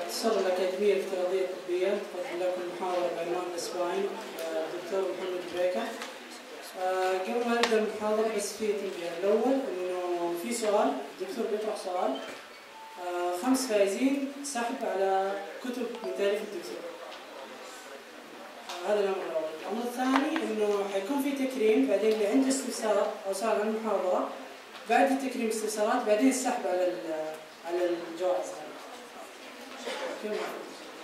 اتصل الأكاديمية الافتراضية الطبية تقدم لكم محاضرة بعنوان السباين الدكتور محمد بريكة. آه، قبل ما نبدأ المحاضرة بس في تنبيه الأول إنه في سؤال الدكتور بيطرح سؤال آه، خمس فائزين سحب على كتب من تاليف الدكتور. آه، هذا الأمر الأول. الأمر الثاني إنه حيكون في تكريم بعدين اللي عنده استفسار أو سؤال عن المحاضرة بعد التكريم استفسارات بعدين السحب على ال- على الجوائز هذه. كم واحد؟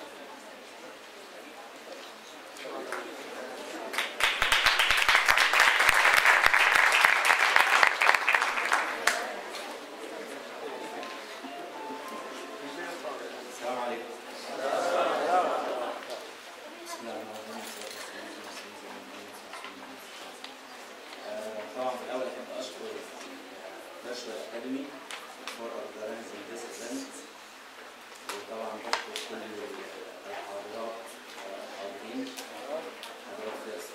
السلام عليكم. بسم الله الرحمن الرحيم. آه، طبعا في الاول احب اشكر نشر اكاديمي for organizing this event وطبعا بشكر كل الحاضرات الحاضرين حضرات فيصل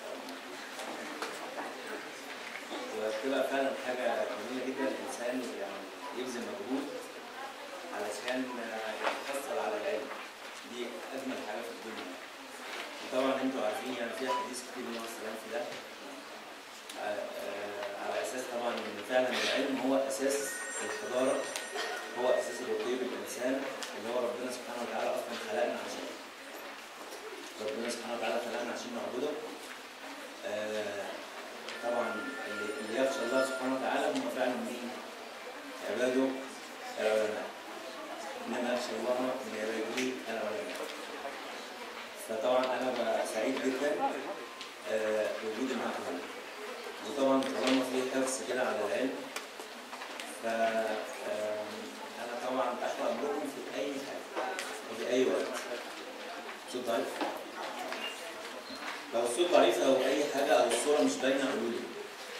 وبتبقى فعلا حاجه جميله جدا الانسان يعني يبذل مجهود علشان يتحصل على العلم دي اجمل حاجه في الدنيا طبعا انتوا عارفين يعني في حديث كتير من السلام في ده آه، آه، على اساس طبعا ان فعلا العلم هو اساس الحضاره هو اساس الرقي بالانسان اللي هو ربنا سبحانه وتعالى اصلا خلقنا عشان ربنا سبحانه وتعالى خلقنا عشان نعبده آه، طبعا اللي اللي يخشى الله سبحانه وتعالى هم فعلا مين؟ عباده العلماء انما يخشى الله من عباده العلماء فطبعا انا بقى سعيد جدا آه، بوجودي معاكم هنا وطبعا طالما في حرص كده على العلم ف آم، انا طبعا تحت امركم في اي حاجه وفي اي وقت صوت ضعيف لو الصوت ضعيف او اي حاجه او الصوره مش باينه قولوا لي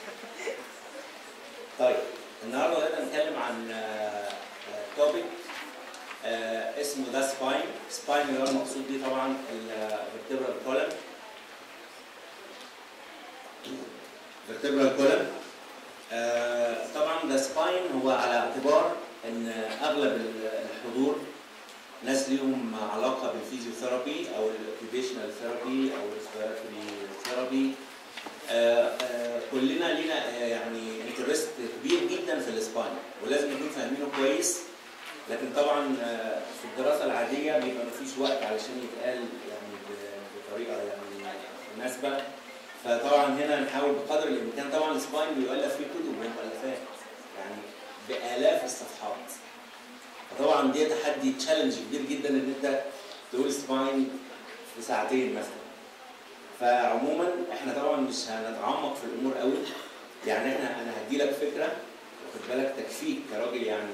طيب النهارده بدأنا نتكلم عن توبيك اسمه ذا سباين سباين اللي هو المقصود بيه طبعا الفرتبرال كولم فيرتبرال كولم طبعا ذا سباين هو على اعتبار ان اغلب الحضور ناس ليهم علاقه بالفيزيوثيرابي او الاوكيبيشنال ثيرابي او الريسبيراتوري ثيرابي كلنا لينا آه، يعني انترست كبير جدا في السباين ولازم نكون فاهمينه كويس لكن طبعا آه، في الدراسه العاديه بيبقى مفيش وقت علشان يتقال يعني ب- بطريقه يعني مناسبه فطبعا هنا نحاول بقدر الامكان طبعا السباين بيؤلف فيه كتب ومؤلفات يعني بالاف الصفحات فطبعا دي تحدي تشالنج كبير جدا ان انت تقول سباين في ساعتين مثلا فعموما احنا طبعا مش هنتعمق في الامور قوي يعني احنا انا هدي لك فكره واخد بالك تكفيك كراجل يعني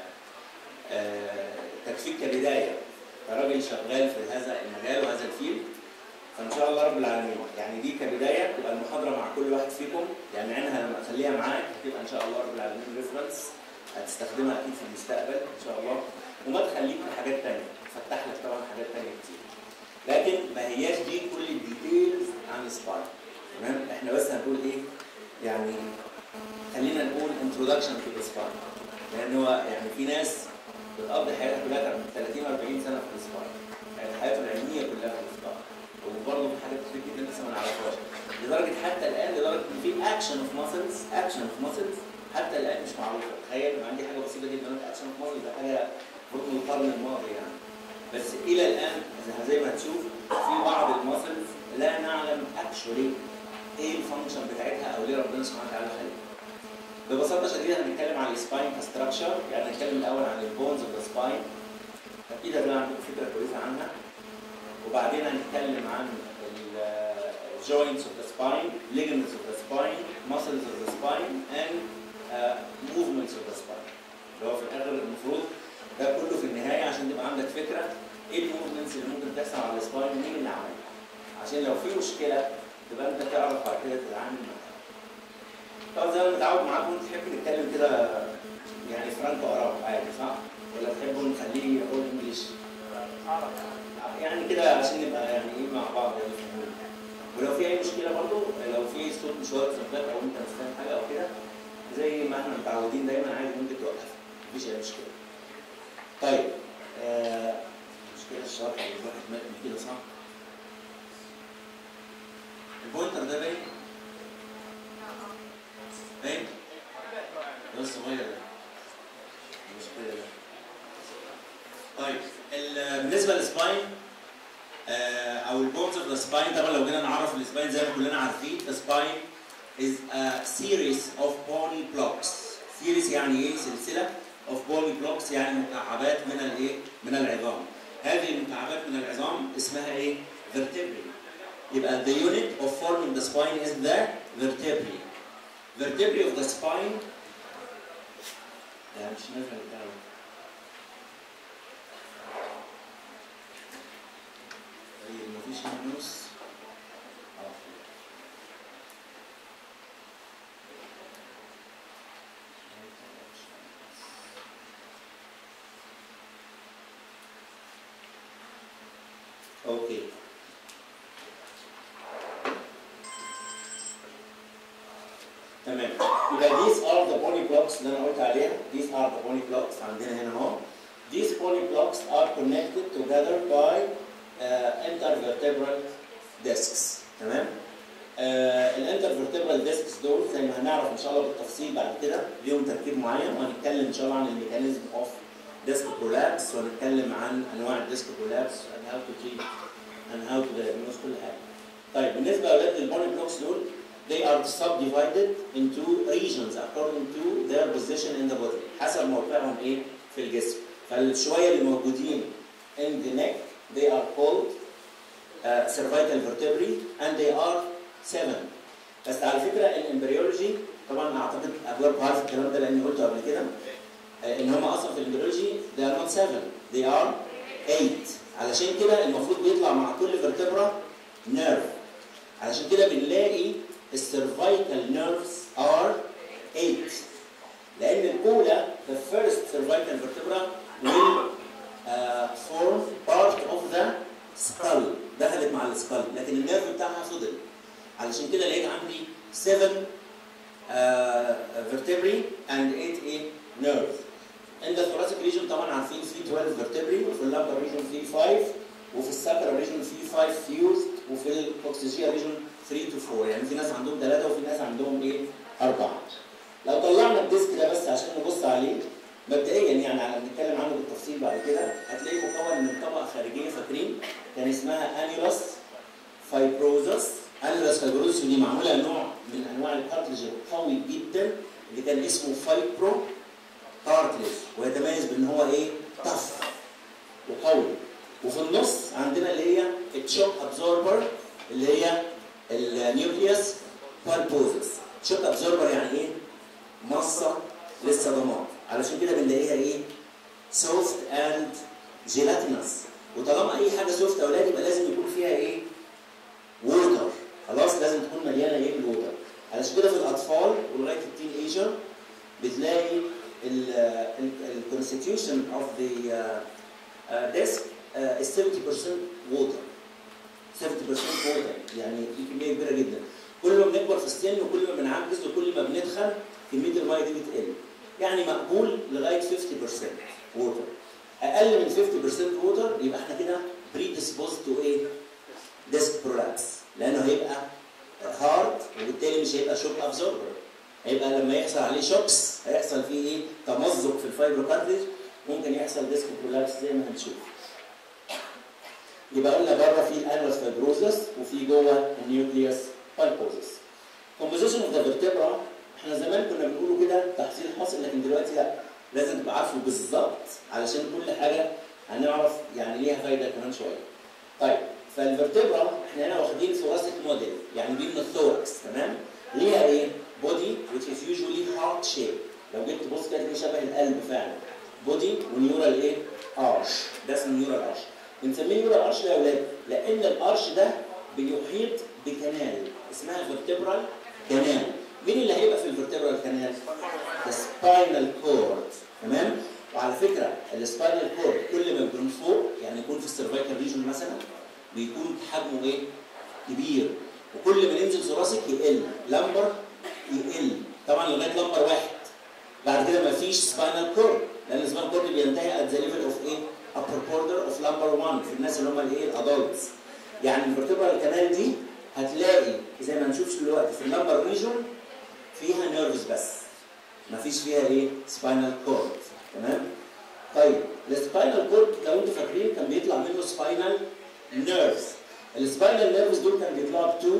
آه، آه، تكفيك كبدايه كراجل شغال في هذا المجال وهذا الفيلد فان شاء الله رب العالمين يعني دي كبدايه تبقى المحاضره مع كل واحد فيكم يعني عينها لما اخليها معاك هتبقى ان شاء الله رب العالمين ريفرنس هتستخدمها اكيد في المستقبل ان شاء الله وما تخليك في حاجات تانية تفتح لك طبعا حاجات تانية كتير لكن ما هياش دي كل الديتيلز عن السباين تمام احنا بس هنقول ايه يعني خلينا نقول انتروداكشن في السباين لان هو يعني في ناس بتقضي حياتها كلها من 30 40 سنه في السباين يعني حياته العلميه كلها في السباين وبرضه في حاجات كتير جدا لسه ما نعرفهاش لدرجه حتى الان لدرجه ان في اكشن اوف ماسلز اكشن اوف ماسلز حتى الان مش معروفه تخيل إن عندي حاجه بسيطه جدا اكشن اوف ماسلز ده حاجه برضه من القرن الماضي يعني بس الى الان زي- زي ما هتشوف في بعض الماسلز لا نعلم اكشولي ايه الفانكشن بتاعتها او ليه ربنا سبحانه وتعالى خلقها ببساطه شديده هنتكلم عن السباين كستراكشر يعني هنتكلم الاول عن البونز اوف ذا سباين اكيد هتبقى عندكم فكره كويسه عنها وبعدين هنتكلم عن الجوينتس اوف ذا سباين ligaments اوف ذا سباين muscles اوف ذا سباين and uh, movements اوف ذا سباين اللي هو في الاخر المفروض ده كله في النهايه عشان تبقى عندك فكره ايه الموفمنتس اللي ممكن تحصل على السباين ومين اللي عملها عشان لو في مشكله تبقى انت تعرف بعد كده تتعامل معاها طبعا زي ما متعود معاكم تحب نتكلم كده يعني فرانكو اراب عادي صح؟ ولا تحبوا نخليه يقول انجلش؟ يعني كده عشان نبقى يعني ايه مع بعض يعني فاهمين. ولو في اي مشكله برضو لو في صوت مش واضح صوتك او انت مش فاهم حاجه او كده زي ما احنا متعودين دايما عادي ممكن توقف مفيش اي مشكله. طيب آه مش مشكله الشرح الواحد متن كده صح البوينتر ده باين باين ده الصغير ده المشكله ده طيب ال- بالنسبه للسباين آه، او البونز اوف ذا سباين طبعا لو جينا نعرف السباين زي ما كلنا عارفين السباين is a series of bony blocks series يعني ايه سلسله of bony blocks يعني مكعبات من الايه من العظام هذه المكعبات من العظام اسمها ايه vertebrae يبقى the unit of forming the spine is the vertebrae vertebrae of the spine لا مش نافع البتاع ده. طيب مفيش هنا نص اه اوكي تمام يبقى these are the bony blocks اللي انا قلت عليها these are the bony blocks عندنا هنا اهو these bony blocks are connected together by uh, intervertebral discs تمام آه الانترفيرتبرال ديسكس دول زي ما هنعرف ان شاء الله بالتفصيل بعد كده ليهم تركيب معين وهنتكلم ان شاء الله عن الميكانيزم اوف ديسك برولابس وهنتكلم عن انواع الديسك برولابس and how to treat and how to diagnose كل حاجه. طيب بالنسبه لاولاد البوني بلوكس دول they are subdivided into regions according to their position in the body حسب موقعهم ايه في الجسم. فالشويه اللي موجودين in the neck they are called uh, cervical vertebrae and they are seven. بس على فكره الامبريولوجي طبعا اعتقد اغلبكم عارف الكلام ده لاني قلته قبل كده آه، ان هم اصلا في الامبريولوجي they are not seven they are eight علشان كده المفروض بيطلع مع كل فيرتبرا نيرف علشان كده بنلاقي السيرفايكال نيرفز are eight لان الاولى the first cervical vertebra will uh, form part of the skull دخلت مع السكال لكن النيرف بتاعها فضل علشان كده لقيت عندي 7 vertebrae and 8 ايه nerves in the thoracic region طبعا عارفين في 12 vertebrae وفي اللامبر region في 5 وفي الساكرا region في 5 fused وفي الكوكسيجيا region 3 to 4 يعني في ناس عندهم ثلاثة وفي ناس عندهم ايه أربعة لو طلعنا الديسك ده بس عشان نبص عليه مبدئيا يعني على بنتكلم عنه بالتفصيل بعد كده هتلاقيه مكون من طبقة خارجية فاكرين كان اسمها انيولوس فايبروزس انيولوس فايبروزس ودي معمولة نوع من انواع الكارتلج القوي جدا اللي كان اسمه فايبرو كارتلج ويتميز بان هو ايه طف وقوي وفي النص عندنا اللي هي التشوك ابزوربر اللي هي النيوكليوس بالبوزس تشوك ابزوربر يعني ايه مصه للصدمات علشان كده بنلاقيها ايه سوفت اند جيلاتينس وطالما اي حاجه سوفت يا اولاد يبقى لازم يكون فيها ايه ووتر خلاص لازم تكون مليانه ايه بالووتر علشان كده في الاطفال ولغايه التين ايجر بتلاقي الكونستيتيوشن اوف ذا ديسك is 70% water 70% water يعني دي كميه كبيره جدا كل ما بنكبر في السن وكل ما بنعجز وكل ما بندخل كميه الميه دي بتقل يعني مقبول لغايه 50% ووتر اقل من 50% ووتر يبقى احنا كده predisposed to ايه؟ ديسك برولابس لانه هيبقى هارد وبالتالي مش هيبقى شوك ابزوربر هيبقى لما يحصل عليه شوكس هيحصل فيه ايه؟ تمزق في الفايبرو كارتلج ممكن يحصل ديسك برولابس زي ما هنشوف. يبقى قلنا بره في الانوس فايبروزس وفي جوه النيوكليوس بالبوزس. كومبوزيشن اوف ذا فيرتبرا احنا زمان كنا بنقوله كده تحصيل حاصل لكن دلوقتي لا لازم تبقى عارفه بالظبط علشان كل حاجه هنعرف يعني ليها فايده كمان شويه. طيب فالفرتبرا احنا هنا واخدين ثوراسيك موديل يعني دي من الثوركس تمام؟ ليها ايه؟ بودي which is usually heart shape لو جيت تبص كده تلاقي شبه القلب فعلا بودي ونيورال ايه؟ ارش ده اسمه نيورال ارش بنسميه نيورال ارش ليه يا اولاد؟ لان الارش ده بيحيط بكنال اسمها فيرتبرال كانال مين اللي هيبقى في الفيرتبرال كانال؟ السباينال كورد تمام؟ وعلى فكره السباينال كورد كل ما بيكون فوق يعني يكون في السيرفايكال ريجون مثلا بيكون حجمه ايه؟ كبير وكل ما ننزل ثوراسيك يقل لمبر يقل طبعا لغايه لمبر واحد بعد كده ما فيش سباينال كورد لان السباينال كورد بينتهي ات ذا ليفل اوف ايه؟ upper border of lumbar 1 في الناس اللي هم الايه الادلتس يعني الفرتبرال كانال دي هتلاقي زي ما نشوف دلوقتي في اللمبر ريجون فيها نيرفز بس مفيش فيها ايه سباينال كورد تمام طيب السباينال كورد لو انتوا فاكرين كان بيطلع منه سباينال نيرفز السباينال نيرفز دول كان بيطلعوا بتو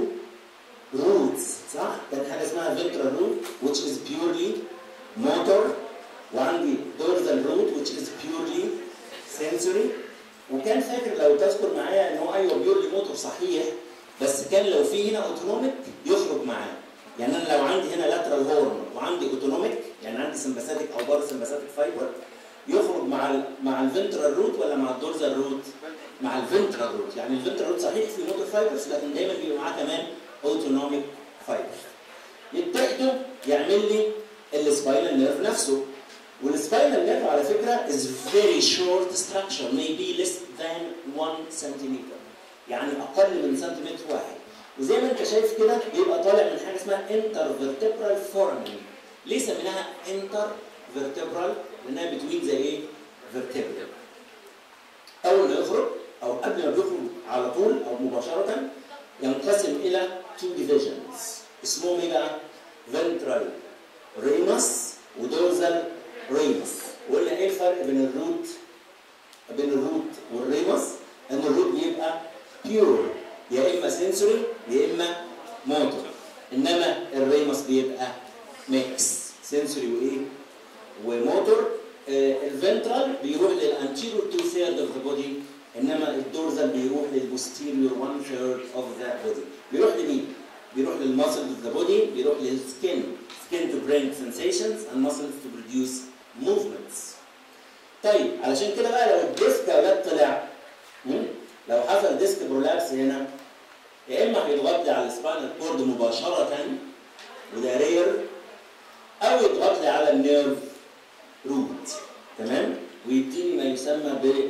روتس صح؟ كان حاجه اسمها فينترال روت which is purely motor وعندي dorsal root which is purely sensory وكان فاكر لو تذكر معايا ان هو ايوه بيورلي موتور صحيح بس كان لو في هنا اوتونوميك يخرج معاه يعني انا لو عندي هنا لاترال هورن وعندي اوتونوميك يعني عندي سمباثيك او بارا سمباثيك فايبر يخرج مع ال مع الفنترال روت ولا مع الدورزال روت؟ مع الفنترال روت يعني الفنترال روت صحيح في موتور فايبرز لكن دايما بيبقى معاه كمان اوتونوميك فايبر يتحدوا يعمل لي السباينال نيرف نفسه والسباينال نيرف على فكره is very short structure maybe less than 1 centimeter يعني اقل من سنتيمتر واحد وزي ما انت شايف كده بيبقى طالع من حاجه اسمها intervertebral foramen ليه سميناها intervertebral لانها بتوين زي ايه vertebral اول ما يخرج او قبل ما بيخرج على طول او مباشره ينقسم الى two divisions اسمهم ايه بقى ventral ramus ودورزال ريمس وقلنا ايه الفرق بين الروت بين الروت والريمس ان الروت بيبقى بيور يا اما سنسوري يا اما موتور انما الريمس بيبقى ميكس سنسوري وايه وموتور آه الفنترال بيروح للانتيريور تو ثيرد اوف ذا بودي انما الدورزال بيروح للبوستيريور 1 ثيرد اوف ذا بودي بيروح لمين؟ بيروح للمسل اوف ذا بودي بيروح للسكين skin to bring sensations and muscles to produce movements. طيب علشان كده بقى لو الديسك يا ولاد طلع لو حصل ديسك برولابس هنا يا اما هيضغط لي على السباينال كورد مباشره وده رير او يضغط لي على النيرف روت تمام ويديني ما يسمى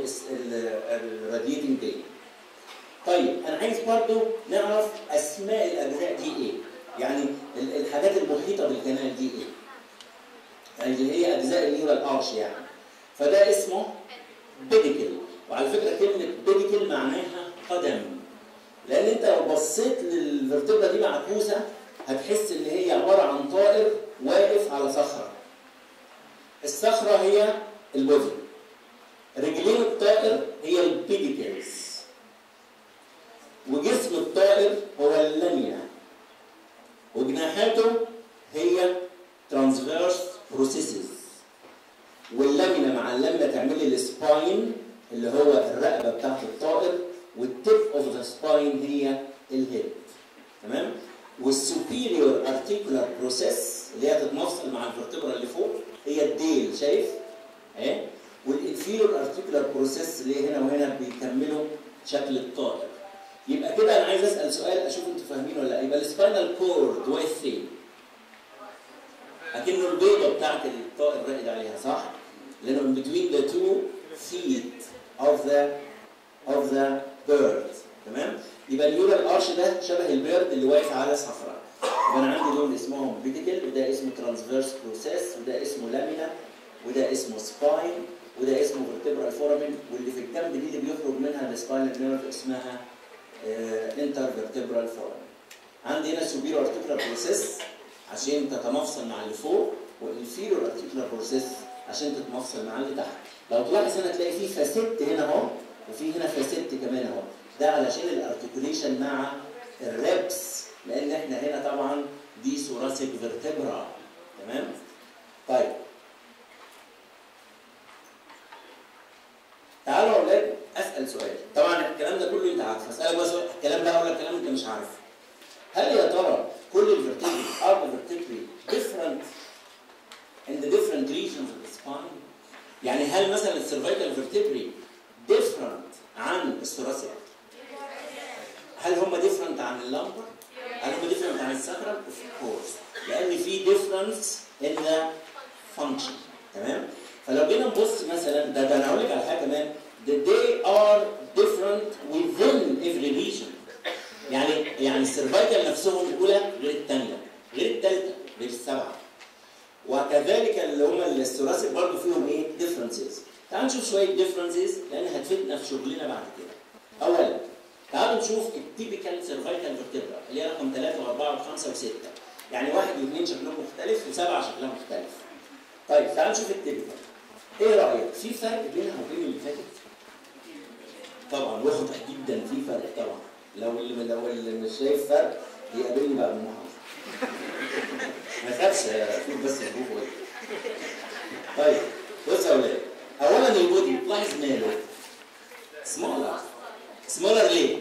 بالراديتنج دي طيب انا عايز برضو نعرف اسماء الاجزاء دي ايه يعني الحاجات المحيطه بالكنال دي ايه؟ يعني اللي هي اجزاء النيورال ارش يعني فده اسمه بيديكل وعلى فكره كلمه بيديكل معناها قدم لان انت لو بصيت للفرتبره دي معكوسه هتحس ان هي عباره عن طائر واقف على صخره الصخره هي البودي رجلين الطائر هي البيديكلز وجسم الطائر هو اللامينا وجناحاته هي ترانسفيرس بروسيسز واللامينا مع اللامينا تعمل لي السباين اللي هو الرقبه بتاعت الطائر والتيب اوف ذا سباين هي الهيد تمام والسوبيريور ارتيكولار بروسيس اللي هي تتمفصل مع الفرتبرا اللي فوق هي الديل شايف اهي والانفيريور ارتيكولار بروسيس اللي هي هنا وهنا بيكملوا شكل الطائر يبقى كده انا عايز اسال سؤال اشوف انتوا فاهمين ولا لا يبقى السباينال كورد واقف فين؟ اكنه البيضه بتاعت الطائر راقد عليها صح؟ لانه in between the two feet of the of the bird تمام؟ يبقى النيورال ارش ده شبه البيرد اللي واقف على صخره يبقى انا عندي دول اسمهم فيتيكل وده اسمه ترانسفيرس بروسيس وده اسمه لامينا وده اسمه سباين وده اسمه فيرتبرال فورامين واللي في الجنب دي اللي بيخرج منها السباينال نيرف اسمها انترفيرتبرال فورامين عندي هنا سوبيرو ارتيكولار بروسيس عشان تتمفصل مع اللي فوق والانفيريور ارتيكولار بروسيس عشان تتمفصل مع اللي تحت لو تلاحظ هنا تلاقي في فاسيت هنا اهو وفي هنا فاسيت كمان اهو ده علشان الارتيكوليشن مع الريبس لان احنا هنا طبعا دي ثوراسيك فيرتبرا تمام طيب تعالوا يا اولاد اسال سؤال طبعا الكلام ده كله انت عارفه اسالك بس الكلام ده ولا الكلام انت مش عارفه هل يا ترى كل الفرتبري ار الفرتبري different in the different regions of the spine يعني هل مثلا السيرفيكال فيرتبري different عن الثوراسيك هل هم different عن اللمبر هل هم different عن الساكرال of course لان في difference in the function تمام فلو جينا نبص مثلا ده ده انا هقول لك على حاجه كمان that they are different within every region يعني يعني السيرفايكال نفسهم الاولى غير الثانيه غير الثالثه غير السبعه وكذلك اللي هم الثوراسيك برضه فيهم ايه ديفرنسز تعالوا نشوف شويه ديفرنسز لان هتفيدنا في شغلنا بعد كده. اولا تعالوا نشوف التيبيكال سيرفايكال فيرتبرا اللي هي رقم 3 و4 و5 و6 يعني واحد واثنين شكلهم مختلف وسبعه شكلها مختلف. طيب تعالوا نشوف التيبيكال. ايه رايك؟ في فرق بينها وبين اللي فاتت؟ طبعا واضح جدا في فرق طبعا. لو اللي لو اللي مش شايف فرق يقابلني بقى بالمحافظه. ما تخافش شوف بس الجوف طيب بص يا اولاد اولا البودي لاحظ ماله سمولر سمولر ليه؟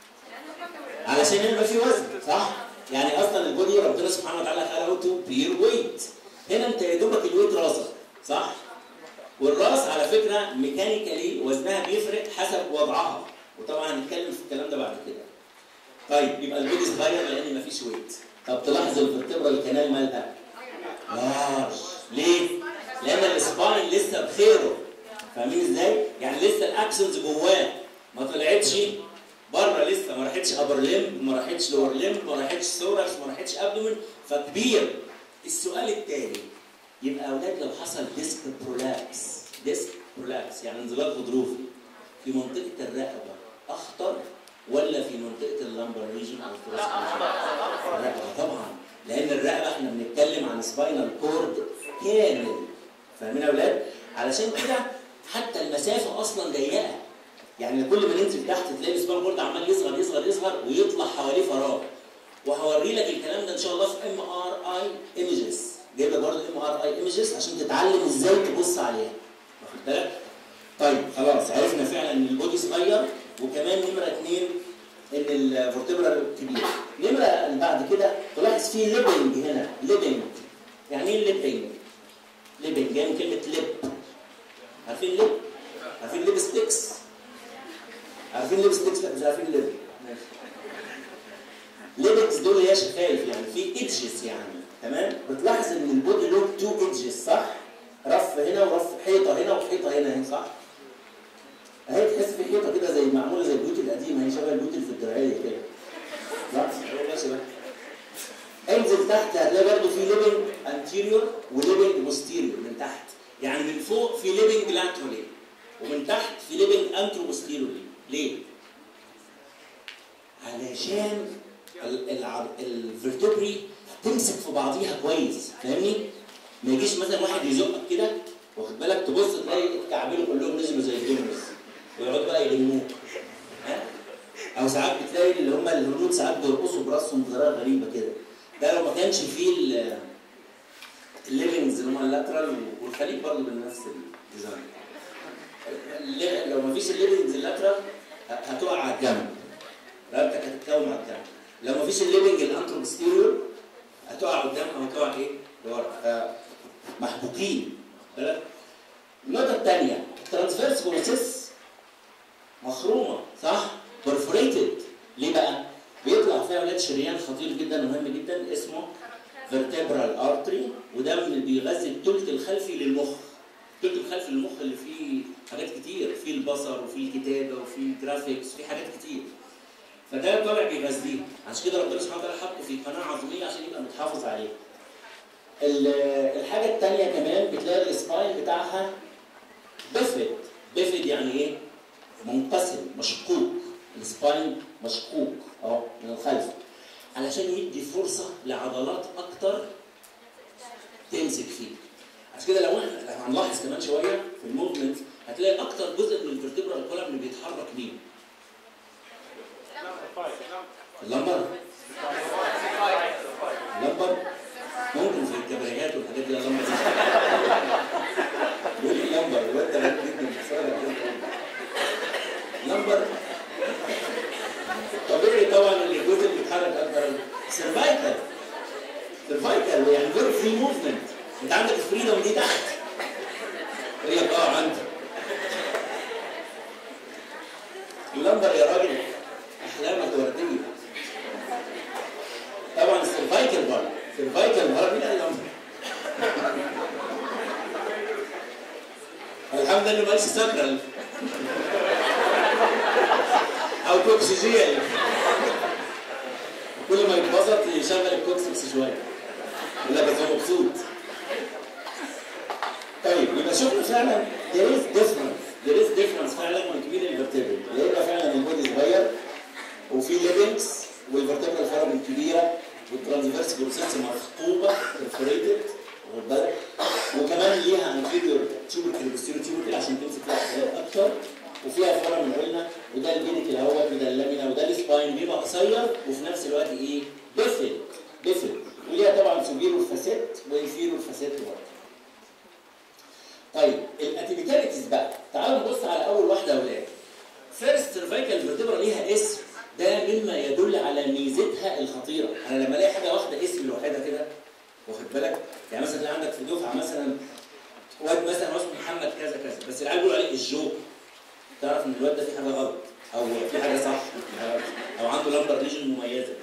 علشان يبقى فيه وزن صح؟ يعني اصلا البودي ربنا سبحانه وتعالى خلقه تو بير ويت هنا انت يا دوبك الويت راسك صح؟ والراس على فكره ميكانيكالي وزنها بيفرق حسب وضعها وطبعا هنتكلم في الكلام ده بعد كده. طيب يبقى البودي صغير لان مفيش ويت. طب تلاحظ الفرتبرا الكنال مالها؟ لارج ليه؟ لان السباين لسه بخيره فاهمين ازاي؟ يعني لسه الاكسنز جواه ما طلعتش بره لسه ما راحتش ابر ليمب ما راحتش لور ليمب ما راحتش ثوركس ما راحتش ابدومن فكبير السؤال الثاني يبقى اولاد لو حصل ديسك برولابس ديسك برولابس يعني انزلاق غضروفي في منطقه الرقبه اخطر ولا في منطقه اللمبر ريجن او الثوراسيك ريجن؟ الرقبه طبعا لان الرقبه احنا بنتكلم عن سباينال كورد كامل فاهمين يا اولاد؟ علشان كده حتى المسافه اصلا ضيقه يعني كل ما ننزل تحت تلاقي السباينال كورد عمال يصغر يصغر يصغر ويطلع حواليه فراغ وهوري لك الكلام ده ان شاء الله في ام ار اي ايمجز جايب لك برضه ام ار اي ايمجز عشان تتعلم ازاي تبص عليها واخد بالك؟ طيب خلاص عرفنا فعلا ان البودي صغير وكمان نمره اثنين ان الفورتبرا كبير نمره اللي بعد كده تلاحظ في ليبنج هنا ليبنج يعني ايه ليبنج؟ ليبنج جاي من كلمه لب عارفين لب؟ عارفين لب ستيكس؟ عارفين لب ستيكس لا مش عارفين لب ماشي ليبكس دول هي شفايف يعني في ايدجز يعني تمام بتلاحظ ان البودي له تو ايدجز صح؟ رف هنا ورف حيطه هنا وحيطه هنا اهي صح؟ اهي تحس في حيطه كده زي معموله زي البيوت القديمه هي شبه البيوت الفدراليه كده لا ماشي بقى انزل تحت هتلاقي برضه في ليبنج انتيريور وليبنج بوستيريور من تحت يعني من فوق في ليبنج لاترالي ومن تحت في ليبنج انترو بوستيريورلي ليه؟ علشان الفرتبري تمسك في بعضيها كويس فاهمني؟ ما يجيش مثلا واحد يزقك كده واخد بالك تبص تلاقي كعبينه كلهم نزلوا زي الدمس ويقعدوا بقى يلموك ها؟ او ساعات بتلاقي اللي هم الهنود ساعات بيرقصوا براسهم بطريقه غريبه كده ده لو ما كانش فيه الليفنجز اللي هم اللاترال والخليج برضه بنفس الديزاين لو ما فيش الليفنجز اللاترال هتقع على الجنب رقبتك هتتكون على الجنب لو ما فيش الليفنج الانتروبستيريور هتقع قدام او هتقع ايه؟ لورا محبوكين بالك النقطة الثانية الترانسفيرس بروسيس مخرومة صح؟ برفوريتد ليه بقى؟ بيطلع فيها ولاد شريان خطير جدا ومهم جدا اسمه فيرتبرال ارتري وده من اللي بيغذي الثلث الخلفي للمخ الثلث الخلفي للمخ اللي فيه حاجات كتير فيه البصر وفيه الكتابة وفيه الجرافيكس وفيه حاجات كتير فده طالع بيغذيه عشان كده ربنا سبحانه وتعالى حطه في قناة عظمية عشان يبقى متحافظ عليه الحاجة الثانية كمان بتلاقي السباين بتاعها بفد بفد يعني ايه؟ منقسم مشقوق السباين مشقوق اهو من الخلف علشان يدي فرصة لعضلات أكتر تمسك فيه عشان كده لو احنا لو هنلاحظ كمان شوية في الموفمنت هتلاقي أكتر جزء من الفرتبرال كولم اللي بيتحرك مين؟ اللمبر اللمبر ممكن في الكبريات والحاجات دي اللمبر دي بيقول لي لمبر الواد ده غريب جدا بيشتغل لمبر طبيعي طبعا ان الجزء اللي بيتحرك اكتر سيرفايكال سيرفايكال يعني فيري فري موفمنت انت عندك الفريدم دي تحت يقول لك اه عندي اللمبر يا راجل احلامك ورديه طبعا السيرفايكال برضه السيرفايكال برضه مين قال لمبر الحمد لله مالش سكرال او كوكسجيال كل ما يتبسط يشغل الكوكسكس شويه يقول لك هو مبسوط طيب يبقى شفنا فعلا there is difference ديفرنس فعلا من كبير الفرتبرال يا اما فعلا البودي صغير وفي ليبنكس والفرتبرال فورم الكبيره والترانسفيرس بروسيس مخطوبه برفوريتد واخد بالك وكمان ليها انفيريور تيوبركل وبوستيريور تيوبركل عشان تمسك فيها حاجات اكتر وفيها فورم قلنا وده البيديكل اهوت وده اللامينا وده السباين بيبقى قصير وفي نفس الوقت ايه؟ بيفل بيفل وليها طبعا سوبيرور فاسيت وانفيرور فاسيت برضه طيب الاتيبيكاليتيز بقى تعالوا نبص على اول واحده يا ولاد فيرست سيرفيكال فيرتبرا ليها اسم ده مما يدل على ميزتها الخطيره انا لما الاقي حاجه واحده اسم لوحدها كده واخد بالك يعني مثلا تلاقي عندك في دفعه مثلا واد مثلا اسمه محمد كذا كذا بس العيال بيقولوا عليه الجو تعرف ان الواد ده في حاجه غلط او في حاجه صح او عنده لمبر ريجن مميزه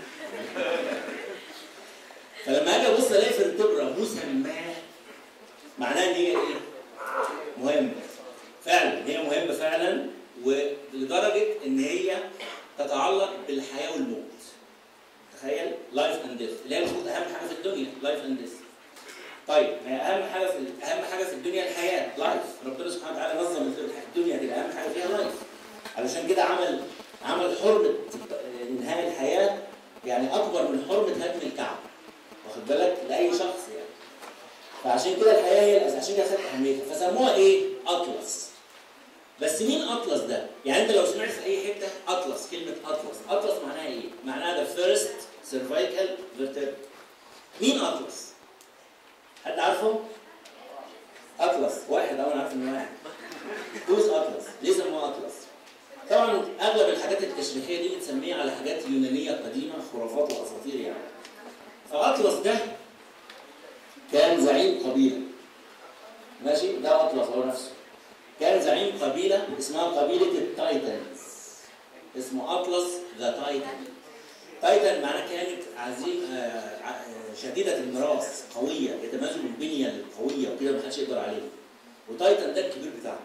فلما اجي ابص الاقي فيرتبرا مسماه معناها ان هي ايه؟ مهمه فعلا هي مهمه فعلا ولدرجه ان هي تتعلق بالحياه والموت تخيل لايف اند ديث اللي هي المفروض اهم حاجه في الدنيا لايف اند ديث طيب ما هي اهم حاجه في اهم حاجه في الدنيا الحياه لايف ربنا سبحانه وتعالى نظم الدنيا دي اهم حاجه فيها لايف علشان كده عمل عمل حرمه انهاء الحياه يعني اكبر من حرمه هدم الكعبه واخد بالك لاي شخص يعني فعشان كده الحياه هي الاساس عشان كده خدت اهميتها فسموها ايه؟ اطلس بس مين اطلس ده؟ يعني انت لو سمعت في اي حته اطلس كلمه اطلس، اطلس معناها ايه؟ معناها ذا فيرست سيرفايكال فيرتبرا مين اطلس؟ حد عارفه؟ اطلس واحد اه انا عارف انه واحد who's اطلس؟ ليه سموه اطلس؟ طبعا اغلب الحاجات التشريحيه دي بنسميها على حاجات يونانيه قديمه خرافات واساطير يعني فاطلس ده كان زعيم قبيله ماشي ده اطلس هو نفسه كان زعيم قبيله اسمها قبيله التايتنز اسمه اطلس ذا تايتن تايتن معناه كانت عزيم آه ع- آه، شديده المراس قويه يتميزوا بالبنيه القويه وكده ما حدش يقدر عليهم وتايتن ده الكبير بتاعهم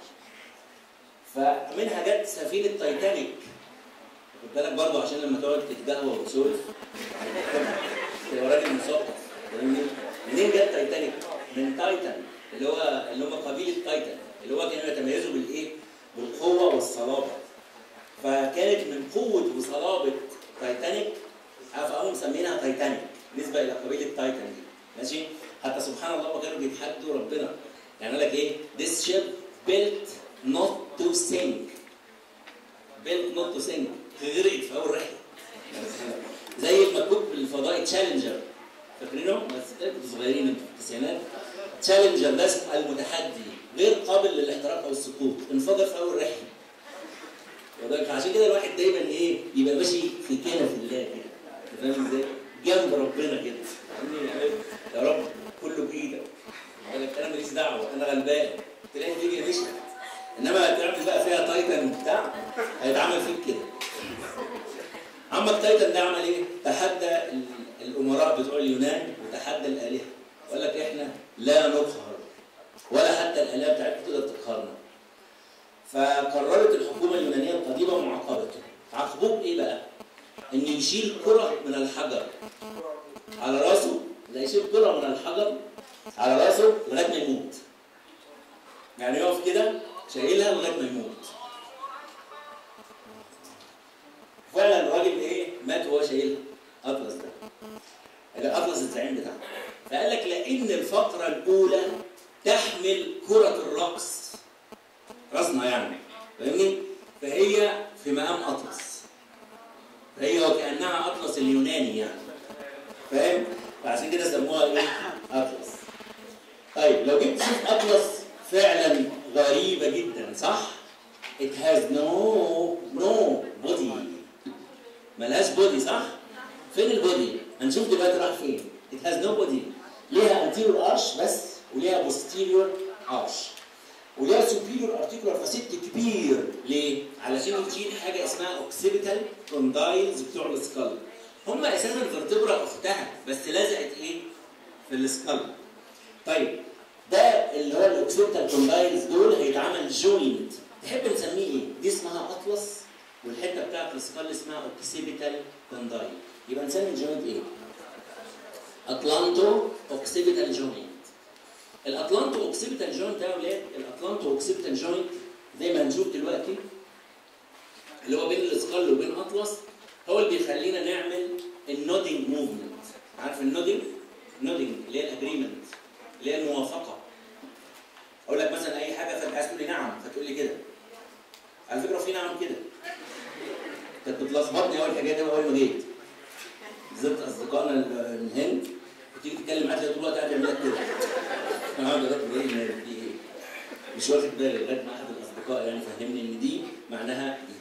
فمنها جت سفينه تايتانيك خد بالك برضه عشان لما تقعد تتقهوى وتسولف تبقى راجل مثقف فاهمني؟ منين جت تايتانيك؟ من تايتن اللي هو اللي هم قبيله تايتن اللي هو كانوا يتميزوا بالايه؟ بالقوه والصلابه فكانت من قوه وصلابه تايتانيك فقاموا مسمينها تايتانيك نسبه الى قبيله تايتن دي ماشي؟ حتى سبحان الله ما كانوا بيتحدوا ربنا يعني يقول لك ايه؟ This ship built not to sink built not to sink غرقت في اول رحله زي المكوك الفضائي تشالنجر فاكرينه؟ بس انتوا صغيرين انتوا في التسعينات تشالنجر ده اسمه المتحدي غير قابل للاحتراق او السقوط انفجر في اول رحله وده- فعشان كده الواحد دايما ايه يبقى ماشي في كنف الله كده أنت فاهم ازاي؟ جنب ربنا كده فاهمني؟ يعني يا رب كله بايدك يقول لك انا ماليش دعوه انا غلبان تلاقي الدنيا مشيت انما تعمل بقى فيها تايتن بتاع هيتعمل فيك كده عمك تايتن ده عمل ايه؟ تحدى ال- الامراء بتوع اليونان وتحدى الالهه وقال لك احنا لا نقهر ولا حتى الالهه بتاعتكم تقدر تقهرنا فقررت الحكومه اليونانيه القديمه معاقبته عاقبوه بايه بقى؟ ان يشيل كره من الحجر على راسه ده يشيل كره من الحجر على راسه لغايه ما يموت يعني يقف كده شايلها لغايه ما يموت فعلا الراجل ايه مات وهو شايلها اطلس ده ده اطلس الزعيم بتاعه فقال لك لان الفقره الاولى تحمل كره الرأس راسنا يعني فاهمني فهي في مقام اطلس فهي وكانها اطلس اليوناني يعني فاهم فعشان كده سموها ايه اطلس طيب لو جيت تشوف اطلس فعلا غريبه جدا صح it has no no body ملهاش بودي صح فين البودي هنشوف دلوقتي راح فين it has no body ليها anterior arch بس وليها posterior arch وليها superior articular facet كبير ليه؟ علشان يشيل حاجه اسمها occipital condyles بتوع السكال هم اساسا الفرتبرا اختها بس لزقت ايه؟ في السكال طيب ده اللي هو الاوكسيبتال كوندايلز دول هيتعمل جوينت تحب نسميه ايه؟ دي اسمها اطلس والحته بتاعت السكال اسمها اوكسيبيتال كوندايل يبقى نسمي الجوينت ايه؟ اطلانتو اوكسيبيتال جوينت الاطلانتو اوكسيبيتال جوينت ده يا ولاد الاطلانتو اوكسيبيتال جوينت زي ما هنشوف دلوقتي اللي هو بين الاسقال وبين اطلس هو اللي بيخلينا نعمل النودنج موفمنت عارف النودنج نودنج اللي هي الاجريمنت اللي هي الموافقه اقول لك مثلا اي حاجه فانت عايز تقول لي نعم فتقول لي كده على فكره في نعم كده كانت بتلخبطني اول حاجه دي اول ما جيت بالذات اصدقائنا ال- الهند وتيجي تتكلم معاه تلاقي طول الوقت قاعد يعمل لك كده انا قاعد اقول ايه في ايه مش واخد بالي لغايه ما احد الاصدقاء يعني فهمني ان دي معناها دي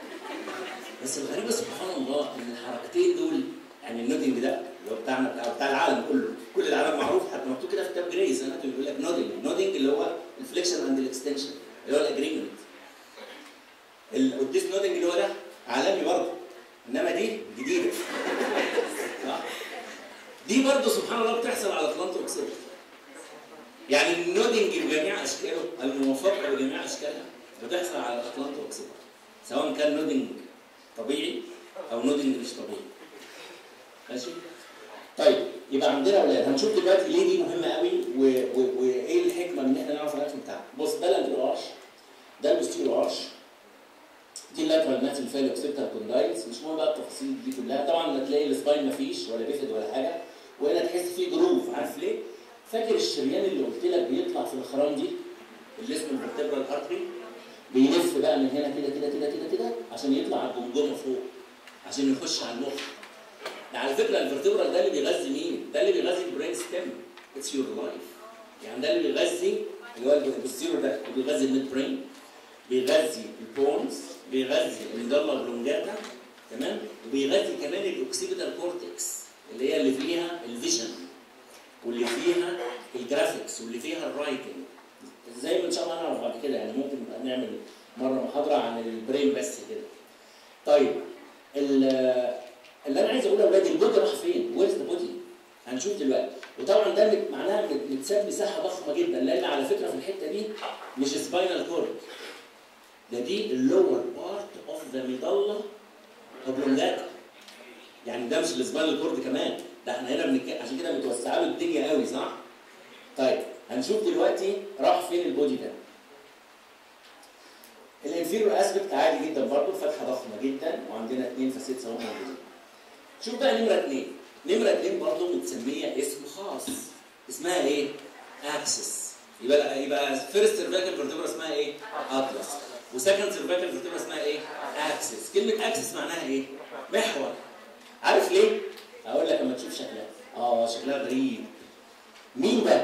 بس الغريب سبحان الله ان الحركتين دول يعني النودنج ده اللي هو بتاعنا بتاع, بتاع العالم كله كل العالم معروف حتى مكتوب كده في كتاب جريس انا بيقول لك نودنج نودنج اللي هو الفليكشن اند الاكستنشن اللي هو الاجريمنت القديس نودنج اللي هو ده عالمي برضه انما دي جديده صح دي برضه سبحان الله بتحصل على اتلانتيك اوكسيد يعني النودنج بجميع اشكاله الموافقه بجميع اشكالها بتحصل على اتلانتيك اوكسيد سواء كان نودنج طبيعي او نودنج مش طبيعي ماشي طيب يبقى عندنا اولاد هنشوف دلوقتي ليه دي مهمه قوي و- و- وايه الحكمه من ان احنا نعرف الرسم بتاعها بص ده الانتيرو ارش ده البوستيرو ارش دي اللاترال ماتل فالو اوكسيبتال كوندايلز مش مهم بقى التفاصيل دي كلها طبعا هتلاقي السباين مفيش ولا بيفد ولا حاجه وهنا تحس فيه جروف عارف ليه؟ فاكر الشريان اللي قلت لك بيطلع في الخرام دي اللي اسمه الفرتبرال ارتري بيلف بقى من هنا كده كده كده كده كده عشان يطلع على الجمجمه فوق عشان يخش على المخ ده على فكره الفرتبرال ده اللي بيغذي مين؟ ده اللي بيغذي البرين ستيم اتس يور لايف يعني ده اللي بيغذي اللي هو البوستيرو ده اللي بيغذي الميد برين بيغذي البونز بيغذي الميدالا بلونجاتا تمام وبيغذي كمان الاوكسيبيتال كورتكس اللي هي اللي فيها الفيجن واللي فيها الجرافيكس واللي فيها الرايتنج زي ما ان شاء الله هنعرف بعد كده يعني ممكن نبقى نعمل مره محاضره عن البرين بس كده طيب ال- اللي انا عايز اقوله يا اولاد البودي راح فين؟ ويرز ذا بودي؟ هنشوف دلوقتي وطبعا ده مت- معناها مت- متساب مساحه ضخمه جدا لان على فكره في الحته دي مش سباينال كورد ده دي اللور بارت اوف ذا ميدالا اوبلونجاتا يعني ده مش السباينال كورد كمان ده احنا هنا بنك... عشان كده متوسعه له الدنيا قوي صح؟ طيب هنشوف دلوقتي راح فين البودي ده الانفيرور اسبكت عادي جدا برضه فتحه ضخمه جدا وعندنا اثنين فاسيتس اهو موجودين شوف بقى نمره اثنين نمره اثنين برضه متسميه اسم خاص اسمها ايه؟ اكسس يبقى يبقى فيرست سيرفيكال فيرتبرا اسمها ايه؟ اطلس وسكند سيرفيكال فيرتبرا اسمها ايه؟ اكسس كلمه اكسس معناها ايه؟ محور عارف ليه؟ هقول لك لما تشوف شكلها اه شكلها غريب مين ده؟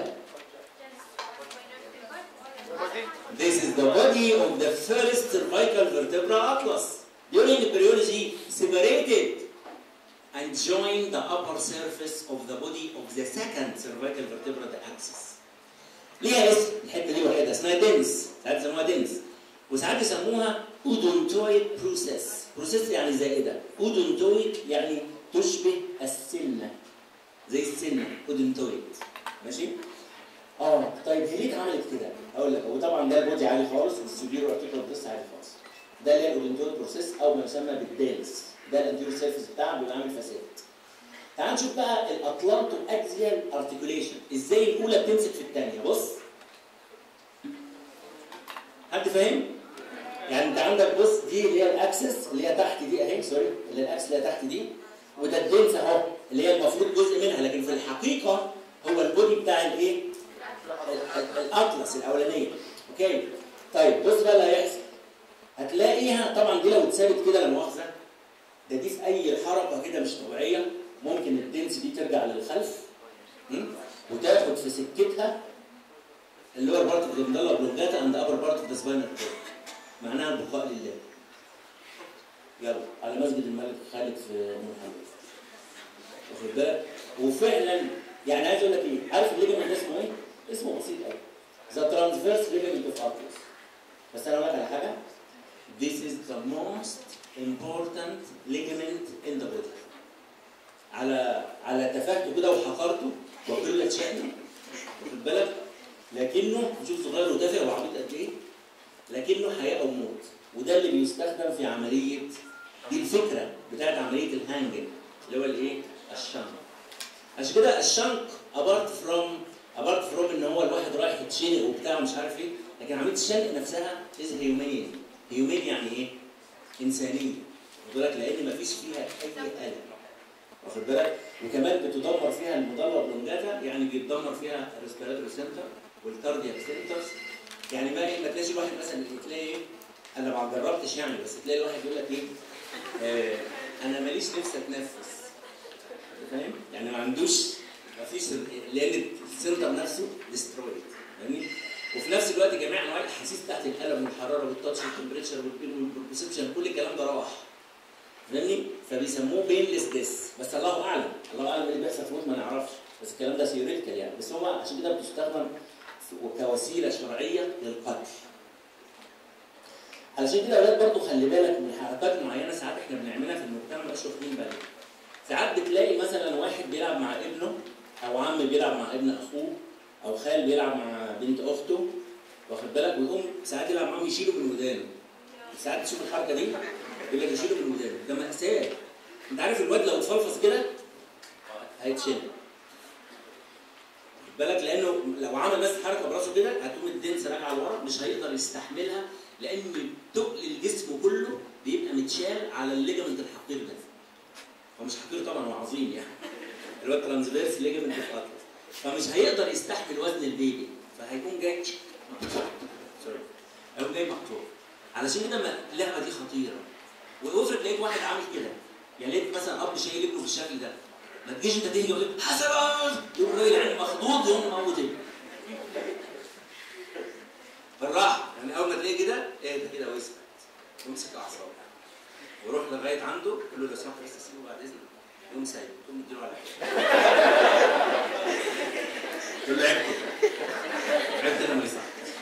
This is the body of the first cervical vertebra atlas. During embryology, separated and joined the upper surface of the body of the second cervical vertebra, the axis. ليها اسم الحته دي وحيده اسمها دنس ساعات يسموها دنس وساعات يسموها اودونتويد بروسيس بروسيس يعني زائده اودونتويد يعني تشبه السنه زي السنه اودونتويد ماشي اه طيب هي ليه اتعملت كده؟ هقول لك هو طبعا ده البودي عالي خالص والسوبيرو ارتيكول بريس عالي خالص. ده اللي هي الاودنتويد بروسيس او ما يسمى بالدانس. ده الانتيريور سيرفيس بتاعه بيبقى عامل فساد. تعال نشوف بقى الاطلانتو اكزيال ارتيكوليشن ازاي الاولى بتمسك في الثانيه بص. حد فاهم؟ يعني انت عندك بص دي اللي هي الاكسس اللي هي تحت دي اهي سوري اللي هي الاكسس اللي هي تحت دي وده الدنس اهو اللي هي المفروض جزء منها لكن في الحقيقه هو البودي بتاع الايه؟ ال- ال- الاطلس الاولانيه اوكي طيب بص بقى اللي هيحصل هتلاقيها طبعا دي لو اتثبت كده لا مؤاخذه ده دي في اي حركه كده مش طبيعيه ممكن الدنس دي ترجع للخلف م? وتاخد في سكتها اللور بارت اوف ذا ميدالا بلونجاتا اند ابر بارت اوف ذا سباينال كورد معناها البقاء لله يلا على مسجد الملك خالد في ام محمد واخد بالك وفعلا يعني عايز اقول لك ايه عارف الليجمنت ده اسمه ايه؟ اسمه بسيط قوي ذا ترانسفيرس ليجمنت اوف اتلس بس انا اقول لك على حاجه This is the most important ligament in the body على على تفاهته كده وحقارته وقلة شأنه واخد بالك لكنه شوف صغير وتافه وعبيط قد ايه لكنه حياة او موت وده اللي بيستخدم في عملية دي الفكرة بتاعت عملية الهانجنج اللي هو الايه؟ الشنق عشان كده الشنق ابارت فروم ابارت فروم ان هو الواحد رايح يتشنق وبتاع ومش عارف ايه لكن عمليه الشنق نفسها از هيومانيزم هيومان يعني ايه؟ انسانيه واخد بالك لان مفيش فيها اي قلق واخد بالك وكمان بتدمر فيها المضله بلونجاتا يعني بيتدمر فيها الريسبيراتوري سنتر والكاردياك سنترز يعني ما ايه ما تلاقيش الواحد مثلا تلاقي ايه انا ما جربتش يعني بس تلاقي الواحد يقول لك ايه آه انا ماليش نفسي اتنفس فاهم؟ يعني ما عندوش ما فيش لان السنتر نفسه ديسترويد فاهمني؟ وفي نفس الوقت جميع انواع الاحاسيس بتاعت الالم والحراره والتاتش والتمبريتشر والبين والبرسبشن كل الكلام ده راح فاهمني؟ فبيسموه بينلس ديس بس الله اعلم الله اعلم ايه اللي بيحصل في الموت ما نعرفش بس الكلام ده ثيوريتيكال يعني بس هو عشان كده بتستخدم كوسيله شرعيه للقتل علشان كده اولاد برضه خلي بالك من حركات معينه ساعات احنا بنعملها في المجتمع مش واخدين بالنا ساعات بتلاقي مثلا واحد بيلعب مع ابنه او عم بيلعب مع ابن اخوه او خال بيلعب مع بنت اخته واخد بالك ويقوم ساعات يلعب معاهم يشيله من ودانه ساعات تشوف الحركه دي يقول لك يشيله من ودانه ده مأساة انت عارف الواد لو اتفلفص كده هيتشل خد بالك لانه لو عمل بس حركه براسه كده هتقوم الدنس راجعه لورا مش هيقدر يستحملها لان تقل الجسم كله بيبقى متشال على الليجمنت الحقير ده هو مش حقير طبعا هو عظيم يعني اللي هو ترانسفيرس ليجمنت في الاطلس فمش هيقدر يستحمل وزن البيبي فهيكون جاي سوري هيكون جاي مقطوع علشان كده ما- اللعبه دي خطيره وافرض لقيت واحد عامل كده يعني لقيت مثلا اب شايل ابنه بالشكل ده ما تجيش انت تيجي يقول لك حسن يقوم الراجل يعني مخضوض يقوم موت ابنه بالراحه يعني اول ما تلاقيه كده اهدى كده واسكت وامسك اعصابك وروح لغايه عنده قول له لو سمحت بس تسيبه بعد اذنك يقوم سايبه تقوم مديله على حاجه تقول له عيب كده عيب كده ما يصح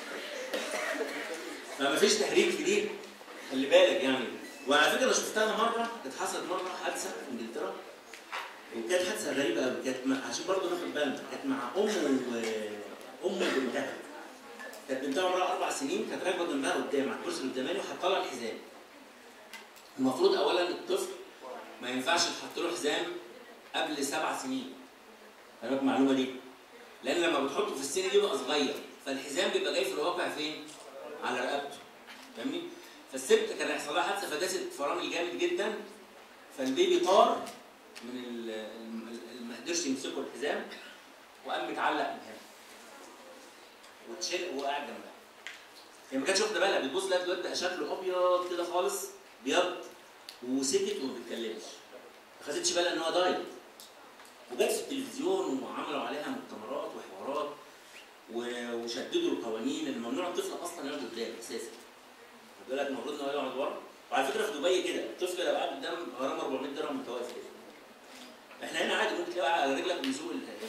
فما فيش تحريك في دي خلي بالك يعني وعلى فكره انا شفتها مره كانت حصلت مره حادثه في انجلترا وكانت حادثه غريبه قوي كانت مع- عشان برضه ناخد بالنا كانت مع ام و ام بنتها كانت بنتها عمرها اربع سنين كانت راكبه جنبها قدام على الكرسي القداماني وحاطه لها الحزام المفروض اولا الطفل ما ينفعش تحط له حزام قبل سبع سنين خلي بالك المعلومه دي لان لما بتحطه في السن دي بيبقى صغير فالحزام بيبقى جاي في الواقع فين؟ على رقبته فاهمني؟ فالست كان هيحصل لها حادثه فداست فرامل جامد جدا فالبيبي طار من ال- الم- ال- ما قدرش يمسكوا الحزام وقام متعلق من هنا واتشل وقع جنبها هي ما كانتش واخده بالها بتبص لقت الواد بقى شكله ابيض كده خالص بيض وسكت وما بيتكلمش ما خدتش بالها ان هو دايت وجت في التلفزيون وعملوا عليها مؤتمرات وحوارات و- وشددوا القوانين ان ممنوع الطفل اصلا يقعد قدام اساسا خد بالك المفروض ان هو يقعد ورا وعلى فكره في دبي كده الطفل لو قعد قدام غرامه 400 درهم وانت واقف كده احنا هنا عادي ممكن تلاقي على رجلك ويسوق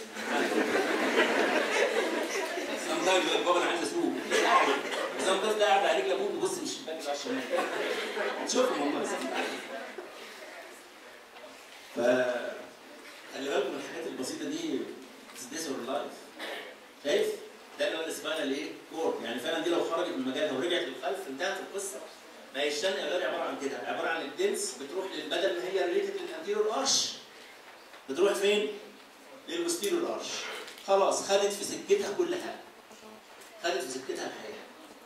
سام تايم يقول بابا انا عايز اسوق سام تايم ده قاعد على رجل ابوك بيبص من الشباك كده على الشمال تشوفهم هم ف خلي بالكم من الحاجات البسيطه دي تديس اور لايف شايف؟ ده اللي هو الاسبانيا ايه؟ كور يعني فعلا دي لو خرجت من مجالها ورجعت للخلف انتهت القصه ما هي الشن يا غالي عباره عن كده عباره عن الدنس بتروح لل- بدل ما هي ريليتد للانتيريور ارش بتروح فين؟ للبوستيريور ارش خلاص خدت في سكتها كل حاجه خدت في سكتها الحياه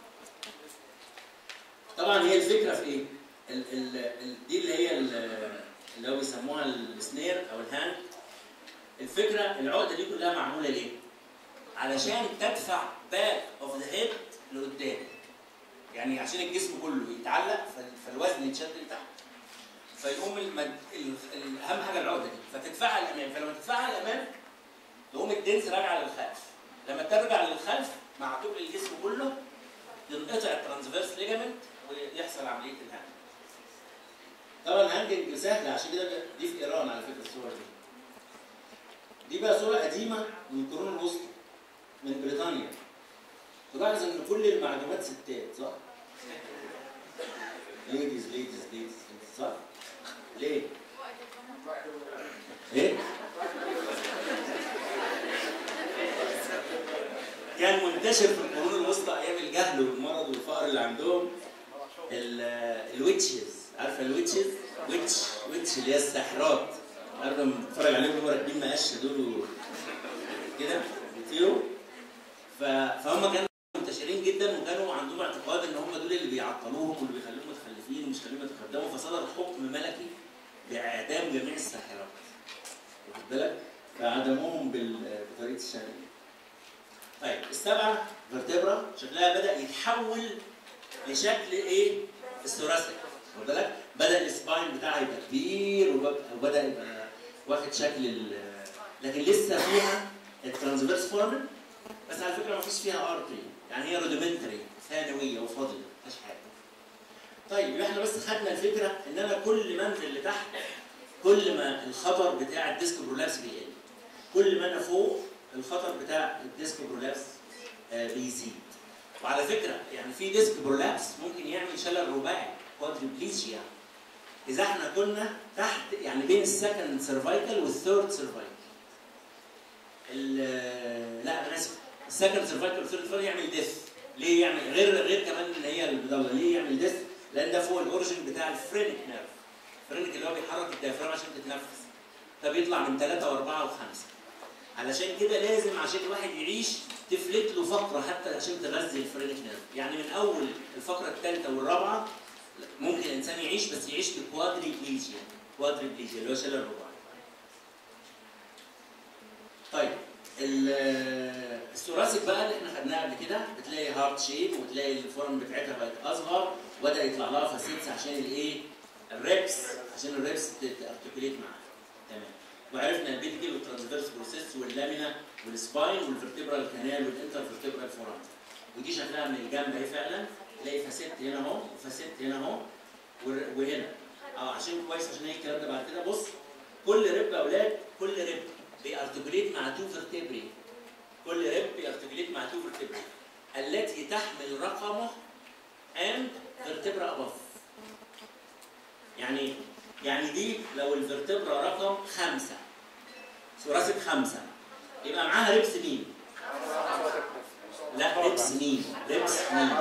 طبعا هي الفكره في ايه؟ ال ال ال دي اللي هي ال- اللي هو بيسموها السنير او الهاند الفكره العقده دي كلها معموله ليه؟ علشان تدفع باك اوف ذا هيد لقدام يعني عشان الجسم كله يتعلق فال- فالوزن يتشد لتحت فيقوم المد... ال... ال- اهم حاجه العقده دي فتدفعها للامام فلما تدفعها للامام تقوم الدنس راجعه للخلف لما ترجع للخلف مع طول الجسم كله ينقطع الترانسفيرس ليجامنت ويحصل عمليه الهانج طبعا الهانجنج سهل عشان كده دي في ايران على فكره الصور دي دي بقى صوره قديمه من القرون الوسطى من بريطانيا تلاحظ ان كل المعلومات ستات صح؟ ليديز ليديز ليديز صح؟ ليه؟ ايه؟ كان منتشر في القرون الوسطى ايام الجهل والمرض والفقر اللي عندهم ال- الويتشز عارفه الويتشز؟ ويتش ويتش اللي هي الساحرات عارفه لما بتتفرج عليهم اللي هم راكبين مقشه دول و- كده بيطيروا ف- فهم كانوا منتشرين متاخرين جدا وكانوا عندهم اعتقاد ان هم دول اللي بيعطلوهم واللي بيخلوهم متخلفين ومش خليهم يتقدموا فصدر حكم ملكي باعدام جميع الساحرات واخد بالك؟ فعدموهم بال- بطريقه الشرعيه. طيب السبعه فيرتبرا شكلها بدا يتحول لشكل ايه؟ الثوراسيك واخد بالك؟ بدا السباين بتاعها يبقى كبير وب- وبدا يبقى واخد شكل ال- لكن لسه فيها الترانسفيرس فورمن بس على فكره ما فيش فيها ارتري يعني هي روديمنتري ثانويه وفاضله ما فيهاش حاجه. طيب يبقى احنا بس خدنا الفكره ان انا كل ما انزل لتحت كل ما الخطر بتاع الديسك برولابس بيقل. كل ما انا فوق الخطر بتاع الديسك برولابس آه، بيزيد. وعلى فكره يعني في ديسك برولابس ممكن يعمل شلل رباعي كوادريبليجيا اذا احنا كنا تحت يعني بين السكند سيرفايكال والثيرد سيرفايكال. ال- لا انا اسف السكند سيرفايكال والثيرد سيرفايكال يعمل ديث ليه يعني غير غير كمان ان هي البدوله ليه يعمل ديث؟ لان ده فوق الاوريجن بتاع الفرينك نيرف الفرينك اللي هو بيحرك الديافرام عشان تتنفس ده بيطلع من ثلاثة وأربعة وخمسة علشان كده لازم عشان الواحد يعيش تفلت له فقرة حتى عشان تغذي الفرينك نيرف يعني من أول الفقرة الثالثة والرابعة ممكن الإنسان يعيش بس يعيش بكوادريبليجيا كوادريبليجيا اللي هو شلل رباعي طيب ال- الثوراسيك بقى اللي احنا خدناها قبل كده بتلاقي هارت شيب وتلاقي الفورم بتاعتها بقت اصغر وبدا يطلع لها فاسيتس عشان الايه؟ الريبس عشان الريبس تارتكوليت معاها تمام وعرفنا البيتيكال والترانسفيرس بروسيس واللامينا والسباين والفرتبرال كانال والانترفرتبرال فورام ودي شكلها من الجنب اهي فعلا تلاقي فاسيت هنا اهو وفاسيت هنا اهو ور- وهنا اه عشان كويس عشان هي الكلام ده بعد كده بص كل ريب يا اولاد كل ريب بيارتكوليت مع تو فيرتبري كل ريب بيارتكوليت مع تو فيرتبري التي تحمل رقمه and vertebra above يعني يعني دي لو الفرتبرا رقم خمسة ثوراسيك خمسة يبقى معاها ريبس مين؟ لا ريبس مين؟ ريبس مين؟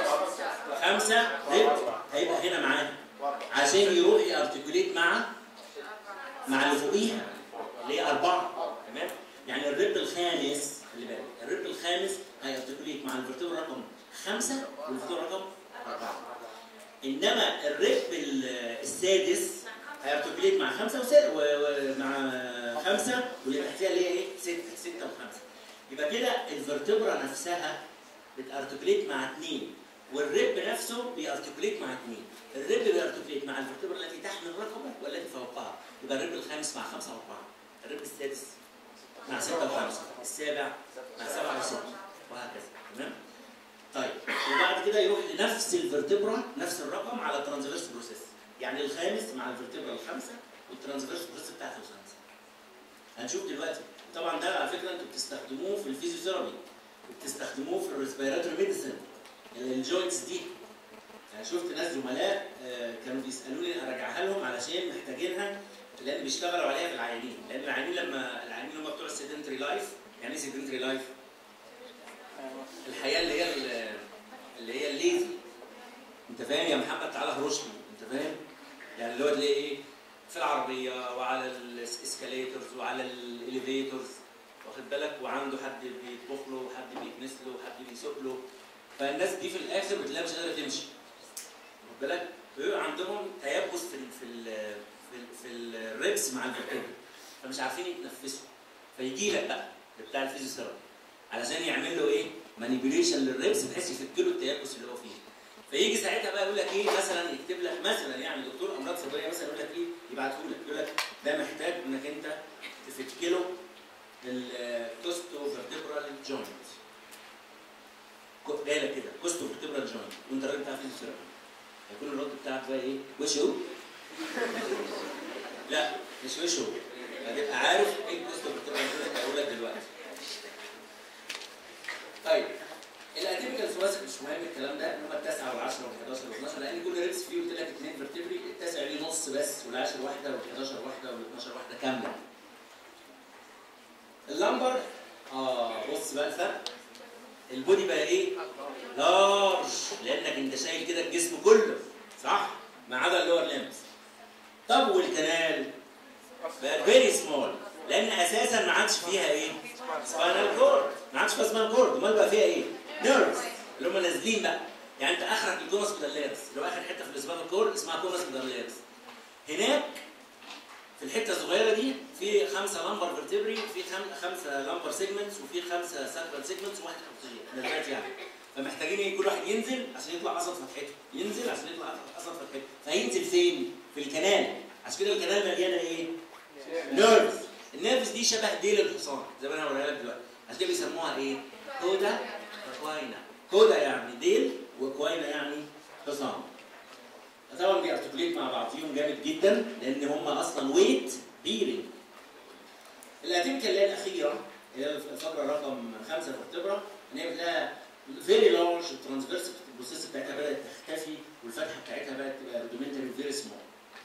خمسة ريب هيبقى هنا معاها عشان يروح يارتكوليت مع مع اللي فوقيها اللي هي أربعة تمام؟ يعني الرب الخامس خلي بالك الرب الخامس هيارتكوليت مع الفرتبرا رقم خمسة والفرتبرا رقم أربعة إنما الرب ال- السادس هيارتكوليت مع خمسة وستة ومع خمسة واللي تحتها اللي هي إيه؟ ستة ستة وخمسة يبقى كده الفرتبرا نفسها بتارتكوليت مع اثنين والرب نفسه بيارتكوليت مع اثنين الرب بيارتكوليت مع الفرتبرا التي تحمل رقمه والتي فوقها يبقى الرب الخامس مع خمسة وأربعة الرب السادس مع ستة وخمسة السابع مع سبعة وستة وهكذا تمام طيب وبعد كده يروح لنفس الفرتبرا نفس الرقم على الترانسفيرس بروسيس يعني الخامس مع الفرتبرا الخامسه والترانسفيرس بروسيس بتاعته الخامسه هنشوف دلوقتي طبعا ده على فكره انتوا بتستخدموه في الفيزيوثيرابي بتستخدموه في الريسبيراتوري ميديسن الجوينتس دي يعني شفت ناس زملاء آه، كانوا بيسالوني اراجعها لهم علشان محتاجينها لان بيشتغلوا عليها في العيانين لان العيانين لما العيانين هم بتوع السيدنتري لايف يعني ايه سيدنتري لايف؟ الحياه اللي هي ال- اللي هي الليزي انت فاهم يا محمد تعالى هرشني انت فاهم يعني اللي هو تلاقي ايه في العربيه وعلى الاسكاليترز وعلى الاليفيتورز واخد بالك وعنده حد بيطبخ له وحد بيكنس له وحد بيسوق له فالناس دي في الاخر بتلاقيها مش قادره تمشي واخد بالك بيبقى عندهم تيبس في ال في ال في, ال في الريبس مع الفرتبرا فمش عارفين يتنفسوا فيجي لك بقى بتاع الفيزيوثيرابي علشان يعمل له ايه؟ مانيبيوليشن للريبس بحيث يفك له التيبس اللي هو فيه. فيجي ساعتها بقى يقول لك ايه مثلا يكتب لك مثلا يعني دكتور امراض صدريه مثلا يقول لك ايه؟ يبعته لك يقول لك ده محتاج انك انت تفك له الكوستو فيرتبرال جوينت. جاي لك كده كوستو فيرتبرال جوينت وانت الراجل بتاع فيزيوثيرابي. هيكون الرد بتاعك بقى ايه؟ وشو؟ لا مش وشو هتبقى عارف ايه الكوستو فيرتبرال جوينت هقول لك دلوقتي. طيب الاتيبيكال ثوراسيك مش مهم الكلام ده ان هم التاسعه وال10 وال11 وال12 لان كل ريبس فيه قلت لك اثنين فيرتبري التاسع ليه نص بس والعاشر واحده وال11 واحده وال12 واحده كامله. اللمبر اه بص بقى الفرق البودي بقى ايه؟ لارج لانك انت شايل كده الجسم كله صح؟ ما عدا اللور ليمز. طب والكنال بقى فيري سمول لان اساسا ما عادش فيها ايه؟ سباينال كورد ما عادش فيها سباينال كورد امال بقى فيها ايه؟ نيرفز اللي هم نازلين بقى يعني انت اخرك الجونس بداليرس اللي هو اخر حته في الاسباب الكور اسمها جونس بداليرس هناك في الحته الصغيره دي في خمسه لمبر فيرتبري في خم- خمسه لمبر سيجمنتس وفي خمسه ساكرال سيجمنتس وواحد اكسجين نزلات يعني فمحتاجين ايه كل واحد ينزل عشان يطلع قصد فتحته ينزل عشان يطلع قصد فتحته فهينزل فين؟ في الكنال عشان كده الكنال مليانه ايه؟ نيرفز النيرفز دي شبه ديل الحصان زي ما انا هوريها لك دلوقتي عشان كده بيسموها ايه؟ كودا وكواينا كودا يعني ديل وكواينا يعني حصان طبعا بيارتكليت مع بعضيهم جامد جدا لان هم اصلا ويت بيرنج الاكتيفيتي اللي هي الاخيره اللي هي الفقره رقم خمسه في الخبره ان هي بتلاقيها فيري لارج الترانسفيرس بروسيس بتاعتها بدات تختفي والفتحه بتاعتها بدات تبقى رودومنتري فيري سمول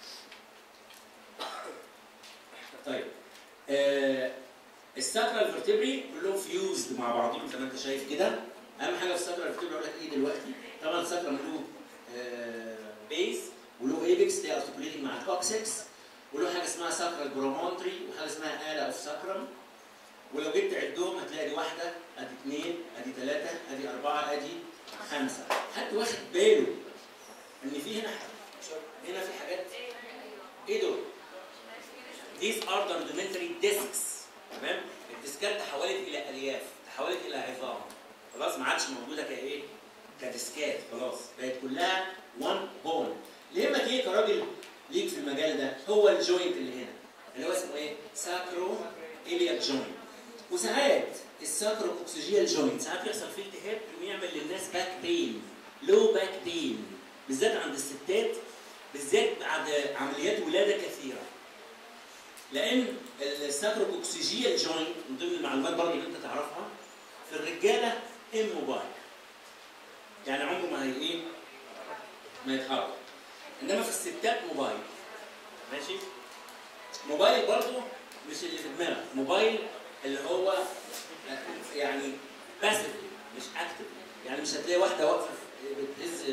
طيب آه الساكرال فيرتبري كلهم فيوزد مع بعضهم زي ما انت شايف كده اهم حاجه في الساكرال فيرتبري اقول لك ايه دلوقتي طبعا الساكرال له آه بيز وله ايبكس اللي ارتكوليتنج مع الكوكسكس وله حاجه اسمها ساكرال برومونتري وحاجه اسمها الا اوف ساكرم ولو جيت تعدهم هتلاقي دي واحده ادي اثنين ادي ثلاثه ادي اربعه ادي خمسه حد واخد باله ان في هنا هنا في حاجات ايه دول؟ These are the rudimentary discs تمام؟ الديسكات تحولت الى الياف تحولت الى عظام خلاص ما عادش موجوده كايه؟ كديسكات خلاص بقت كلها وان بون اللي يهمك ايه كراجل ليك في المجال ده هو الجوينت اللي هنا اللي هو اسمه ايه؟ ساكرو الياك جوينت وساعات الساكرو اوكسجيال جوينت ساعات يحصل فيه التهاب ويعمل للناس باك بين لو باك بين بالذات عند الستات بالذات بعد عمليات ولاده كثيره لان الساكروكوكسيجيال جوينت من ضمن المعلومات برضه اللي انت تعرفها في الرجاله اموبايل يعني عمره ما هي ايه ما يتحرك انما في الستات موبايل ماشي موبايل برضه مش اللي في دماغك موبايل اللي هو يعني باسف مش اكتف يعني مش هتلاقي واحده واقفه بتهز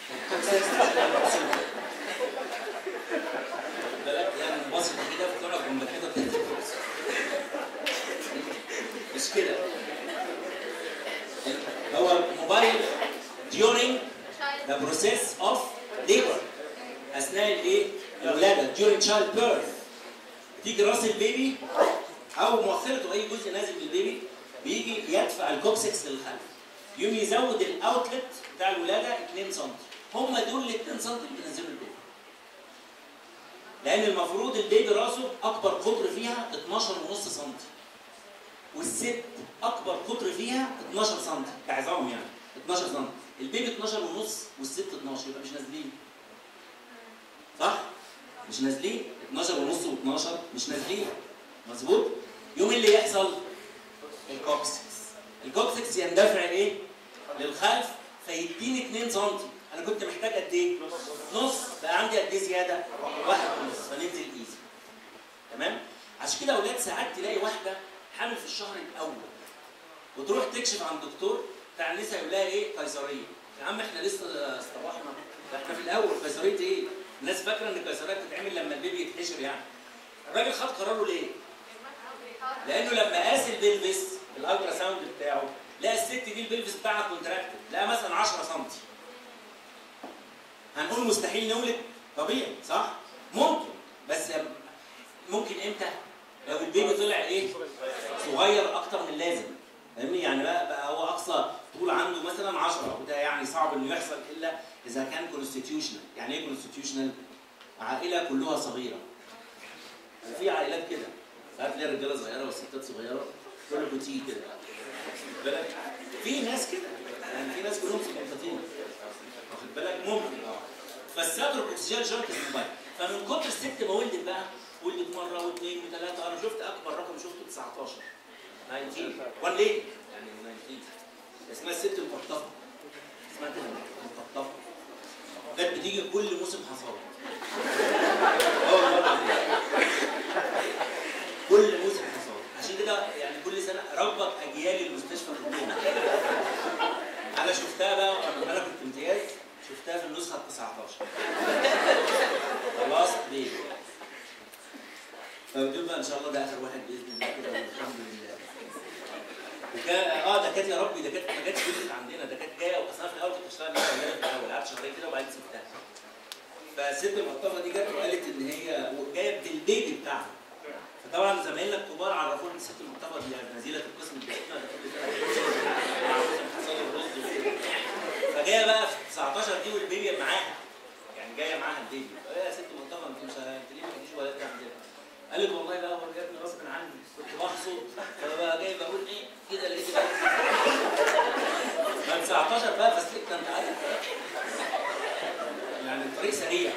بالك يعني بص كده بتقرا جنب كده بتهز مش كده هو موبايل during the process of labor اثناء الايه؟ الولاده during child birth تيجي راس البيبي او مؤخرته اي جزء نازل من البيبي بيجي يدفع الكوكسكس للخلف يوم يزود الاوتلت بتاع الولاده 2 سم هم دول ال 2 سم اللي بينزلوا البيبي لان المفروض البيبي راسه اكبر قطر فيها 12.5 سم والست اكبر قطر فيها 12 سم كعظام يعني 12 سم البيبي 12 ونص والست 12 يبقى مش نازلين صح؟ مش نازلين 12 ونص و12 مش نازلين مظبوط؟ يوم اللي يحصل الكوكسكس الكوكسكس يندفع ايه؟ للخلف فيديني 2 سم انا كنت محتاج قد ايه؟ نص بقى عندي قد ايه زياده؟ واحد ونص فننزل ايزي تمام؟ عشان كده اولاد ساعات تلاقي واحده حامل في الشهر الاول وتروح تكشف عند دكتور بتاع النساء يقول لها ايه قيصريه يا عم احنا لسه استبحنا ده احنا في الاول قيصريه ايه؟ الناس فاكره ان القيصريه بتتعمل لما البيبي يتحشر يعني الراجل خد قراره ليه؟ لانه لما قاس البلفس الالترا ساوند بتاعه لقى الست دي البلفس بتاعها كونتراكتد لقى مثلا 10 سم هنقول مستحيل نولد طبيعي صح؟ ممكن بس ممكن امتى؟ لو البيبي طلع ايه؟ صغير اكتر من اللازم فاهمني؟ يعني بقى, بقى هو اقصى طول عنده مثلا 10 وده يعني صعب انه يحصل الا اذا كان كونستيتيوشنال، يعني ايه كونستيتيوشنال؟ عائله كلها صغيره. وفي عائلات كده ساعات تلاقي رجاله صغيره والستات صغيره كله بوتيك كده. بالك؟ في ناس كده يعني في ناس كلهم سكنتين واخد بالك؟ ممكن اه فالساتر الاكسجين جانك الموبايل فمن كتر الست ما ولدت بقى ولدت مره واثنين وثلاثه انا شفت اكبر رقم شفته 19 19 وان ليه؟ يعني 19 اسمها الست المقطفه اسمها كده المقطفه كانت بتيجي كل موسم حصاد اه والله العظيم. كل موسم حصاد عشان كده يعني كل سنه ربط اجيال المستشفى كلهم انا شفتها بقى لما انا كنت امتياز شفتها في النسخه ال 19 خلاص ليه؟ فبدون بقى ان شاء الله ده اخر واحد باذن الله كده والحمد لله. وكان اه ده كانت يا ربي ده كانت ما جاتش ولدت عندنا ده كانت جايه واصلا في الاول كنت بشتغل مع اولاد في الاول قعدت شهرين كده وبعدين سبتها فالست المقطفه دي جت وقالت ان هي جايه بالبيبي بتاعها فطبعا زمايلنا الكبار عرفوني الست المقطفه دي يعني نزيله القسم بتاعتنا ده كل سنه عاوزة حصل الرز وكده. فجايه بقى في 19 دي والبيبي معاها يعني جايه معاها البيبي فقال يا ست مقطفه انت مش انت ليه ما تجيش ولد عندنا قالت والله بقى هو جابني غصب عني كنت بحصد فبقى جاي بقول ايه كده لقيت بقى ما 19 بقى فسلكت انت عارف يعني الطريق سريع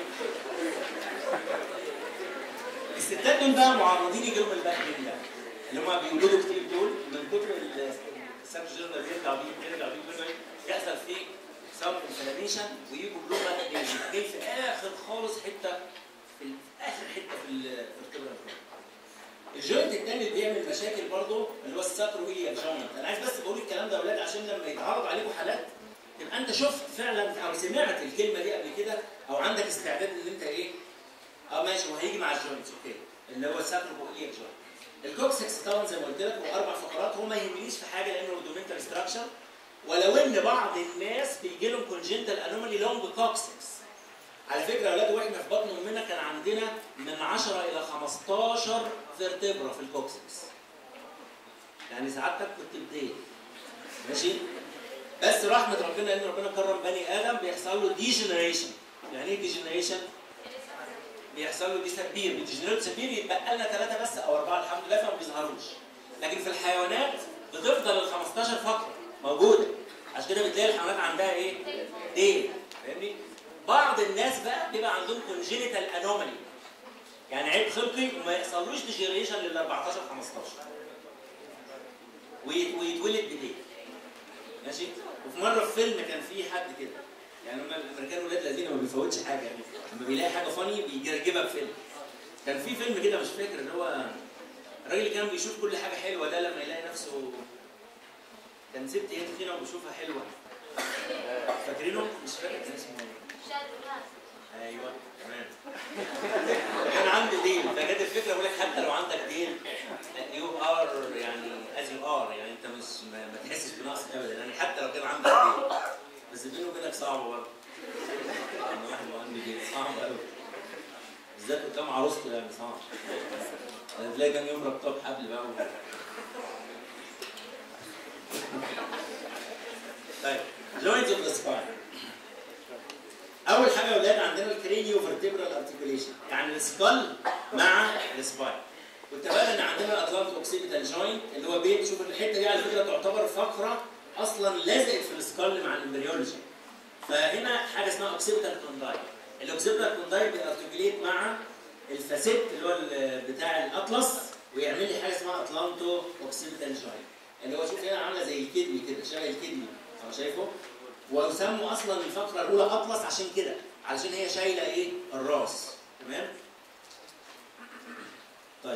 الستات دول بقى معرضين يجي لهم الباك بين ده اللي هم بيولدوا كتير دول من كتر السب جيرنال بيرجع بيه بيرجع بيه بيرجع بيه يحصل فيه سب انفلاميشن ويجوا بلوغ بقى جاي في اخر خالص حته في اخر حته في ال- في الكبرى الجوينت الثاني اللي بيعمل مشاكل برضه اللي هو الساكرو ايليا جوينت انا عايز بس بقول الكلام ده يا اولاد عشان لما يتعرض عليكم حالات تبقى انت شفت فعلا او سمعت الكلمه دي قبل كده او عندك استعداد ان انت ايه اه ماشي وهيجي مع الجوينتس اوكي اللي هو الساكرو ايليا جوينت الكوكسكس طبعا زي ما قلت لك هو اربع فقرات هو ما يهمنيش في حاجه لانه رودومنتال ستراكشر ولو ان بعض الناس بيجي لهم كونجنتال انومالي لونج كوكسكس على فكره يا اولاد واحنا في بطن امنا كان عندنا من 10 الى 15 فيرتبرا في الكوكسكس. يعني سعادتك كنت بديل. ماشي؟ بس رحمه ربنا ان ربنا كرم بني ادم بيحصل له ديجنريشن. يعني ايه ديجنريشن؟ بيحصل له ديسابير، بيديجنريت ديسابير يتبقى لنا ثلاثه بس او اربعه الحمد لله فما بيظهروش. لكن في الحيوانات بتفضل ال 15 فقره موجوده. عشان كده بتلاقي الحيوانات عندها ايه؟ ديل فاهمني؟ بعض الناس بقى بيبقى عندهم كونجينيتال انومالي يعني عيب خلقي وما يحصلوش ديجنريشن لل 14 15 وي- ويتولد بديه ماشي وفي مره في فيلم كان في حد كده يعني هم الامريكان ولاد الذين ما بيفوتش حاجه يعني لما بيلاقي حاجه فاني بيجيبها في فيلم كان في فيلم كده مش فاكر اللي هو الراجل اللي كان بيشوف كل حاجه حلوه ده لما يلاقي نفسه كان ست هي تخينه وبيشوفها حلوه فاكرينه مش فاكر كان اسمه ايه ايوه تمام كان عندي ديل فجت الفكره بقول لك حتى لو عندك ديل يو ار يعني از يو ار يعني انت مش ما, ما تحسش بنقص ابدا يعني حتى لو كان عندك ديل بس بيني وبينك صعب برضه ان واحد يبقى عنده ديل صعب قوي بالذات قدام عروسته يعني صعب يعني تلاقي كام يوم ربطها بحبل بقى و... طيب جوينتس اوف ذا سباين اول حاجه يا اولاد عندنا الكرينيو فيرتبرال ارتكوليشن يعني السكال مع السباين واتفقنا ان عندنا الاطلانت اوكسيبيتال جوينت اللي هو بين شوف الحته دي على فكره تعتبر فقره اصلا لازقت في السكال مع الامبريولوجي فهنا حاجه اسمها اوكسيبيتال كونداي الاوكسيبيتال كونداي بيارتكوليت مع الفاسيت اللي هو ال- بتاع الاطلس ويعمل لي حاجه اسمها اطلانتو اوكسيبيتال جوينت اللي هو شوف هنا عامله زي الكدني كده شبه الكدني هو شايفه ويسموا اصلا الفقره الاولى اطلس عشان كده علشان هي شايله ايه الراس تمام طيب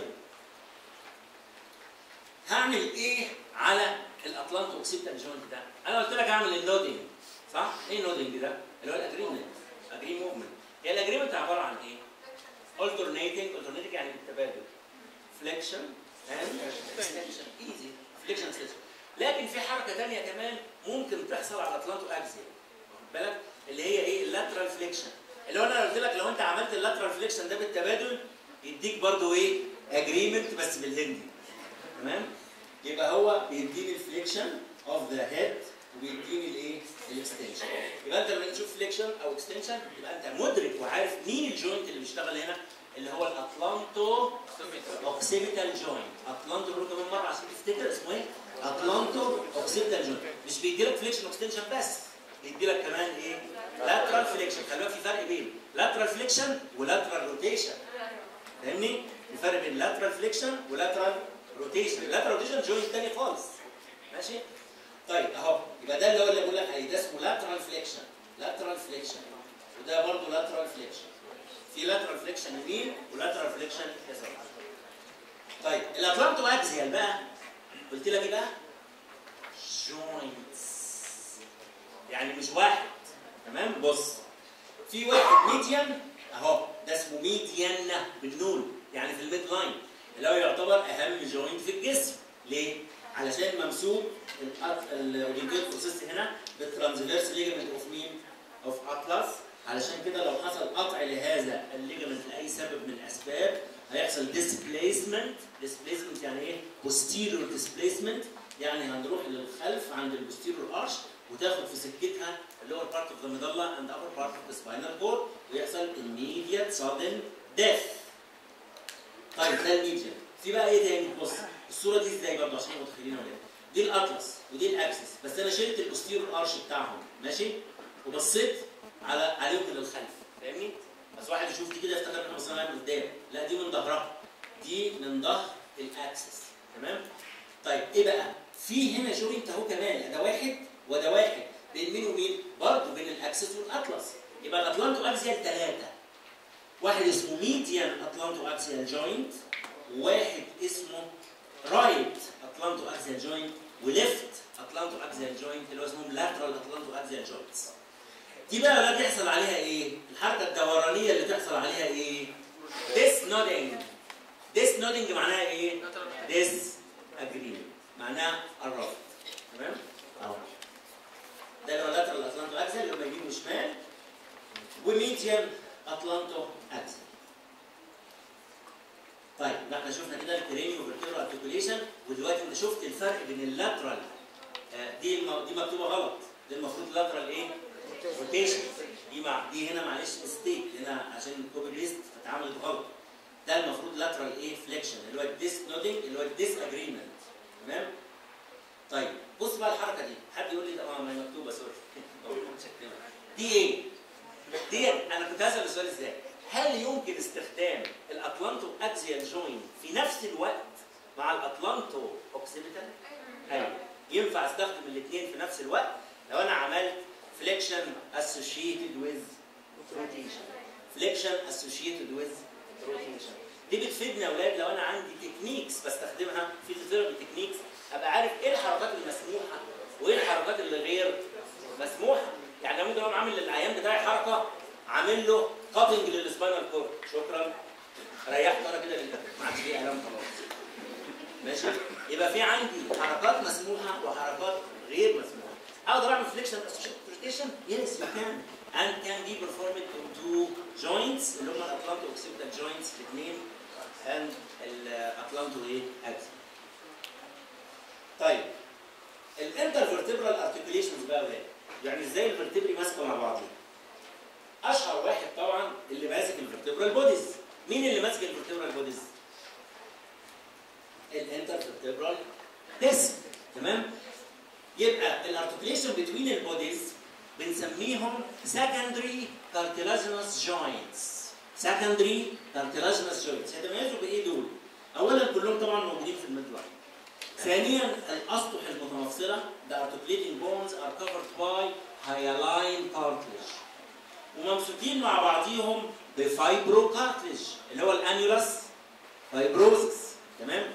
هعمل ايه على الاطلانت اوكسيبتال جوينت ده انا قلت لك اعمل النودنج صح ايه النودنج ده اللي هو الاجريمنت اجري موفمنت هي الاجريمنت عباره عن ايه alternating alternating يعني بالتبادل flexion and extension easy flexion extension لكن في حركه ثانيه كمان ممكن تحصل على الاطلانتو اكسيال واخد بالك اللي هي ايه اللاترال فليكشن اللي هو انا قلت لك لو انت عملت اللاترال فليكشن ده بالتبادل يديك برضو ايه اجريمنت بس بالهندي تمام يبقى هو بيديني الفليكشن اوف ذا هيد وبيديني الايه الاكستنشن يبقى انت لما تشوف فليكشن او اكستنشن يبقى انت مدرك وعارف مين الجوينت اللي بيشتغل هنا اللي هو الاطلانتو اوكسيبيتال جوينت اطلانتو بقول كمان مره عشان تفتكر اسمه ايه اطلانتو اوكسيبيتال جوينت مش بيدي لك فليكشن واكستنشن بس بيدي لك كمان ايه لاترال فليكشن خلي بالك في فرق بين لاترال فليكشن ولاترال روتيشن فاهمني الفرق بين لاترال فليكشن ولاترال روتيشن اللاترال روتيشن جوينت تاني خالص ماشي طيب اهو يبقى ده اللي هو اللي بقول لك عليه ده اسمه لاترال فليكشن لاترال فليكشن وده برضه لاترال فليكشن في لاترال فليكشن يمين ولاترال فليكشن يسار طيب الاطلانتو اكزيال بقى قلت لك ايه بقى جوينتس يعني مش واحد تمام بص في واحد ميديان اهو ده اسمه ميديان بالنون يعني في الميد لاين اللي هو يعتبر اهم جوينت في الجسم ليه علشان ممسوك الاوديتور بروسيس هنا بالترانسفيرس ليجمنت اوف مين؟ اوف اطلس علشان كده لو حصل قطع لهذا الليجمنت لاي سبب من الاسباب هيحصل ديسبليسمنت ديسبليسمنت يعني ايه؟ posterior displacement يعني هنروح للخلف عند البوستيرور ارش وتاخد في سكتها اللور بارت اوف ذا ميدالا اند upper بارت اوف ذا سباينال كورد ويحصل immediate sudden death. طيب ده الميديا في بقى ايه تاني؟ بص الصوره دي ازاي برضه عشان متخيلين ولا دي الاطلس ودي الاكسس بس انا شلت البوستيرور ارش بتاعهم ماشي وبصيت على عليهم من الخلف فاهمني؟ بس واحد يشوف دي كده يفتكر ان احنا بصينا من قدام لا دي من ظهرها دي من ظهر الاكسس تمام؟ طيب ايه بقى؟ في هنا جوينت اهو كمان ده واحد وده واحد بين مين ومين؟ برضه بين الاكسس والاطلس يبقى الاطلانتو اكسيال ثلاثه واحد اسمه ميديان اطلانتو اكسيال جوينت وواحد اسمه رايت اطلانتو اكسيال جوينت وليفت اطلانتو اكسيال جوينت اللي هو اسمهم لاترال اطلانتو اكسيال جوينتس دي بقى بقى تحصل عليها ايه؟ الحركه الدورانيه اللي تحصل عليها ايه؟ ديس نودنج ديس نودنج معناها ايه؟ ديس اجريمنت معناها الرفض تمام؟ اهو ده اللي هو لاترال اطلانتو اكسل اللي هم يمين وشمال وميديان اطلانتو اكسل طيب ده احنا شفنا كده الكرينيو فيرتيبرال ارتكوليشن ودلوقتي انت شفت الفرق بين اللاترال آه دي الم... دي مكتوبه غلط دي المفروض لاترال ايه؟ روتيشن دي مع دي هنا معلش ميستيك هنا عشان الكوبي بيست اتعملت غلط ده المفروض لاترال ايه فليكشن اللي هو الديس نودنج اللي هو الديس اجريمنت تمام طيب بص بقى الحركه دي حد يقول لي ده اه ما هي مكتوبه سوري دي ايه دي انا كنت هسال السؤال ازاي هل يمكن استخدام الاطلانتو اكسيال جوين في نفس الوقت مع الاطلانتو اوكسيبيتال ايوه ينفع استخدم الاثنين في نفس الوقت لو انا عملت فليكشن associated with rotation فليكشن associated with rotation دي بتفيدني يا اولاد لو انا عندي تكنيكس بستخدمها في ثيرابي تكنيكس ابقى عارف ايه الحركات المسموحه وايه الحركات اللي غير مسموحه يعني لو ممكن اقوم عامل للعيان بتاعي حركه عامل له كاتنج للسباينال كورد شكرا ريحت انا كده لله ما عادش فيه الام خلاص ماشي يبقى في عندي حركات مسموحه وحركات غير مسموحه اقدر اعمل فليكشن روتيشن يس يو كان and can be performed on two joints اللي هم الاطلانتو اوكسيبيتال جوينتس الاثنين and الاطلانتو ايه اكسل طيب الانترفيرتبرال ارتكوليشنز بقى ولاد يعني ازاي الفرتبري ماسكه مع بعض اشهر واحد طبعا اللي ماسك الفرتبرال بوديز مين اللي ماسك الفرتبرال بوديز الانترفيرتبرال ديسك تمام يبقى الارتكوليشن بين البوديز بنسميهم secondary cartilaginous joints secondary cartilaginous joints هيتميزوا بايه دول؟ اولا كلهم طبعا موجودين في الميد لاين ثانيا الاسطح المتمفصله the articulating bones are covered by hyaline cartilage وممسوكين مع بعضيهم بفايبرو كارتلج اللي هو الانيولاس فايبروسس تمام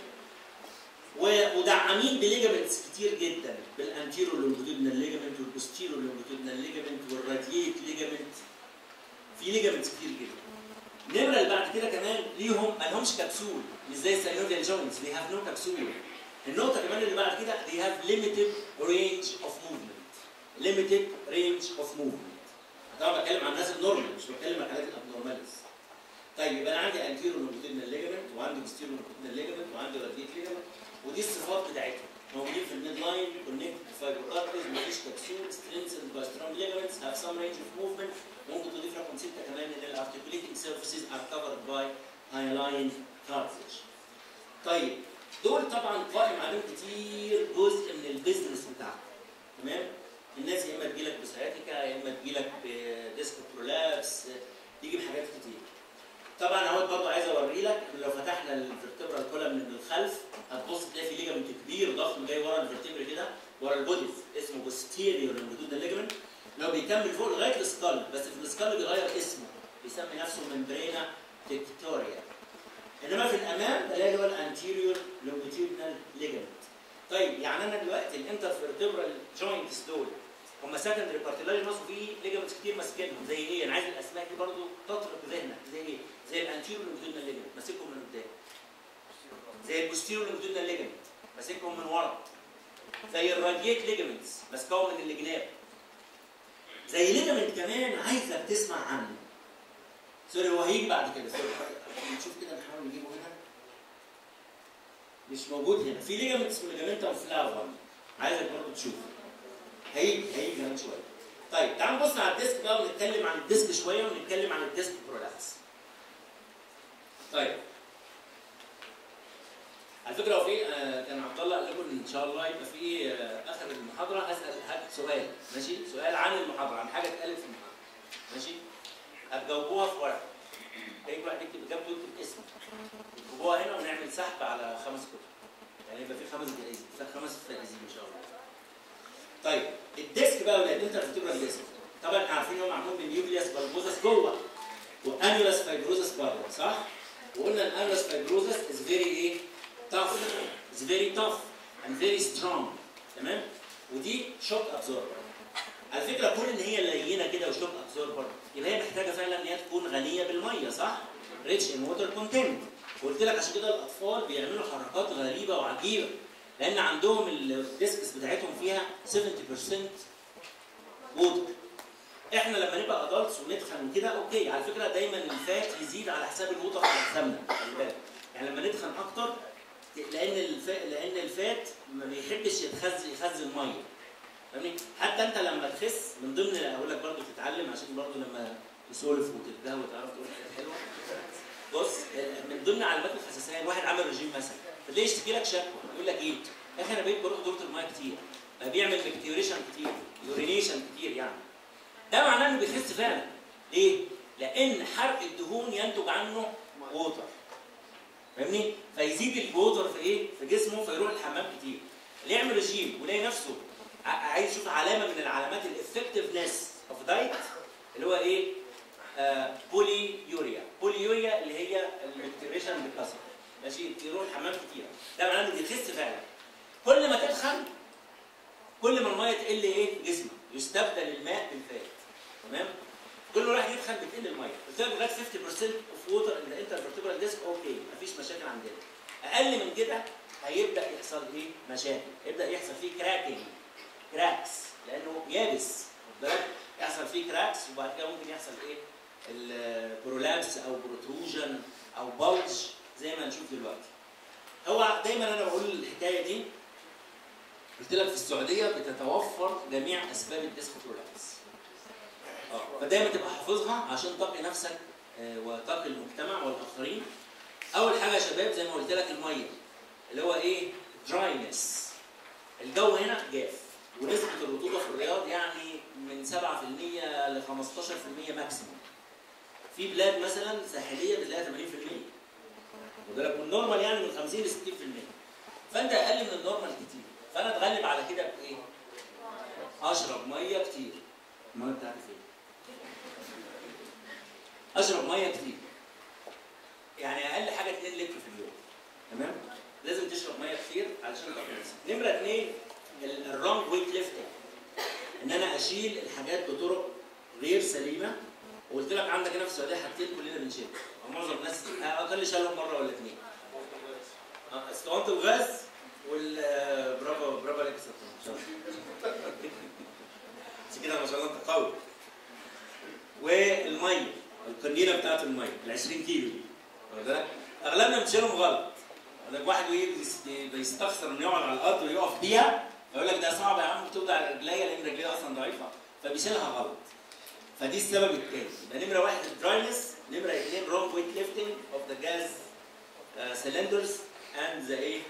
ودعامين بليجامنتس كتير جدا بالانتيرو لونجيتودنال ليجامنت والبوستيرو لونجيتودنال ليجامنت والرادييت ليجامنت في ليجامنتس كتير جدا النمره اللي بعد كده كمان ليهم ما لهمش كبسول مش زي السينوفيال جوينتس they have no كبسول النقطه كمان اللي بعد كده they have limited range of movement limited range of movement طبعا بتكلم عن الناس النورمال مش بتكلم عن الحالات الابنورماليز طيب يبقى انا عندي انتيرو لونجيتودنال ليجامنت وعندي بوستيرو لونجيتودنال ليجامنت وعندي رادييت ليجامنت ودي الصفات بتاعتهم موجودين في الميد لاين كونكت فايبر ارتريز مفيش كبسول سترينسد باي سترونج ليجامنتس هاف سم رينج اوف موفمنت ممكن تضيف رقم 6 كمان ان الارتكوليتنج سيرفيسز ار كفرد باي هايلاين كارتريج طيب دول طبعا قائم عليهم كتير جزء من البيزنس بتاعهم تمام الناس يا اما تجيلك بسciatica يا اما تجيلك بديسك برولابس تيجي بحاجات كتير طبعا اهوت برضه عايز اوري لك ان لو فتحنا الفرتبرال كولم من الخلف هتبص تلاقي في ليجمنت كبير ضخم جاي ورا الفرتبرا كده ورا البوديز اسمه بوستيريور لونجيتودنال ليجمنت لو بيكمل فوق لغايه السكال بس في السكال بيغير اسمه بيسمي نفسه ممبرينا تكتوريا انما في الامام بلاقي اللي هو الانتيريور لونجيتودنال ليجمنت طيب يعني انا دلوقتي الانترفيرتبرال جوينتس دول هم سكندري كارتلاجينوس وفي ليجمنتس كتير ماسكينهم زي ايه؟ انا عايز الاسماء دي برضه تطرق ذهنك زي ايه؟ زي الانتيريور لونجيتودنال ليجمنت ماسكهم من قدام زي البوستيريور لونجيتودنال ليجمنت ماسكهم من ورا زي الراديات ليجمنتس ماسكاهم من الجناب زي ليجمنت كمان عايزك تسمع عنه سوري هو هيجي بعد كده سوري نشوف كده نحاول نجيبه هنا مش موجود هنا في ليجمنت اسمه ليجمنتم فلافر عايزك برضه تشوفه هيجي هيجي كمان شويه طيب تعال نبص على الديسك بقى ونتكلم عن الديسك شويه ونتكلم عن الديسك برولابس طيب على فكره هو في آه، كان عبد الله قال لكم ان شاء الله يبقى في آه، اخر المحاضره اسال هات سؤال ماشي سؤال عن المحاضره عن حاجه اتقالت في المحاضره ماشي هتجاوبوها في ورقه كل واحد يكتب اجابته ويكتب اسمه يكتبوها هنا ونعمل سحب على خمس كتب يعني يبقى في خمس جوائز خمس فائزين ان شاء الله طيب الديسك بقى يا ولاد انت بتكتب الديسك طبعا احنا عارفين هو معمول من نيوكليوس بالبوزس جوه وانيولس فايبروزس بره صح؟ وقلنا الانيولس فايبروزس از فيري ايه؟ tough is very tough and very strong تمام ودي شوك ابزوربر على فكره كون ان هي لينه كده وشوك ابزوربر يبقى هي محتاجه فعلا ان هي تكون غنيه بالميه صح؟ ريتش ان ووتر كونتنت قلت لك عشان كده الاطفال بيعملوا حركات غريبه وعجيبه لان عندهم الديسكس بتاعتهم فيها 70% ووتر احنا لما نبقى ادلتس وندخن وكده اوكي على فكره دايما الفات يزيد على حساب الووتر على حسابنا خلي بالك يعني لما ندخن اكتر لان الف... لان الفات ما بيحبش يتخزن يخزن ميه فاهمني حتى انت لما تخس من ضمن اقول لك برضه تتعلم عشان برضه لما تسولف وتتقهوى وتعرف تقول حاجات حلوه بص من ضمن علامات الحساسيه الواحد عمل رجيم مثلا فتلاقيه يشتكي لك شكوى يقول لك ايه يا اخي انا بقيت بروح دكتور الميه كتير بيعمل مكتيوريشن كتير يورينيشن كتير يعني ده معناه انه بيخس فعلا ليه؟ لان حرق الدهون ينتج عنه ووتر فاهمني؟ فيزيد الووتر في ايه؟ في جسمه فيروح الحمام كتير. اللي يعمل رجيم ويلاقي نفسه ع- عايز يشوف علامه من العلامات الافكتفنس اوف دايت اللي هو ايه؟ آه بولي يوريا، بولي يوريا اللي هي المكتريشن بالكسر. ماشي؟ يروح الحمام كتير. ده معناه انه بيخس فعلا. كل ما تدخن كل ما الميه تقل ايه؟ جسمك. يستبدل الماء بالفات. تمام؟ كل ما الواحد يدخن بتقل الميه قلت لك لغايه 50% اوف ووتر ان انت الفرتبرال ديسك اوكي مفيش مشاكل عندنا اقل من كده هيبدا يحصل ايه مشاكل يبدا يحصل فيه كراكنج كراكس لانه يابس خد بالك يحصل فيه كراكس وبعد كده ممكن يحصل ايه البرولابس او بروتروجن او بلج زي ما هنشوف دلوقتي هو دايما انا بقول الحكايه دي قلت لك في السعوديه بتتوفر جميع اسباب الديسك برولابس اه فدايما تبقى حافظها عشان تقي نفسك آه، وتقي المجتمع والاخرين اول حاجه يا شباب زي ما قلت لك الميه اللي هو ايه دراينس الجو هنا جاف ونسبه الرطوبه في الرياض يعني من 7% ل 15% ماكسيموم في بلاد مثلا ساحليه بتلاقيها 80% وده بالك والنورمال يعني من 50 ل 60% فانت اقل من النورمال كتير فانا اتغلب على كده بايه؟ اشرب ميه كتير الميه بتاعتي فين؟ اشرب ميه كتير يعني اقل حاجه 2 لتر في اليوم تمام لازم تشرب ميه كتير علشان تقدر نفسك نمره اثنين الرونج ويت ليفتنج ان انا اشيل الحاجات بطرق غير سليمه وقلت لك عندك هنا في السعوديه حاجتين كلنا بنشيل او معظم الناس اقل شالهم مره ولا اثنين اسطوانه الغاز وال برافو برافو عليك يا ستار بس كده ما شاء الله انت قوي والميه القنينه بتاعت الميه ال 20 كيلو دي واخد بالك؟ اغلبنا بنشيلهم غلط لك واحد ويجي يس- بيستخسر انه يقعد على الارض ويقف بيها يقول لك ده صعب يا عم بتوجع رجليا لان رجليا اصلا ضعيفه فبيشيلها غلط فدي السبب الثاني يبقى نمره واحد الدراينس نمره اثنين رونج ويت ليفتنج اوف ذا جاز سلندرز اند ذا ايه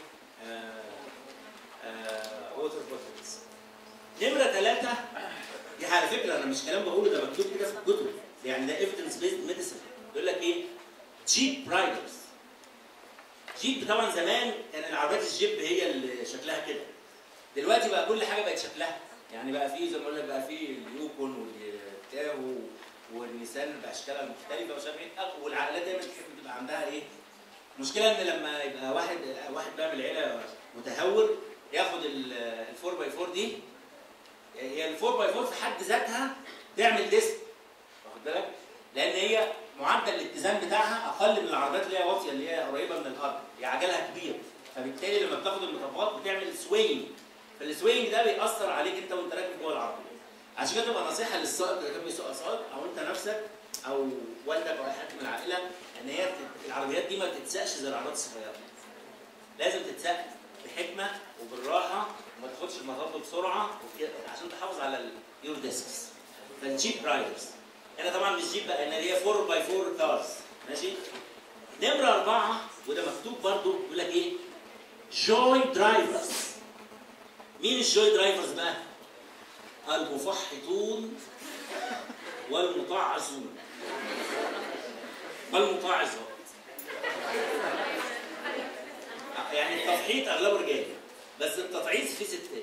ووتر بوتلز نمره ثلاثه دي على فكره انا مش كلام بقوله ده مكتوب كده في الكتب يعني ده ايفيدنس بيزد ميديسن يقول لك ايه جيب رايدرز جيب طبعا زمان كان العربيات الجيب هي اللي شكلها كده دلوقتي بقى كل حاجه بقت شكلها يعني بقى في زي ما بقول لك بقى في اليوكون والتاهو والنيسان باشكالها المختلفه ومش عارف ايه والعائلات دايما تحب تبقى عندها ايه مشكلة ان لما يبقى واحد واحد بقى من العيله متهور ياخد ال 4 باي 4 دي هي ال 4 باي 4 في حد ذاتها تعمل ديسك واخد بالك؟ لان هي معدل الاتزان بتاعها اقل من العربيات اللي هي واطيه اللي هي قريبه من الارض هي عجلها كبير فبالتالي لما بتاخد المطبات بتعمل سوينج فالسوينج ده بيأثر عليك انت وانت راكب جوه العربيه عشان كده تبقى نصيحه للسائق اللي كان بيسوق سائق او انت نفسك او والدك او اي حد من العائله ان هي بت- العربيات دي ما تتسقش زي العربيات الصغيره لازم تتسق بحكمه وبالراحه وما تاخدش المطب بسرعه وكده عشان تحافظ على اليور ديسكس فالجيب رايدرز انا طبعا مش جيب بقى انا ليا 4 باي 4 كارز ماشي نمره اربعه وده مكتوب برضو بيقول لك ايه جوي درايفرز مين الجوي درايفرز بقى؟ المفحطون والمطعزون والمطاعزات يعني التفحيط اغلبه رجال بس التطعيز فيه ستات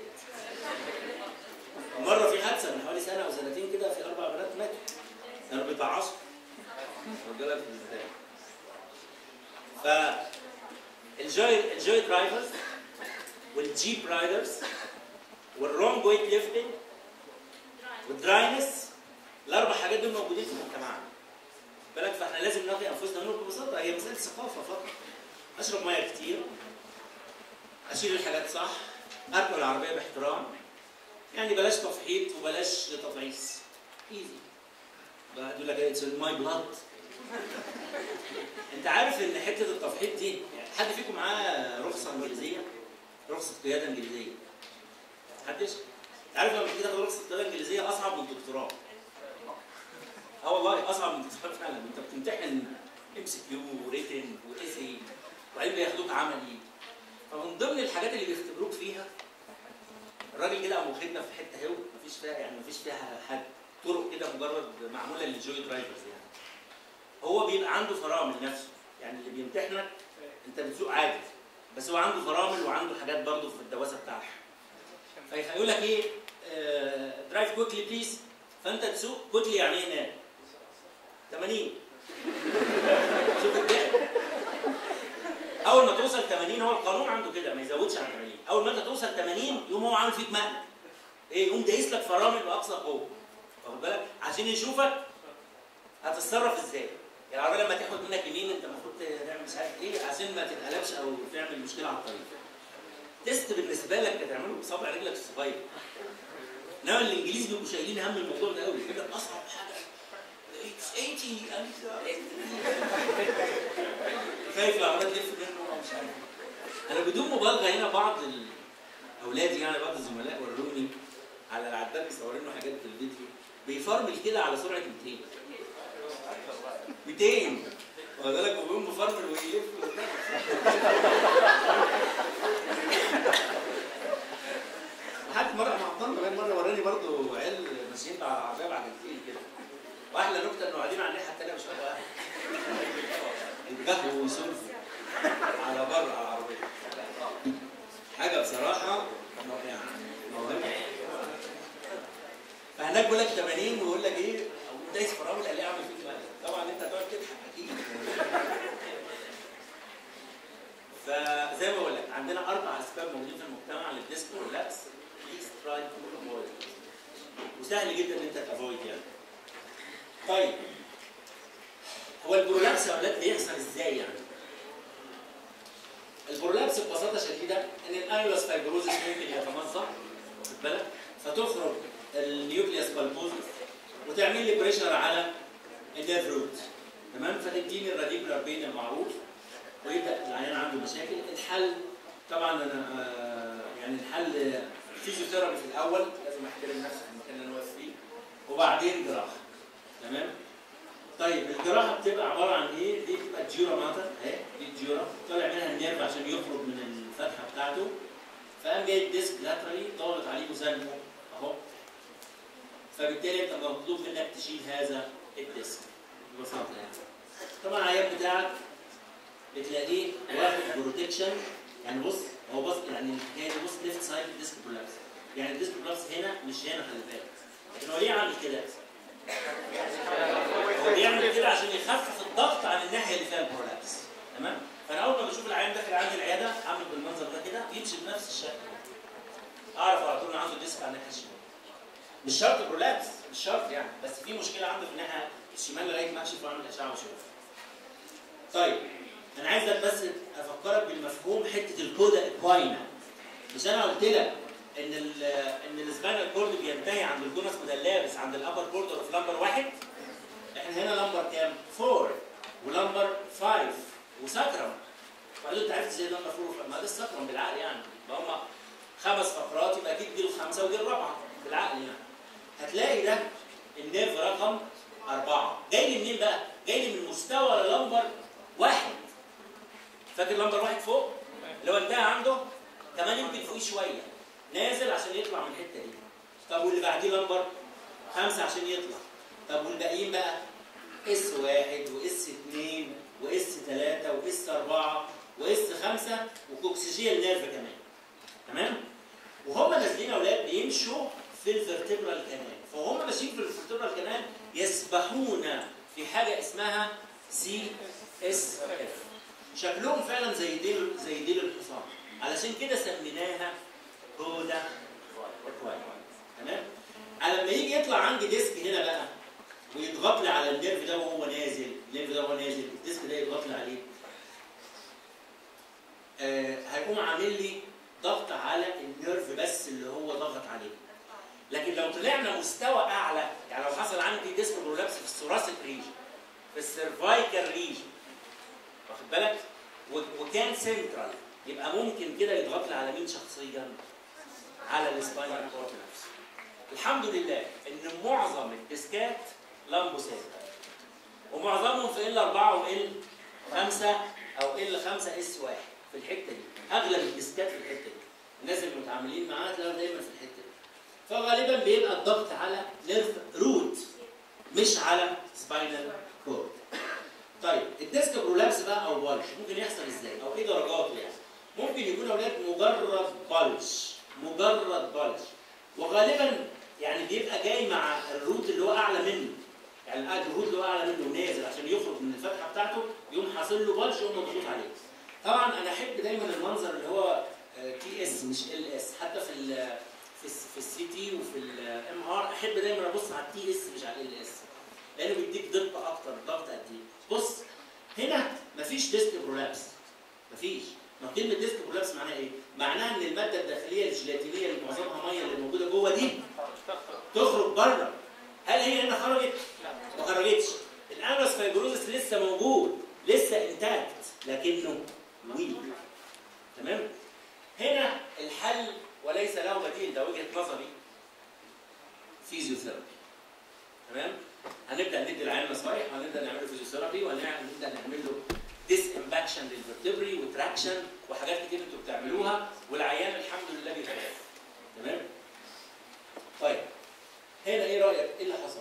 مره في حادثه من حوالي سنه او سنتين كده في اربع بنات ماتوا كانوا بيتعصوا رجاله في البدايه ف الجوي الجوي درايفرز والجيب رايدرز والرونج ويت ليفتنج والدراينس الاربع حاجات دول موجودين في مجتمعنا بالك فاحنا لازم نعطي انفسنا منهم ببساطه هي مساله ثقافه فقط اشرب ميه كتير اشيل الحاجات صح اركب العربيه باحترام يعني بلاش تفحيط وبلاش تطعيس ايزي بقول لك اتس ماي بلاد انت عارف ان حته التفحيط دي يعني حد فيكم معاه رخصه انجليزيه رخصه قياده انجليزيه محدش عارف لما تيجي تاخد رخصه قياده انجليزيه اصعب من الدكتوراه اه والله اصعب من الدكتوراه فعلا انت بتمتحن ام سي كيو وريتن وايسي وبعدين بياخدوك عملي فمن ضمن الحاجات اللي بيختبروك فيها الراجل كده قام واخدنا في حته هو مفيش فيها يعني مفيش فيها حاجه طرق كده مجرد معموله للجوي درايفرز يعني هو بيبقى عنده فرامل نفسه يعني اللي بيمتحنك انت بتسوق عادي بس هو عنده فرامل وعنده حاجات برضه في الدواسه بتاعته فيقول لك ايه درايف كويكلي بليز فانت تسوق كويكلي يعني ايه نام 80 شوف الضحك اول ما توصل 80 هو القانون عنده كده ما يزودش عن 80 اول ما انت توصل 80 يقوم هو عامل فيك مقلب ايه يقوم دايس لك فرامل باقصى قوه واخد بالك عشان يشوفك هتتصرف ازاي يعني العربيه لما تاخد منك يمين انت المفروض تعمل مش عارف ايه عشان ما تتقلبش او تعمل مشكله على الطريق تيست بالنسبه لك هتعمله بصبع رجلك الصغير انما الانجليز بيبقوا شايلين هم الموضوع ده قوي كده اصعب حاجه It's 80 and خايف العربيه تلف منه أو مش عارف انا بدون مبالغه هنا بعض ال- اولادي يعني بعض الزملاء وروني على العداد مصورين له حاجات في الفيديو بيفرمل كده على سرعه 200 200 واخد بالك وبيقوم مفرمل ويلف وبتاع. لحد مره مع عبد الله مره وراني برضه عيال ماشيين على العربيه بعد كتير كده واحلى نكته انه قاعدين على الناحيه الثانيه مش فاهم واحد يتقهووا ويسولفوا على بره على العربيه حاجه بصراحه يعني موهبه فهناك بيقول لك 80 ويقول لك ايه او دايس فرامل قال لي اعمل فيك مقلب طبعا انت هتقعد تضحك اكيد فزي ما بقول لك عندنا اربع اسباب موجودين في المجتمع للديسك واللاكس بليز تراي تو افويد وسهل جدا ان انت تافويد يعني طيب هو البرولابس يا اولاد بيحصل ازاي يعني؟ البرولابس ببساطه شديده ان الانيولوس فايبروزس ممكن يتمزق واخد بالك فتخرج النيوكليوس بالبوزس وتعمل لي بريشر على النيرف روت تمام فتديني الراديكولار بين المعروف ويبدا العيان عنده مشاكل الحل طبعا انا آه، يعني الحل فيزيوثيرابي في الاول لازم احترم نفسي في المكان اللي انا واقف فيه وبعدين جراحه تمام طيب الجراحه بتبقى عباره عن ايه؟ دي بتبقى الجيورا ماتا اهي دي الجيورا طالع منها النيرف عشان يخرج من الفتحه بتاعته فقام جاي الديسك لاترالي ضاغط عليه مسلم اهو فبالتالي انت مطلوب منك تشيل هذا الديسك ببساطه يعني طبعا العيان بتاعك بتلاقيه واخد بروتكشن يعني بص هو بص يعني الحكايه دي بص ليفت سايد ديسك برولابس يعني الديسك برولابس هنا مش هنا خلي بالك لكن هو ليه عامل كده؟ هو بيعمل كده عشان يخفف الضغط عن الناحيه اللي فيها البرولابس تمام؟ فانا اول ما بشوف العيان داخل عندي العياده اعمل بالمنظر ده كده يمشي بنفس الشكل اعرف على طول ان عنده ديسك على الناحيه الشمال مش شرط برولابس مش شرط يعني بس في مشكله عنده في الناحيه الشمال لغايه ما اكشف واعمل اشعه واشوف طيب انا عايزك بس افكرك بالمفهوم حته الكودا اكواينا مش انا قلت لك ان ال ان السباينال كورد بينتهي عند الجونس مدلابس عند الابر بوردر اوف لمبر واحد احنا هنا لمبر كام؟ 4 ولمبر 5 وساكرم وبعدين انت عرفت ازاي لمبر 4 ما ده الساكرم بالعقل يعني ما هم خمس فقرات يبقى اكيد دي الخمسه ودي الرابعه بالعقل يعني هتلاقي ده النيرف رقم أربعة جاي لي منين بقى؟ جاي لي من مستوى لمبر واحد فاكر لمبر واحد فوق؟ اللي هو انتهى عنده كمان يمكن فوقيه شوية نازل عشان يطلع من الحتة دي طب واللي بعديه لمبر خمسة عشان يطلع طب والباقيين بقى اس واحد واس اثنين واس ثلاثة واس أربعة واس خمسة وكوكسجيال نيرف كمان تمام؟ وهم نازلين يا اولاد بيمشوا في الفرتبرال كانال فهم ماشيين في الفرتبرال كانال يسبحون في حاجه اسمها سي اس اف شكلهم فعلا زي ديل زي ديل الحصان علشان كده سميناها كودا اكواي تمام على لما يجي يطلع عندي ديسك هنا بقى ويضغط لي على النيرف ده وهو نازل النيرف ده وهو نازل الديسك ده يضغط لي عليه آه هيقوم عامل لي ضغط على النيرف بس اللي هو ضغط عليه لكن لو طلعنا مستوى اعلى يعني لو حصل عندي ديسك برولابس في الثوراسيك ريجن في السيرفايكال ريجن واخد بالك و- وكان سنترال يبقى ممكن كده يضغط لي على مين شخصيا على السباينال كورد نفسه الحمد لله ان معظم الديسكات لامبوسات ومعظمهم في ال 4 وال 5 او ال 5 اس 1 في الحته دي اغلب الديسكات في الحته دي الناس اللي متعاملين معاها تلاقوا دايما في الحته دي فغالبا بيبقى الضغط على نيرف روت مش على سباينال كورد طيب الديسك برولابس بقى او بلش ممكن يحصل ازاي او ايه درجاته يعني ممكن يكون اولاد مجرد بلش مجرد بلش وغالبا يعني بيبقى جاي مع الروت اللي هو اعلى منه يعني قاعد الروت اللي هو اعلى منه نازل عشان يخرج من الفتحه بتاعته يقوم حاصل له بلش يقوم مضغوط عليه طبعا انا احب دايما المنظر اللي هو تي اس مش ال اس حتى في ال في الس- في السي تي وفي الام ار احب دايما ابص على التي اس مش على ال اس لانه بيديك دقه اكتر ضغط قد ايه بص هنا مفيش ديسك برولابس مفيش ما كلمه ديسك برولابس معناها ايه؟ معناها ان الماده الداخليه الجيلاتينيه اللي معظمها ميه اللي موجوده جوه دي تخرج بره هل هي هنا خرجت؟ ما خرجتش الانرس فايبروزس لسه موجود لسه انتاكت لكنه ويك تمام؟ هنا الحل وليس له بديل ده وجهه نظري فيزيوثيرابي تمام؟ هنبدا ندي العيان نصايح وهنبدا نعمل له فيزيوثيرابي وهنبدا نعمل له ديس امباكشن للفرتبري وتراكشن وحاجات كتير انتوا بتعملوها والعيان الحمد لله بيخف تمام؟ طيب هنا ايه رايك؟ ايه اللي حصل؟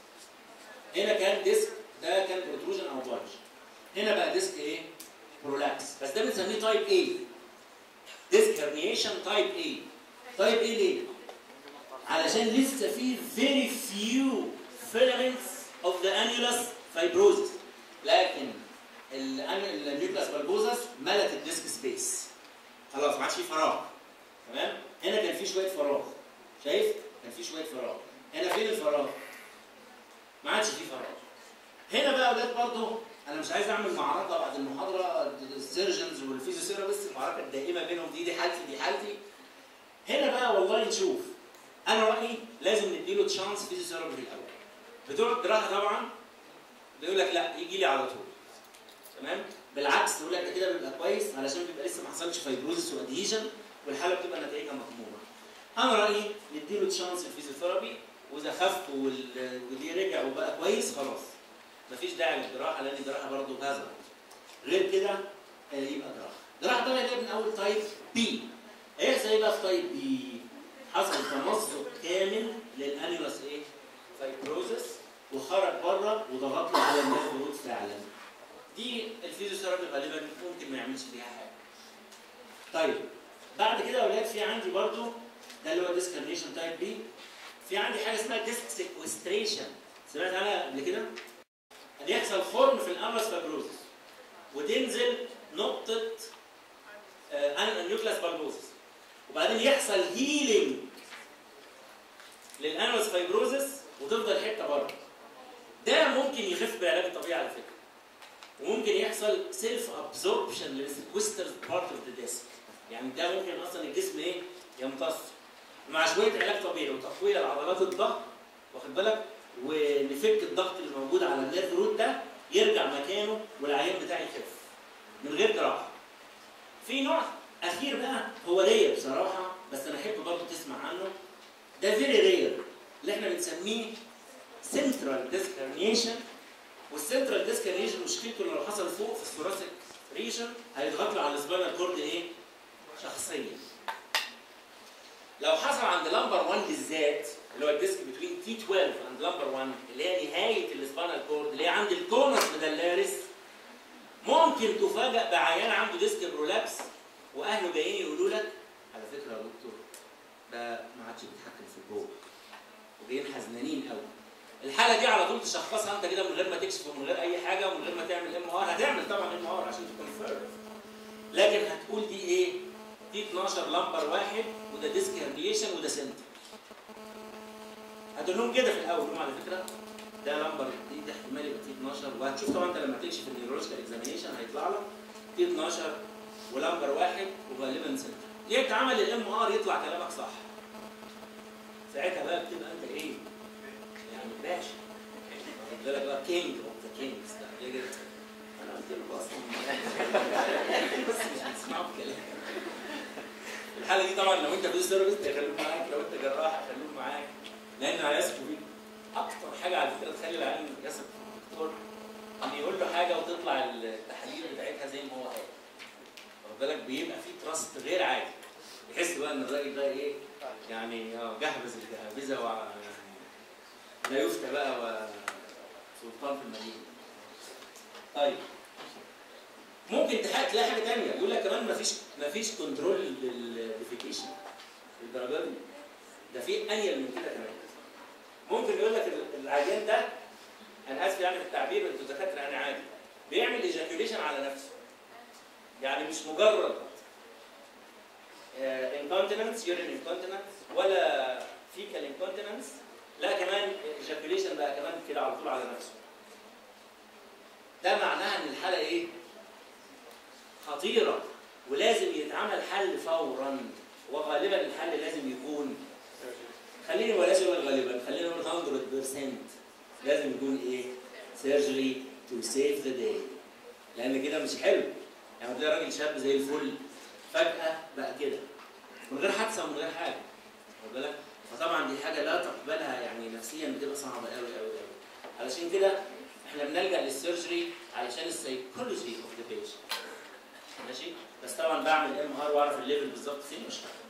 هنا كان ديسك ده كان بروتروجن او بلج هنا بقى ديسك ايه؟ برولابس بس ده بنسميه تايب ايه؟ ديسك هرنيشن تايب ايه؟ تايب ايه ليه؟ علشان لسه في very few filaments of the annulus fibrosis لكن النيوكلاس بالبوزس ملت الديسك سبيس خلاص ما عادش في فراغ تمام هنا كان في شويه فراغ شايف كان في شويه فراغ هنا فين الفراغ ما عادش في فراغ هنا بقى اولاد برضه انا مش عايز اعمل معركه بعد المحاضره السيرجنز والفيزيوثيرابيست المعركه الدائمه بينهم دي دي حالتي دي حالتي هنا بقى والله نشوف انا رايي لازم نديله تشانس فيزيوثيرابي في الاول بتوع الجراحه طبعا بيقول لك لا يجي لي على طول تمام بالعكس يقول لك ده كده بيبقى كويس علشان بيبقى لسه ما حصلش فايبروزس وادهيجن والحاله بتبقى نتائجها مضمونه انا رايي نديله تشانس الفيزيوثيرابي واذا خف وال- ودي رجع وبقى كويس خلاص مفيش داعي للجراحه لان الجراحه برضه هزل غير كده آه، يبقى جراحه جراحه طبعا جايه من اول تايب بي هيحصل ايه بقى في تايب بي حصل تمزق كامل للانيولس ايه فايبروزس وخرج بره وضغط له على النيرف روت فعلا دي الفيزيوثيرابي غالبا ممكن ما يعملش فيها حاجه طيب بعد كده يا اولاد في عندي برضو ده اللي هو ديسكرنيشن تايب بي في عندي حاجه اسمها ديسك سيكوستريشن سمعت عنها قبل كده؟ ان يحصل خرم في الامرس فابروزس وتنزل نقطه آه النيوكلاس بالبوزس وبعدين يحصل هيلينج للانوس فايبروزس وتفضل حته بره ده ممكن يخف بالعلاج الطبيعي على فكره وممكن يحصل سيلف ابزوربشن للسيكوسترز بارت اوف ذا ديسك يعني ده ممكن اصلا الجسم ايه يمتص مع شويه علاج طبيعي وتقويه لعضلات الظهر واخد بالك ونفك الضغط اللي موجود على النيرف روت ده يرجع مكانه والعيان بتاعي يخف من غير جراحه. في نوع اخير بقى هو رير بصراحه بس انا احب برضه تسمع عنه ده فيري رير اللي احنا بنسميه سنترال ديسك هرنيشن والسنترال ديسك هرنيشن مشكلته لو حصل فوق في الثوراسيك ريجن هيضغط له على السباينال كورد ايه؟ شخصيا. لو حصل عند لمبر 1 بالذات اللي هو الديسك بتوين تي 12 اند لمبر 1 اللي هي نهايه السباينال كورد اللي هي عند الكونس مدلارس ممكن تفاجأ بعيان عنده ديسك برولابس واهله جايين يقولوا لك على فكره يا دكتور ده ما عادش بيتحكم في الجو وجايين حزنانين قوي الحاله دي على طول تشخصها انت كده من غير ما تكشف ومن غير اي حاجه ومن غير ما تعمل ام ار هتعمل طبعا ام ار عشان تكونفيرم لكن هتقول دي ايه؟ دي 12 لمبر واحد وده ديسك هرنيشن وده سنتر هتقول لهم كده في الاول هم على فكره ده لمبر دي ده احتمال يبقى تي 12 وهتشوف طبعا انت لما تكشف النيورولوجيكال اكزامينيشن هيطلع لك تي 12 ولمبر واحد وغالبا سنتر يتعمل الام ار يطلع كلامك صح ساعتها بقى بتبقى انت ايه؟ يعني باشا واخد بالك بقى كينج اوف ذا كينجز ده يجي انا قلت له اصلا بس مش بتسمعوا الكلام الحاله دي طبعا لو انت فيزيوثيرابيست هيخلوه معاك لو انت جراح هيخلوه معاك لان هيثقوا بيك اكتر حاجه على فكره تخلي العيان يثق في الدكتور ان يقول له حاجه وتطلع التحاليل بتاعتها زي ما هو قال واخد بالك بيبقى في تراست غير عادي يحس بقى ان الراجل ده ايه يعني اه جهبذ الجهابذه وع- يعني لا يفتى بقى وسلطان في المدينه طيب ممكن تحقق تلاقي حاجه ثانيه يقول لك كمان مفيش مفيش كنترول للديفيكيشن للدرجه دي ده في انيل من كده كمان ممكن يقول لك ال- العيان ده انا اسف يعني في التعبير انتوا دكاتره انا عادي بيعمل ايجاكيوليشن على نفسه يعني مش مجرد انكونتيننس يورين انكونتيننس ولا فيكال انكونتيننس لا كمان ايجاكيوليشن بقى كمان كده على طول على نفسه ده معناها ان الحاله ايه؟ خطيره ولازم يتعمل حل فورا وغالبا الحل لازم يكون خليني بلاش اقول غالبا خلينا نقول 100% لازم يكون ايه؟ سيرجري تو سيف ذا داي لان كده مش حلو يعني تلاقي راجل شاب زي الفل فجاه بقى كده من غير حادثه ومن غير حاجه واخد بالك؟ فطبعا دي حاجه لا تقبلها يعني نفسيا بتبقى صعبه قوي قوي قوي علشان كده احنا بنلجا للسيرجري علشان السيكولوجي اوف ذا بيشنت ماشي بس طبعا بعمل ام ار واعرف الليفل بالظبط فين مش هعرف.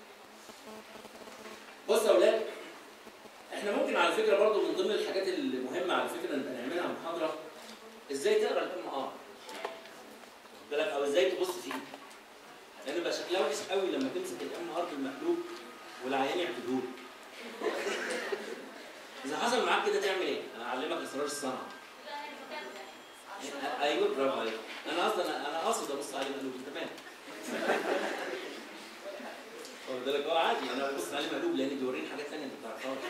بص يا اولاد احنا ممكن على فكره برضو من ضمن الحاجات المهمه على فكره نبقى نعملها محاضره ازاي تقرا الام ار بالك او ازاي تبص فيه لان بقى شكلها وحش قوي لما تمسك الام ار بالمقلوب والعيان يعتدوه اذا حصل معاك كده تعمل ايه؟ انا اعلمك اسرار الصنعه ايوه برافو عليك انا اصلا انا قاصد ابص عليه مقلوب انت فاهم واخد بالك هو عادي انا ببص عليه مقلوب لان بيوريني حاجات ثانيه انت ما تعرفهاش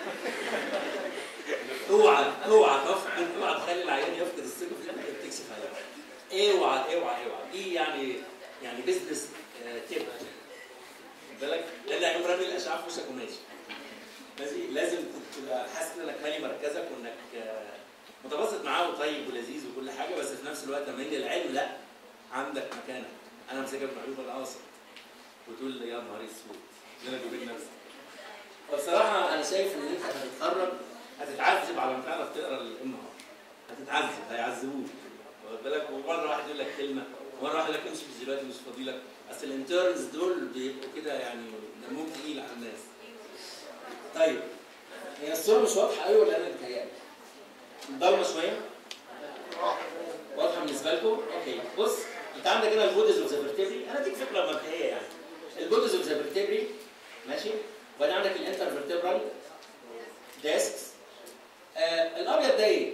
اوعى اوعى تفقد اوعى تخلي العيان يفقد الثقه في انك بتكشف عليه اوعى اوعى اوعى دي يعني يعني بزنس تيب بالك لان هيقوم رامي الاشعه في وشك وماشي ماشي لازم تبقى حاسس انك مالي مركزك وانك آه، متبسط معاه وطيب ولذيذ وكل حاجه بس في نفس الوقت لما يجي العلم لا عندك مكانك انا مسكك معلومه انا قاصد وتقول لي يا نهار اسود انا بين نفسي فبصراحه انا شايف ان انت هتتخرج هتتعذب على ما تعرف تقرا الام ار هتتعذب هيعذبوك واخد بالك ومره واحد يقول لك كلمه ومره واحد يقول لك امشي مش دلوقتي مش فاضي لك اصل الانترنز دول بيبقوا كده يعني دمهم تقيل على الناس طيب هي الصوره مش واضحه قوي ولا انا بتهيألي؟ ضلمه شويه؟ واضحه بالنسبه لكم؟ اوكي بص انت عندك هنا البوديز اوف ذا فيرتبري انا اديك فكره مبدئيه يعني البوديز اوف ذا فيرتبري ماشي وبعدين عندك الانتر فيرتبرال ديسكس آه الابيض ده ايه؟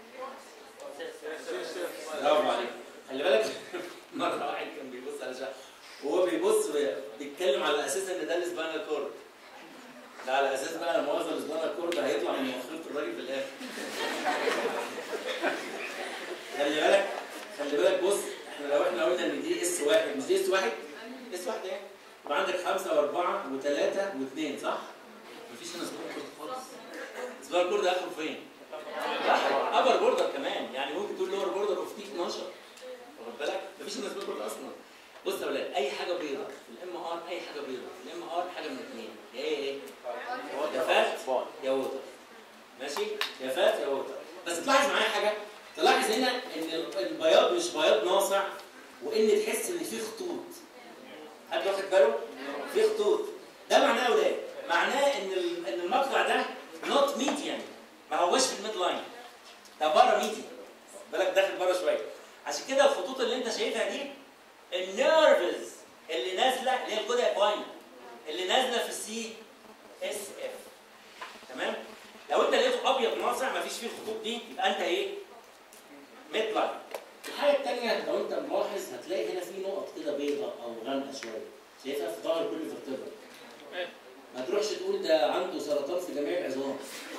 برافو عليك خلي بالك مره واحد كان بيبص على شعر وهو بيبص بيتكلم على اساس ان ده الاسبانيال كورد ده على اساس بقى لما وصل الاسبانيال كورد هيطلع من مخرطه الراجل في الاخر خلي بالك اس واحد اس واحد ايه يبقى عندك خمسه واربعه وثلاثه واثنين صح؟ مفيش هنا سباينال كورد خالص سباينال كورد اخره فين؟ لا ابر بوردر كمان يعني ممكن تقول لور بوردر اوف تي 12 واخد بالك؟ مفيش هنا سباينال كورد اصلا بص يا ولاد اي حاجه بيضاء في الام ار اي حاجه بيضاء في الام ار حاجه من اثنين يا ايه ايه؟ يا فات يا ووتر ماشي؟ يا فات يا ووتر بس تلاحظ معايا حاجه تلاحظ هنا ان البياض مش بياض ناصع وان تحس ان في خطوط حد واخد باله؟ في خطوط ده معناه يا ولاد معناه ان ال- ان المقطع ده نوت ميديان ما هوش في الميد لاين ده بره ميديان بالك داخل بره شويه عشان كده الخطوط اللي انت شايفها دي النيرفز اللي نازله اللي هي الكودا باين اللي نازله في السي اس اف تمام لو انت لقيته ابيض ناصع مفيش فيه الخطوط دي يبقى انت ايه ميد لاين الحاجه الثانيه لو انت ملاحظ هتلاقي هنا في نقط كده بيضاء او غامقه شويه شايفها في ظهر كل فيرتبرا ما تروحش تقول ده عنده سرطان في جميع العظام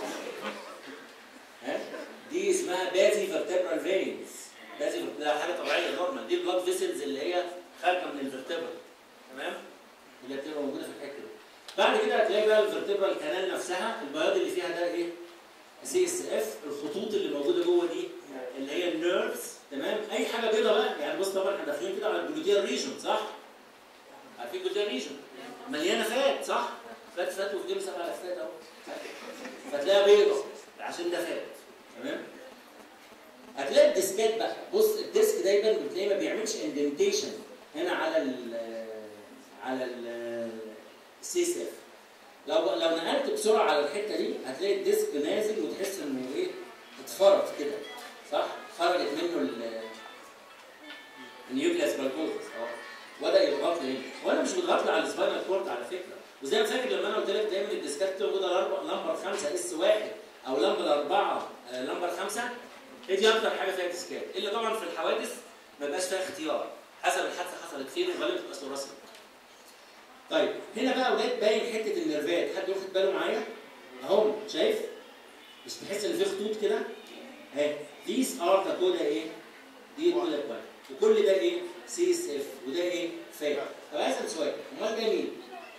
ها دي اسمها بازي فيرتبرال فينز بازي ده حاجه طبيعيه نورمال دي البلاد فيسلز اللي هي خارجه من الفيرتبرا تمام اللي بتبقى موجوده في الحته دي بعد كده هتلاقي بقى الفيرتبرال كانال نفسها البياض اللي فيها ده ايه سي اس اف الخطوط اللي موجوده جوه دي اللي هي النيرفز تمام اي حاجه بيضاء بقى يعني بص طبعا احنا داخلين كده على الجلوتيال ريجن صح عارفين الجلوتيال ريجن مليانه فات صح فات فات وفي جيب سبع فات اهو فتلاقيها بيضاء عشان ده فات تمام هتلاقي الديسكات بقى بص الديسك دايما بتلاقيه ما بيعملش اندنتيشن هنا على ال على السي اس اف لو لو نقلت بسرعه على الحته دي هتلاقي الديسك نازل وتحس انه ايه اتفرط كده صح؟ خرجت منه ال النيوكليس بالكوزس اه وبدا يضغط لي هنا وانا مش بضغط لي على السباينال كورد على فكره وزي ما فاكر لما انا قلت لك دايما الديسكات بتبقى موجوده لمبر 5 اس 1 او لمبر 4 لمبر 5 هي دي اكتر حاجه فيها ديسكات الا طبعا في الحوادث ما بيبقاش فيها اختيار حسب الحادثه حصلت فين وغالبا بتبقى ثوراسيك طيب هنا بقى اولاد باين حته النرفات حد واخد باله معايا اهو شايف مش تحس ان في خطوط كده اهي these are the كودا ايه دي الكودا بوينت وكل ده ايه سي اس اف وده ايه فات طب عايز اسال سؤال امال ده مين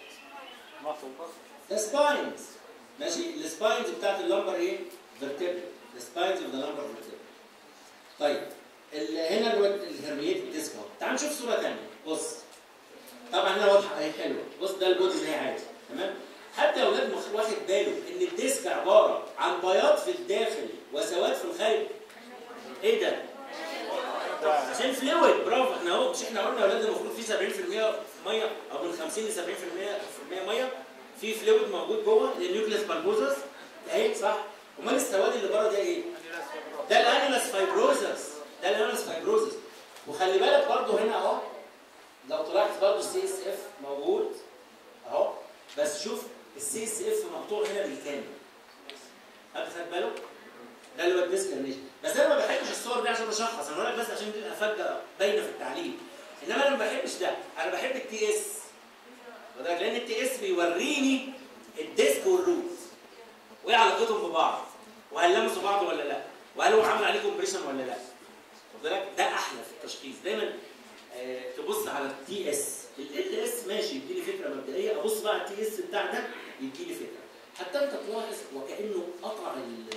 ده سباينز ماشي السباينز بتاعت اللمبر ايه فيرتبرا السباينز اوف ذا لمبر فيرتبرا طيب ال- هنا الواد الهرميات ديسك اهو تعال نشوف صوره ثانيه بص طبعا هنا واضحه اهي حلوه بص ده البودي اللي هي عادي تمام حتى يا اولاد مخ- واخد باله ان الديسك عباره عن بياض في الداخل وسواد في الخارج ايه ده؟ عشان فلويد برافو احنا اهو مش احنا قلنا يا اولاد المفروض في 70% ميه او من 50 ل 70% في المية ميه في فلويد موجود جوه النيوكليس بالبوزس اهي صح امال السواد اللي بره ده ايه؟ ده الانيلاس فايبروزس ده الانيلاس فايبروزس وخلي بالك برضو هنا اهو لو طلعت برضو السي اس اف موجود اهو بس شوف السي اس اف مقطوع هنا بالكامل حد خد باله؟ ده اللي هو الديسكريميشن بس انا ما بحبش الصور دي عشان اشخص انا بقول لك بس عشان تبقى فجاه باينه في التعليم انما انا ما بحبش ده انا بحب التي اس وده لان التي اس بيوريني الديسك والروت وايه علاقتهم ببعض وهل لمسوا بعض ولا لا وهل هو عمل عليه كومبريشن ولا لا واخد بالك ده احلى في التشخيص دايما آه تبص على التي اس ال اس ماشي يديني فكره مبدئيه ابص بقى على التي اس بتاع ده يديني فكره حتى انت تلاحظ وكانه قطع ال-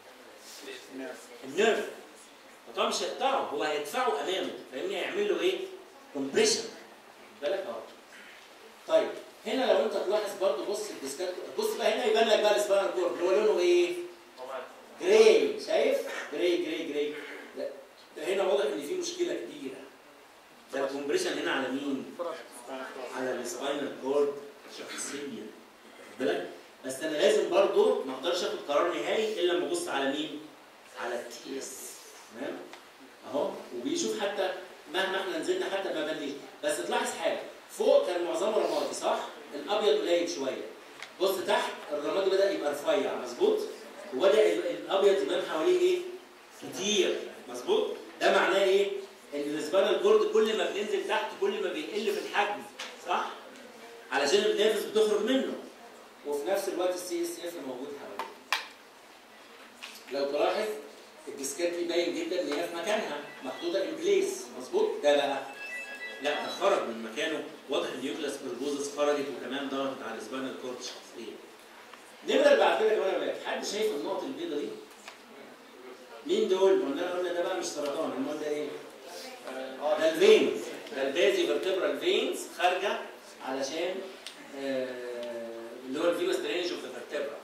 النيرف طبعا مش هيقطعه هو هيدفعه امامه فاهمني هيعمل له ايه؟ كومبريشن بالك اهو طيب هنا لو انت تلاحظ برضو بص الديسكات بص بقى هنا يبان لك بقى السباينال كورد اللي هو لونه ايه؟ جراي شايف؟ جراي جراي جراي ده, ده هنا واضح ان في مشكله كبيره ده الكومبريشن هنا على مين؟ على السباينال كورد شخصيا واخد بالك؟ بس انا لازم برضو ما اقدرش اخد قرار نهائي الا لما ابص على مين؟ على التي اس تمام؟ اهو وبيشوف حتى مهما احنا نزلنا حتى ما بنيش بس تلاحظ حاجه فوق كان معظمه رمادي صح؟ الابيض قليل شويه بص تحت الرمادي بدا يبقى رفيع مظبوط؟ وبدا ال- الابيض يبان حواليه ايه؟ كتير مظبوط؟ ده معناه ايه؟ ان السبانال كورد كل ما بننزل تحت كل ما بيقل في الحجم صح؟ علشان النيرفز بتخرج منه وفي نفس الوقت السي اس اف موجود حواليه لو تلاحظ الديسكات دي باين جدا ان هي في مكانها محطوطه ان بليس مظبوط ده بقى لا ده خرج من مكانه واضح النيوكلاس بالبوزس خرجت وكمان ضغطت على السباينال كورد شخصيا نمرة اللي بعد كده كمان يا ولاد حد شايف النقط البيضاء دي؟ مين دول؟ ما قلنا قلنا ده بقى مش سرطان امال ده ايه؟ ده الفينز ده البازي فيرتبرال فينز خارجه علشان آه، اللي هو الفينوس درينج اوف ذا فيرتبرا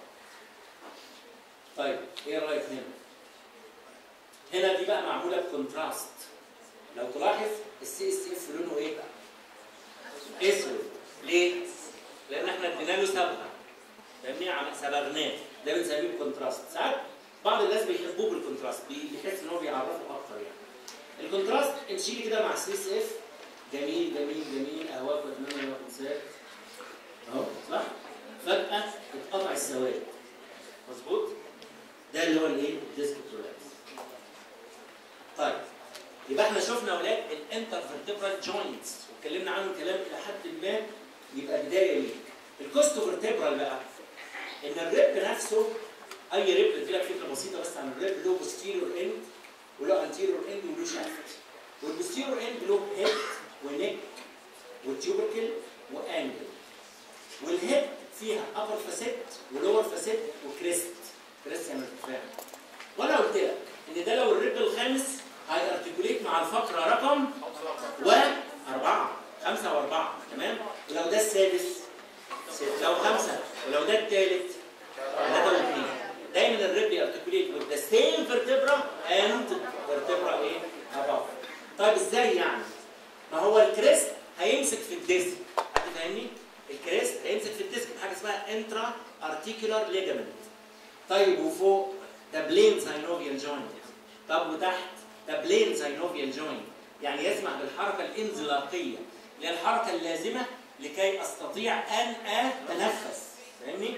طيب ايه رايك هنا؟ هنا دي بقى معموله بكونتراست لو تلاحظ السي اس اف لونه ايه بقى؟ اسود ليه؟ لان احنا ادينا له صبغه فاهمني عم- صبغناه ده بنسميه كونتراست ساعات بعض الناس بيحبوه بالكونتراست بي- بيحس ان هو بيعرفه اكتر يعني الكونتراست امشي لي كده مع السي اس اف جميل جميل جميل اهواك واتمنى ان انساك اهو صح؟ فجاه اتقطع السواد مظبوط؟ ده اللي هو الايه؟ الديسك برولابس طيب يبقى احنا شفنا اولاد الانترفيرتبرال جوينتس واتكلمنا عنه كلام الى حد ما يبقى بدايه ليك الكوستو فيرتبرال بقى ان الريب نفسه اي ريب ادي لك فكره بسيطه بس عن الريب له بوستيريور اند وله انتيريور اند وله شافت والبوستيريور اند له هيد ونيك وتيوبركل وانجل والهيد فيها ابر فاسيت ولور فاسيت وكريست كريست يعني ارتفاع وانا قلت لك ان ده لو الريب الخامس هيارتكوليت مع الفقره رقم واربعه خمسه واربعه تمام ولو ده السادس ست لو خمسه ولو ده الثالث ثلاثه واثنين دايما الريب يارتكوليت with the same vertebra and vertebra ايه؟ above طيب ازاي يعني؟ ما هو الكريست هيمسك في الديسك حد فاهمني؟ الكريست هيمسك في الديسك بحاجه اسمها انترا ارتيكولار ليجامنت طيب وفوق ده بلين ساينوفيال جوينت طب وتحت ده بلين ساينوفيال جوينت يعني يسمح بالحركه الانزلاقيه اللي هي الحركه اللازمه لكي استطيع ان اتنفس فاهمني؟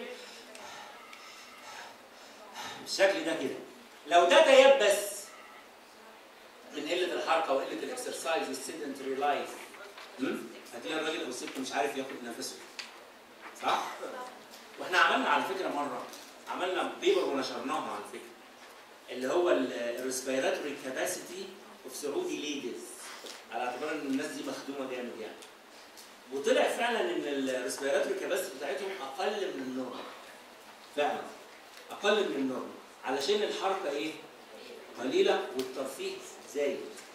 بالشكل ده كده لو ده تيبس من قله الحركه وقله الاكسرسايز والسيدنتري لايف هتلاقي الراجل او الست مش عارف ياخد نفسه صح؟ واحنا عملنا على فكره مره عملنا بيبر ونشرناها على فكره اللي هو الريسبيراتوري كاباسيتي اوف سعودي ليديز على اعتبار ان الناس دي مخدومه جامد يعني وطلع فعلا ان الريسبيراتوري كاباسيتي بتاعتهم اقل من النورمال فعلا اقل من النورمال علشان الحركه ايه؟ قليله والترفيه زايد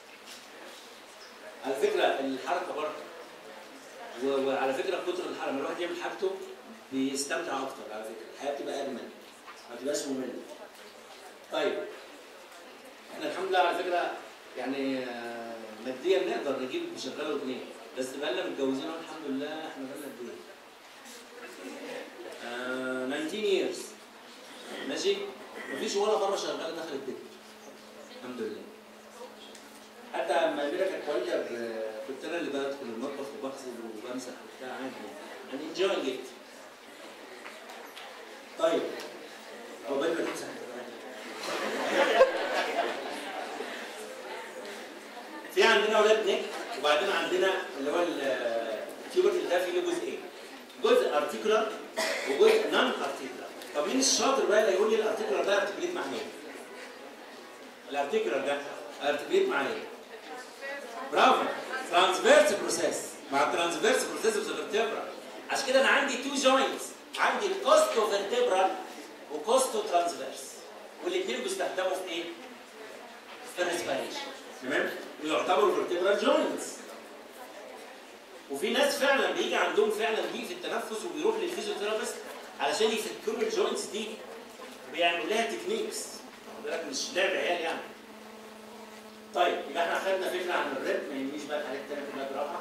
على فكره الحركه برضه و- وعلى فكره كتر الحركه لما الواحد يعمل حاجته بيستمتع اكتر على فكره الحياه بتبقى اجمل ما تبقاش ممله طيب احنا الحمد لله على فكره يعني آه، ماديا نقدر نجيب شغاله واثنين بس بقالنا متجوزين أهو الحمد لله احنا بقالنا قد ايه؟ آه 19 years ماشي؟ مفيش ولا مره شغاله دخلت بيت الحمد لله حتى لما اميره كانت والده ب- كنت انا اللي بدخل المطبخ وبغسل وبمسح وبتاع عادي يعني انجوينج ات طيب عقبال ما تمسح في عندنا اولاد نيك وبعدين عندنا اللي هو التيوبركل ده فيه له جزئين جزء ارتيكولار وجزء نون ارتيكولار طب مين الشاطر بقى اللي يقول لي الارتيكولار ده ارتكليت مع مين؟ الارتيكولار ده ارتكليت مع ايه؟ برافو ترانسفيرس بروسيس مع الترانسفيرس بروسيس اوف فيرتبرا عشان كده انا عندي تو جوينتس عندي الكوستو فيرتبرال وكوستو ترانسفيرس والاثنين بيستخدموا في ايه؟ في الريسبيريشن تمام؟ ويعتبروا فيرتبرال جوينتس وفي ناس فعلا بيجي عندهم فعلا ضيق في التنفس وبيروح للفيزيوثيرابيست علشان يفكروا الجوينتس دي بيعملوا لها تكنيكس واخد بالك مش لعب عيال يعني طيب يبقى احنا خدنا فكره عن الريب ما يهمنيش بقى الحاجات التانيه كلها براحه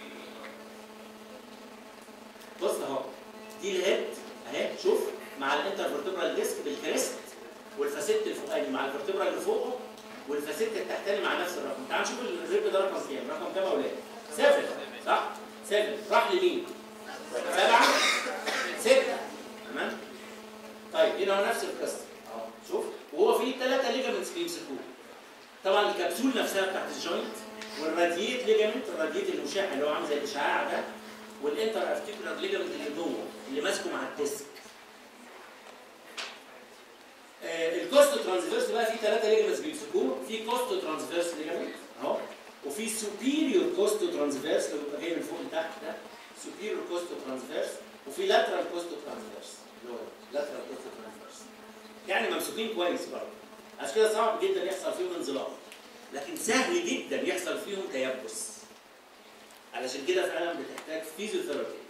بص اهو دي الهيد اهي شوف مع الانترفيرتبرال ديسك بالكريست والفاسيت الفوقاني مع الفرتبرال اللي فوقه والفاسيت التحتاني مع نفس الرقم تعال نشوف الريب ده رقم كام رقم كام يا اولاد 7 صح 7 راح لمين 7 6 تمام طيب هنا هو نفس القصه اهو شوف وهو فيه ثلاثه ليجامنتس بيمسكوه طبعا الكبسول نفسها بتاعت الجوينت والراديت ليجامنت الراديت المشع اللي هو عامل زي الاشعاع ده والانتر ارتيكولار ليجامنت اللي جوه اللي ماسكه مع الديسك آه الكوست ترانسفيرس بقى فيه ثلاثه ليجامنتس بيمسكوه في كوست ترانسفيرس ليجامنت اهو وفي في superior costo transverse اللي بيبقى جاي من فوق لتحت ده superior costo transverse وفي lateral costo transverse اللي هو lateral costo transverse يعني ممسوكين كويس برضه عشان كده صعب جدا يحصل فيهم انزلاق لكن سهل جدا يحصل فيهم تيبس علشان كده فعلا بتحتاج فيزيوثيرابي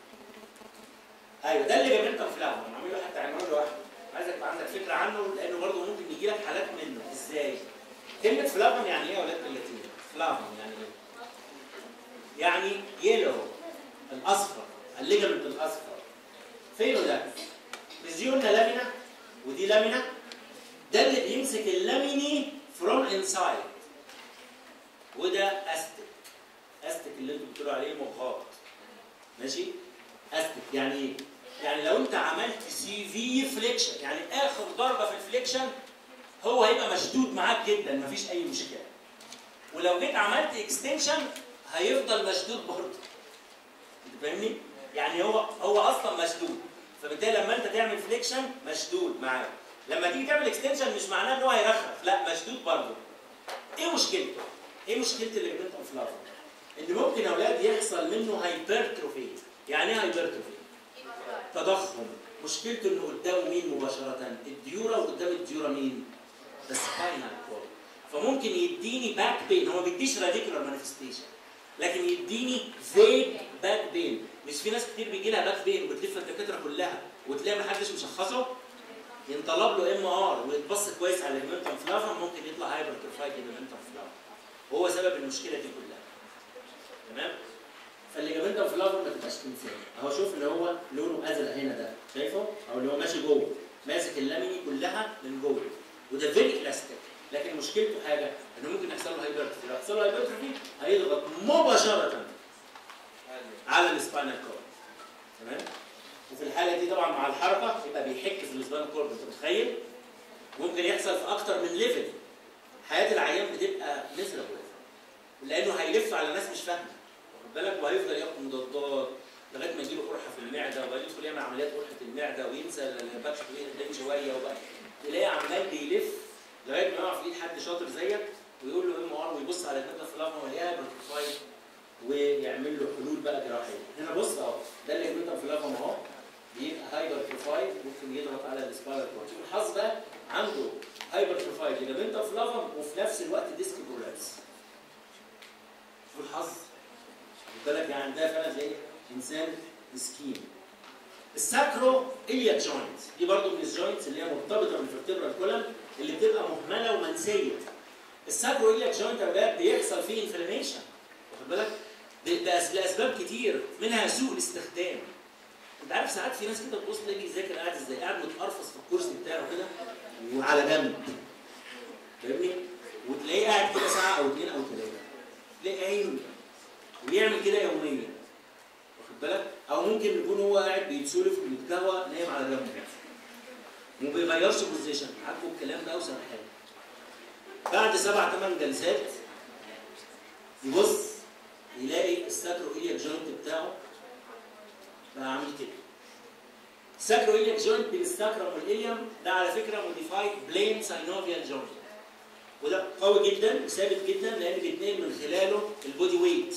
ايوه ده اللي جابلنا في الاول انا عامل له حتى عنوان لوحده عايزك يبقى عندك فكره عنه لانه برضه ممكن يجي لك حالات منه ازاي؟ كلمه فلافون يعني ايه يا ولاد باللاتيني؟ فلافون يعني ايه؟ يعني يلو الاصفر الليجمنت الاصفر فينه ده؟ مش دي قلنا لامينا ودي لامينا ده اللي بيمسك اللاميني فروم انسايد وده استك استك اللي انتوا بتقولوا عليه مخاط ماشي استك يعني ايه؟ يعني لو انت عملت سي في فليكشن يعني اخر ضربه في الفليكشن هو هيبقى مشدود معاك جدا مفيش اي مشكله ولو جيت عملت اكستنشن هيفضل مشدود برضه انت فاهمني؟ يعني هو هو اصلا مشدود فبالتالي لما انت تعمل فليكشن مشدود معاك لما تيجي تعمل اكستنشن مش معناه ان هو هيرخف لا مشدود برضه ايه مشكلته؟ ايه مشكله الليجمنت اوف لافا؟ ان ممكن يا اولاد يحصل منه هايبرتروفي يعني ايه هايبرتروفي؟ تضخم مشكلته انه قدامه مين مباشره؟ الديورا وقدام الديورا مين؟ السباينال كورد فممكن يديني باك بين هو ما بيديش راديكولار مانيفستيشن لكن يديني فيج باك بين مش في ناس كتير بيجي لها باك بين وبتلف الدكاتره كلها وتلاقي ما حدش مشخصه ينطلب له ام ار ويتبص كويس على المنتم فلافا ممكن يطلع هايبر تروفايد المنتم فلافا وهو سبب المشكله دي كلها تمام فالليجامنتم فلافا ما تبقاش تمثال اهو شوف اللي هو لونه ازرق هنا ده شايفه او اللي هو ماشي جوه ماسك اللاميني كلها من جوه وده فيري الاستيك لكن مشكلته حاجه انه ممكن يحصل له هايبرتروفي لو يحصل له هايبرتروفي هيضغط مباشره على السباينال كورد تمام وفي الحاله دي طبعا مع الحركه يبقى بيحك في السباينال كورد انت متخيل ممكن يحصل في اكتر من ليفل حياه العيان بتبقى ميزربل لانه هيلف على ناس مش فاهمه واخد بالك وهيفضل ياخد مضادات لغايه ما يجيله قرحه في المعده وبعدين يدخل يعمل عمليات قرحه المعده وينسى الباكش قدام شويه وبقى تلاقيه عمال بيلف لغايه ما يقع في ايد حد شاطر زيك ويقول له ام ار ويبص على الماده فلافا ويلاقيها بروتوفايل ويعمل له حلول بقى جراحيه. هنا بص اهو ده اللي الماده فلافا اهو بيبقى هايبر بروفايل ممكن يضغط على السبايرال كورد. شوف الحظ بقى عنده هايبر بروفايل ليجامنتا فلافا وفي نفس الوقت ديسك برولابس. شوف الحظ خد بالك يعني ده فعلا زي انسان مسكين. الساكرو إليا جوينت دي برضو من الجوينتس اللي هي مرتبطه بالفرتبرال كولم اللي بتبقى مهمله ومنسيه. الساكرو إليا جوينت يا ولاد بيحصل فيه انفلاميشن واخد بالك؟ لاسباب كتير منها سوء الاستخدام. انت عارف ساعات في ناس كده تبص تلاقي بيذاكر قاعد ازاي؟ قاعد متقرفص في الكرسي بتاعه كده وعلى جنب. فاهمني؟ وتلاقيه قاعد كده ساعه او اثنين او ثلاثه. تلاقيه قايم ويعمل كده يوميا. واخد بالك؟ او ممكن يكون هو قاعد بيتسولف وبيتكهوى نايم على جنب. وما بيغيرش بوزيشن، عاجبه الكلام ده وسرحان. بعد سبع ثمان جلسات يبص يلاقي الساكرو إلياك جوينت بتاعه بقى عامل كده. الساكرو إلياك جوينت بين الساكرم والإليوم ده على فكرة موديفايد بلين ساينوفيال جوينت. وده قوي جدا وثابت جدا لأن بيتنقل من خلاله البودي ويت.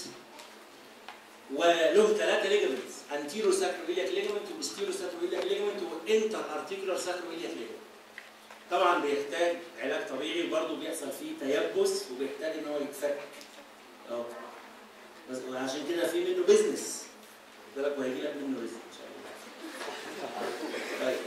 وله ثلاثة ليجمنتس انتيرو ساكرويلياك ليجمنت وبستيرو ساكرويلياك ليجمنت وانتر ارتيكولار ساكرويلياك ليجمنت. طبعا بيحتاج علاج طبيعي وبرضه بيحصل فيه تيبس وبيحتاج ان هو يتفك. اه بس وعشان كده في منه بيزنس. خد بالك وهيجي لك منه رزق ان شاء الله. طيب.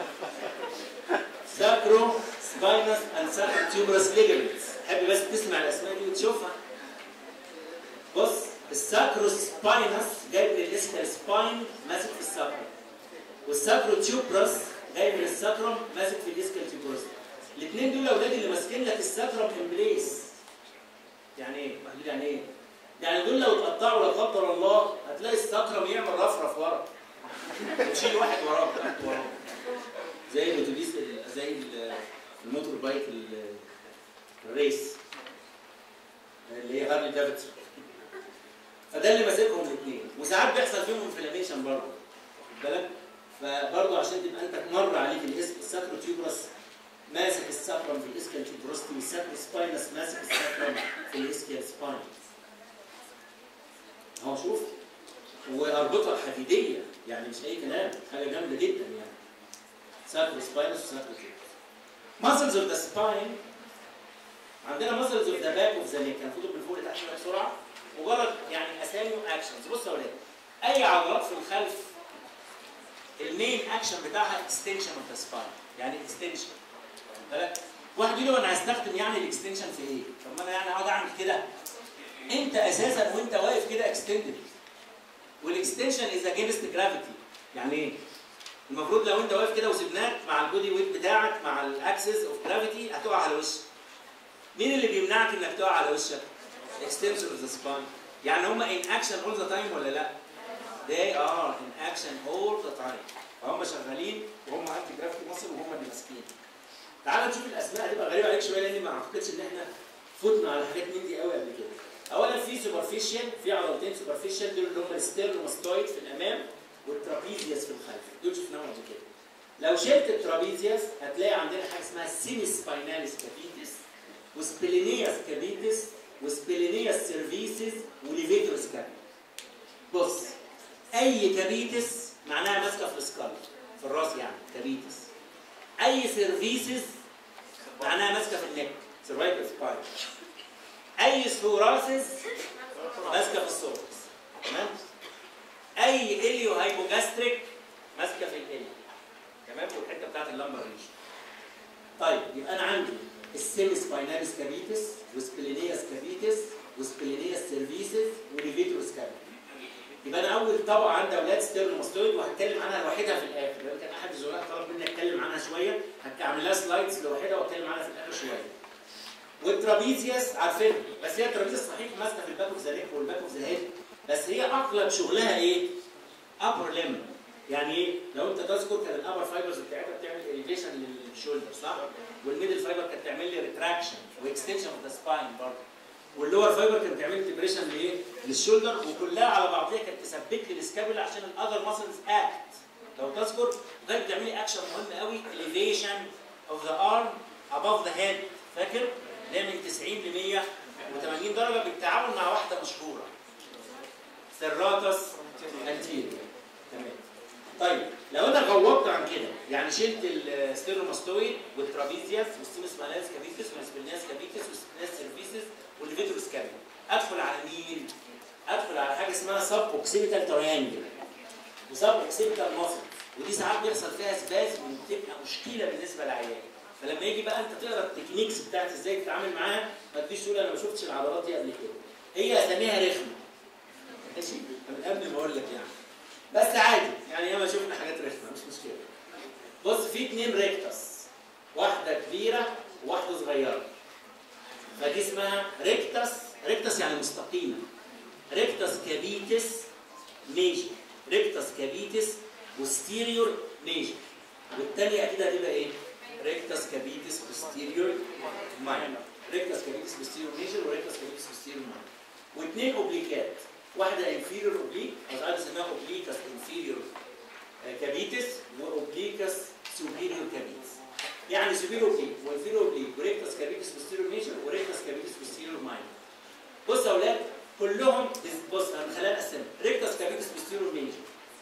ساكرو سباينس اند ساكرو تيوبرس ليجمنتس. حابب بس تسمع الاسماء دي وتشوفها. بص الساكرو سباينس جاي من الاسكال سباين ماسك في الساكرو. والساكرو تيوبرس جاي من الساكرم ماسك في الاسكال تيوبرس. الاثنين دول اولاد اللي ماسكين لك الساكرم ان بليس. يعني ايه؟ محدود يعني ايه؟ يعني دول لو اتقطعوا لا قدر الله هتلاقي الساكرم يعمل رفرف ورا. وتشيل واحد وراك واحد وراك. زي الاتوبيس زي ال- الموتور بايك ال- الريس اللي هي هارلي دافيدسون. فده اللي ماسكهم الاثنين وساعات بيحصل فيهم انفلاميشن برضه واخد بالك فبرضه عشان تبقى انت مر عليك الاسم الساكرو تيوبرس ماسك الساكرم في الاسكال تيوبروستي والساكرو سباينس ماسك الساكرم في الاسكال سباين اهو شوف واربطه حديديه يعني مش اي كلام حاجه جامده جدا يعني ساكرو سباينس وساكرو ماسلز اوف ذا سباين عندنا ماسلز اوف ذا باك اوف ذا نيك هناخدهم من فوق لتحت شويه بسرعه مجرد يعني اسامي واكشنز بص يا ولاد اي عضلات في الخلف المين اكشن بتاعها اكستنشن اوف ذا سباين يعني اكستنشن بالك واحد يقول له انا هستخدم يعني الاكستنشن في ايه؟ طب ما انا يعني اقعد اعمل كده انت اساسا وانت واقف كده اكستندد والاكستنشن از اجينست جرافيتي يعني ايه؟ المفروض لو انت واقف كده وسبناك مع البودي ويت بتاعك مع الاكسس اوف جرافيتي هتقع على وشك مين اللي بيمنعك انك تقع على وشك؟ اكستنشن اوف ذا سباين يعني هم ان اكشن اول ذا تايم ولا لا؟ they are in action all the time فهم شغالين وهم انتي جرافيتي مصر وهم اللي ماسكين تعال نشوف الاسماء هتبقى غريبه عليك شويه لان ما اعتقدش ان احنا فوتنا على حاجات من دي قوي قبل كده اولا في سوبرفيشال في عضلتين سوبرفيشال دول اللي هم الستيرنوماستويد في الامام والترابيزيوس في الخلف دول شفناهم قبل كده لو شلت الترابيزيوس هتلاقي عندنا حاجه اسمها سيمي سبايناليس كابيتس وسبلينياس كابيتس وسبلينياس سيرفيسز وليفيتورس كابيتس بص اي كابيتس معناها ماسكه في السكال في الراس يعني كابيتس اي سيرفيسز معناها ماسكه في النك سيرفايكال سباين اي ثوراسز ماسكه في الثوركس تمام اي اليو هايبوجاستريك ماسكه في الاليو تمام والحته بتاعت اللمبر ريش طيب يبقى انا عندي السيمي سبايناليس كابيتس وسبلينياس كابيتس وسبلينياس سيرفيسز وليفيتروس كابيتس يبقى انا اول طبقه عندي اولاد ستيرنوماستويد وهتكلم عنها لوحدها في الاخر لان كان احد الزملاء طلب مني اتكلم عنها شويه هعمل لها سلايدز لوحدها واتكلم عنها في الاخر شويه والترابيزيوس عارفينها بس هي الترابيزيوس صحيح ماسكه في الباك اوف ذا نيك والباك اوف ذا هيد بس هي اغلب شغلها ايه؟ ابر ليم يعني ايه؟ لو انت تذكر كان الابر فايبرز بتاعتها بتعمل اليفيشن للشولدر صح؟ والميدل فايبر كانت تعمل لي ريتراكشن واكستنشن اوف ذا سباين برضه واللور فايبر كانت بتعمل لي ديبريشن لايه؟ للشولدر وكلها على بعضها كانت تثبت لي السكابولا عشان الاذر ماسلز اكت لو تذكر وكانت بتعمل لي اكشن مهم قوي elevation اوف ذا ارم above ذا هيد فاكر؟ اللي هي من 90 ل 180 درجه بالتعاون مع واحده مشهوره سيراتس انتيريور تمام طيب لو انا غوطت عن كده يعني شلت الستيروماستويد والترابيزياس والسيمس مالانس كابيتس والسبلناس كابيتس والسبلناس سيرفيسز والفيتروس كابيت ادخل على مين؟ ادخل على حاجه اسمها سب اوكسيبيتال تريانجل وسب اوكسيبيتال ماسل ودي ساعات بيحصل فيها سبازم وبتبقى مشكله بالنسبه للعيان فلما يجي بقى انت تقرا التكنيكس بتاعت ازاي تتعامل معاها ما تجيش تقول انا ما شفتش العضلات دي قبل كده هي اساميها رخمه ماشي من قبل ما اقول لك يعني بس عادي يعني ياما شفنا حاجات رخمه مش مشكله بص في اتنين ريكتس واحده كبيره وواحده صغيره فدي اسمها ريكتس ريكتس يعني مستقيمه ريكتس كابيتس ميجر ريكتس كابيتس بوستيريور ميجر والثانيه اكيد هتبقى ايه؟ ريكتس كابيتس بوستيريور ماينر ريكتس كابيتس بوستيريور ميجر وريكتس كابيتس بوستيريور ماينر واثنين اوبليكات واحده انفيريور اوبليك او ساعات بنسميها اوبليكس انفيريور كابيتس واوبليكس سوبيريور كابيتس يعني سوبيريور اوبليك وانفيريور اوبليك وريكتس كابيتس بوستيريور ميجر وريكتس كابيتس بوستيريور ماينر بص يا اولاد كلهم بص هنخليها نقسمها ريكتس كابيتس بوستيريور ميجر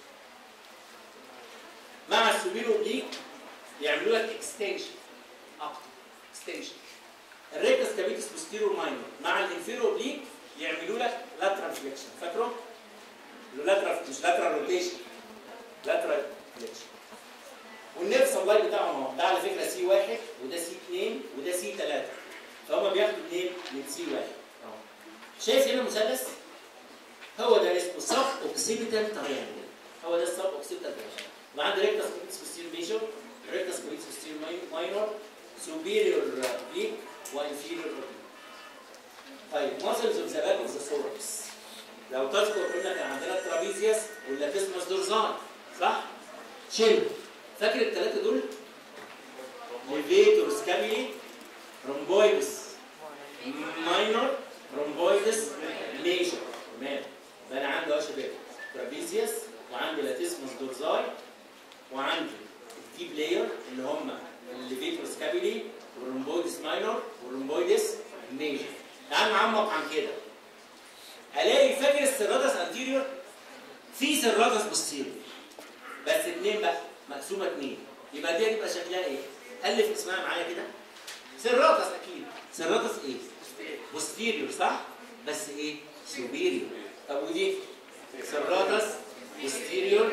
مع السوبيريور اوبليك يعملوا لك اكستنشن اكتر اكستنشن الريكتس كابيتس بوستيريور ماينر مع الانفيريور اوبليك يعملوا لك لاترال فليكشن فاكره؟ لاترال مش لاترال روتيشن لاترال فليكشن والنيرف سبلاي بتاعهم اهو ده على فكره سي واحد وده سي اثنين وده سي ثلاثه فهم بياخدوا منين؟ من سي واحد اهو شايف هنا المثلث؟ هو ده اسمه سب اوكسيبيتال تريانجل هو ده السب اوكسيبيتال تريانجل وعندي ريكتس كوبيتس بوستيريور ميجور ريكتس كوبيتس بوستيريور ماينور سوبيريور اوبليك وانفيريور اوبليك طيب ماسلز اوف ذا باك اوف ذا ثوركس لو تذكر قلنا كان عندنا الترابيزيوس واللاتيسمس دورزال صح؟ شيل فاكر الثلاثه دول؟ ليفيتور سكابيلي رومبويدس ماينور رومبويدس ميجر تمام يبقى انا عندي اهو شباب ترابيزيوس وعندي لاتيسمس دورزاي وعندي الديب لاير اللي هم الليفيتور سكابيلي والرومبويدس ماينور والرومبويدس ميجر تعال نعمق عن كده الاقي فاكر السيراتس انتيريور في سيراتس بوستيريور بس اتنين بقى مقسومه اتنين يبقى دي هتبقى شكلها ايه؟ الف اسمها معايا كده سيراتس اكيد سيراتس ايه؟ بوستيريور صح؟ بس ايه؟ سوبيريور طب ودي سيراتس بوستيريور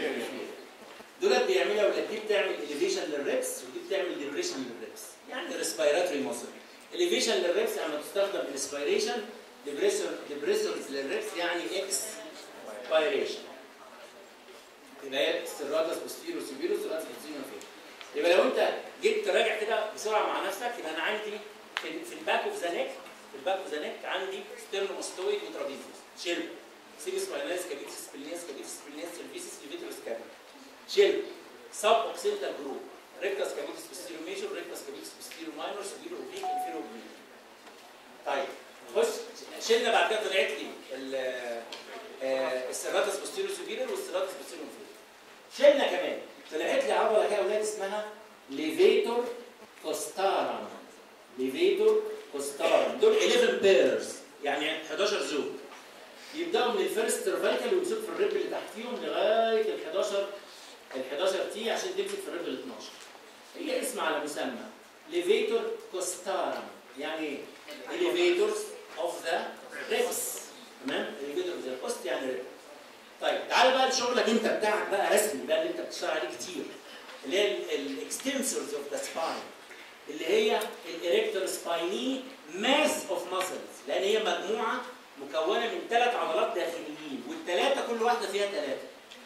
دولت بيعملوا ولا دي بتعمل اليفيشن للريبس ودي بتعمل ديبريشن للريبس يعني ريسبيراتوري ماسل اليفيشن للريبس لما تستخدم الاسبيريشن ديبريسور ديبريسورز للريبس يعني اكس بايريشن يبقى هي السيراتس بوستيريور سوبيريور سيراتس بوستيريور فين يبقى لو انت جيت تراجع كده بسرعه مع نفسك يبقى انا عندي في, في الباك اوف ذا نيك في الباك اوف ذا نيك عندي ستيرنوماستويد وترابيزيوس شيل سيبس مايناليس كابيتس سبلينيس كابيتس سبلينيس سيرفيسيس ليفيتروس كابيتس شيل سب اوكسيتال جروب ريكتاس كابيتس بوستيريور ميجور ريكتاس كابيتس بوستيريور ماينور سوبيريور اوبليك انفيريور اوبليك طيب خش شلنا بعد كده طلعت لي ال- آه، السيراتس بوستيريور سوبيريور والسيراتس بوستيريور انفيريور شلنا كمان طلعت لي عضله كده يا اولاد اسمها ليفيتور كوستارم ليفيتور كوستارم دول 11 بيرز يعني 11 زوج يبداوا من الفيرست سيرفايكال ويمسكوا في الريب اللي تحتيهم لغايه ال 11 ال 11 تي عشان تمسك في الريب ال 12 هي اسم على مسمى ليفيتور كوستارم يعني ايه؟ elevators of the ribs تمام elevator of the cost يعني rib طيب تعال بقى لشغلك انت بتاعك بقى رسمي بقى اللي انت بتشتغل عليه كتير اللي هي الاكستنسورز اوف ذا سباين اللي هي الاريكتور سبايني ماس اوف ماسلز لان هي مجموعه مكونه من ثلاث عضلات داخليين والثلاثه كل واحده فيها ثلاثه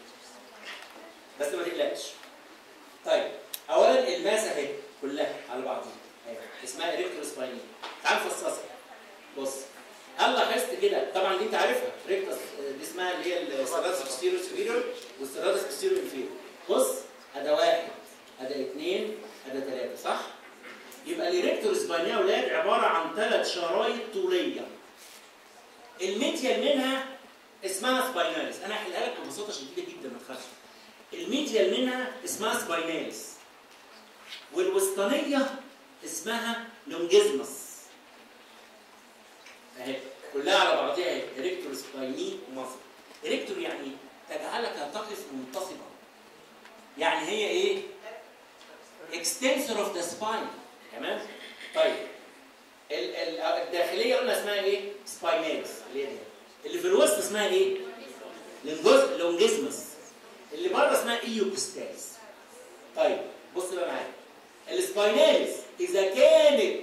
بس ما تقلقش طيب اولا الماس اهي كلها على بعضها اهي اسمها اريكتور سبايني تعال نفصصها بص هل لاحظت كده طبعا دي انت عارفها ريكتس دي اسمها اللي هي السيراتس بوستيريور سوبيريور والسيراتس بوستيريور انفيريور بص ادا واحد ادا اثنين ادا ثلاثه صح؟ يبقى الريكتور سباينيا يا اولاد عباره عن ثلاث شرايط طوليه الميديال منها اسمها سبايناليس انا هحلها لك ببساطه شديده جدا ما تخافش الميديال منها اسمها سبايناليس والوسطانيه اسمها لونجيزمس اهي كلها على بعضها اهي اريكتور سبايني ومصر اريكتور يعني تجعلك تقف منتصبا يعني هي ايه اكستنسور اوف ذا سباين تمام طيب ال- ال- الداخليه قلنا اسمها ايه سبايناليس اللي هي دي اللي في الوسط اسمها ايه لونجوز لونجيزمس اللي بره اسمها ايوبستاس طيب بص بقى معايا السبايناليس اذا كانت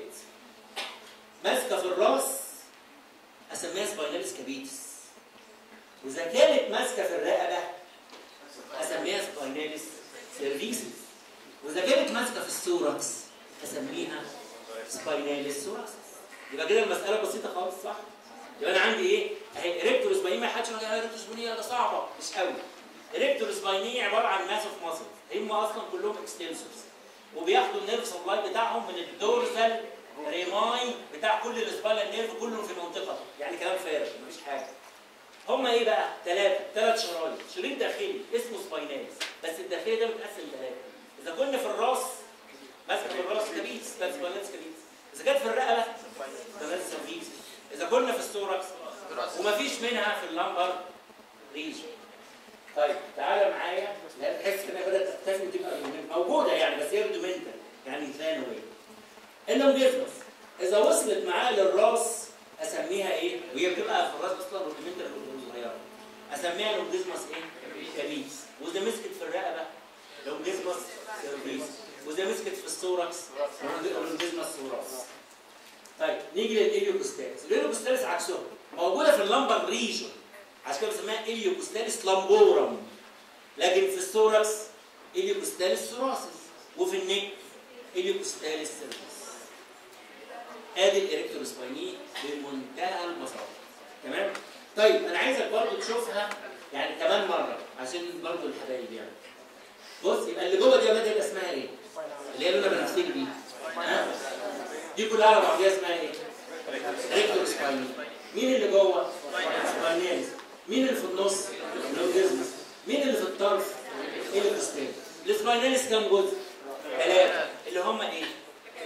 ماسكه في الراس اسميها سبايناليس كابيتس واذا كانت ماسكه في الرقبه اسميها سبايناليس سيرفيسز واذا كانت ماسكه في السوركس اسميها سبايناليس سوركس يبقى كده المساله بسيطه خالص صح يبقى انا عندي ايه اهي ريكتور سباينيه ما حدش يقول لي ريكتور سباينيه ده صعبه مش قوي ريكتور سباينيه عباره عن ماس اوف ماسل هم اصلا كلهم اكستنسورز وبياخدوا النيرف سبلاي بتاعهم من الدورسال ريماين بتاع كل السباينال نيرف كله في منطقه يعني كلام فارغ مفيش حاجه هم ايه بقى؟ ثلاثه ثلاث شرايط شريط داخلي اسمه سبايناليس بس الداخلي ده متقسم ثلاثه اذا كنا في الراس ماسكه في الراس كبيس ده سبايناليس كبيس اذا كانت في الرقبه سبايناليس سيرفيس اذا كنا في الثوركس ومفيش منها في اللمبر ريجن طيب تعالى معايا لا تحس انها بدات تختفي وتبقى دومين- موجوده يعني بس هي دومينتال يعني ثانويه اللونجيزمس اذا وصلت معاه للراس اسميها ايه؟ وهي بتبقى في الراس اصلا روتيمنتال صغيره اسميها لونجيزمس ايه؟ كبيس واذا مسكت في الرقبه لونجيزمس سيرفيس واذا مسكت في الثوركس لونجيزمس ثوراس طيب نيجي للإليوكوستاليس الإليوكوستاليس عكسهم موجودة في اللمبر ريجون عشان كده بنسميها إليوكوستاليس لامبورم لكن في الثوركس إليوكوستاليس ثوراسيس وفي النك إليوكوستاليس سيرفيس ادي الإريكتور سبايني بمنتهى البساطة تمام طيب انا عايزك برضو تشوفها يعني كمان مرة عشان برضو الحبايب يعني بص يبقى اللي جوه دي يا ولاد هيبقى اسمها ايه؟ اللي هي لونها بنفسجي دي ها؟ دي كلها على بعضيها اسمها ايه؟ ريكتور سبايني مين اللي جوه؟ سباينيز مين اللي في النص؟ لونجيزمس مين اللي في الطرف؟ الكوستين السبايناليس كام جزء؟ ثلاثة اللي هم ايه؟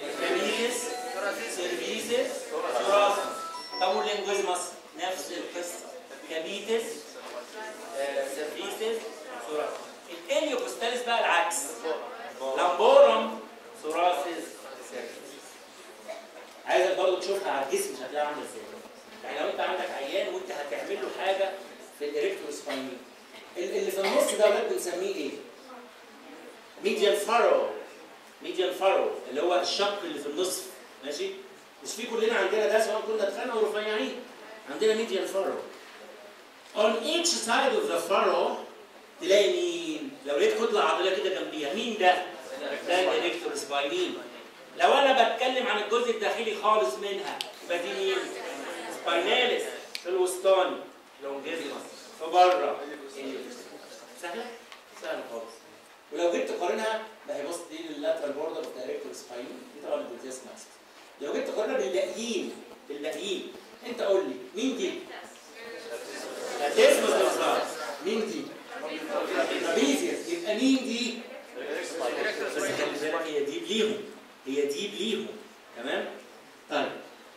الفاميليس سيرفيسز ثوراسس طب واللينجويزمس نفس القصة سيرفيتس سيرفيتس ثوراسيس الاليوكوستاليس بقى العكس لامبورم ثوراسيس سيرفيتس عايزك برضه تشوفها على الجسم شكلها عامل ازاي يعني لو انت عندك عيان وانت هتعمل له حاجه في الاريكتور سباينين اللي في النص ده ولاد بنسميه ايه؟ ميديال فارو ميديال فارو اللي هو الشق اللي في النصف ماشي؟ مش في كلنا عندنا ده سواء كنا تخانة او رفيعين عندنا ميديال فارو on each side of the furrow تلاقي مين؟ لو لقيت كتله عضليه كده جنبيها مين ده؟ ده الاريكتور سباينين لو انا بتكلم عن الجزء الداخلي خالص منها يبقى دي مين؟ سبايناليس في الوسطاني لونجيزمس في بره سهله؟ سهله خالص ولو جيت تقارنها ما هي بص دي اللاترال بوردر اوف دايركتور سباين دي طبعا الجلوتياس ماكس لو جيت تقارنها بالباقيين بالباقيين انت قول لي مين دي؟ لاتيسمس دورسالس مين دي؟ ترابيزيوس يبقى مين دي؟ بس خلي بالك هي دي ليهم هي دي ليهم تمام؟ طيب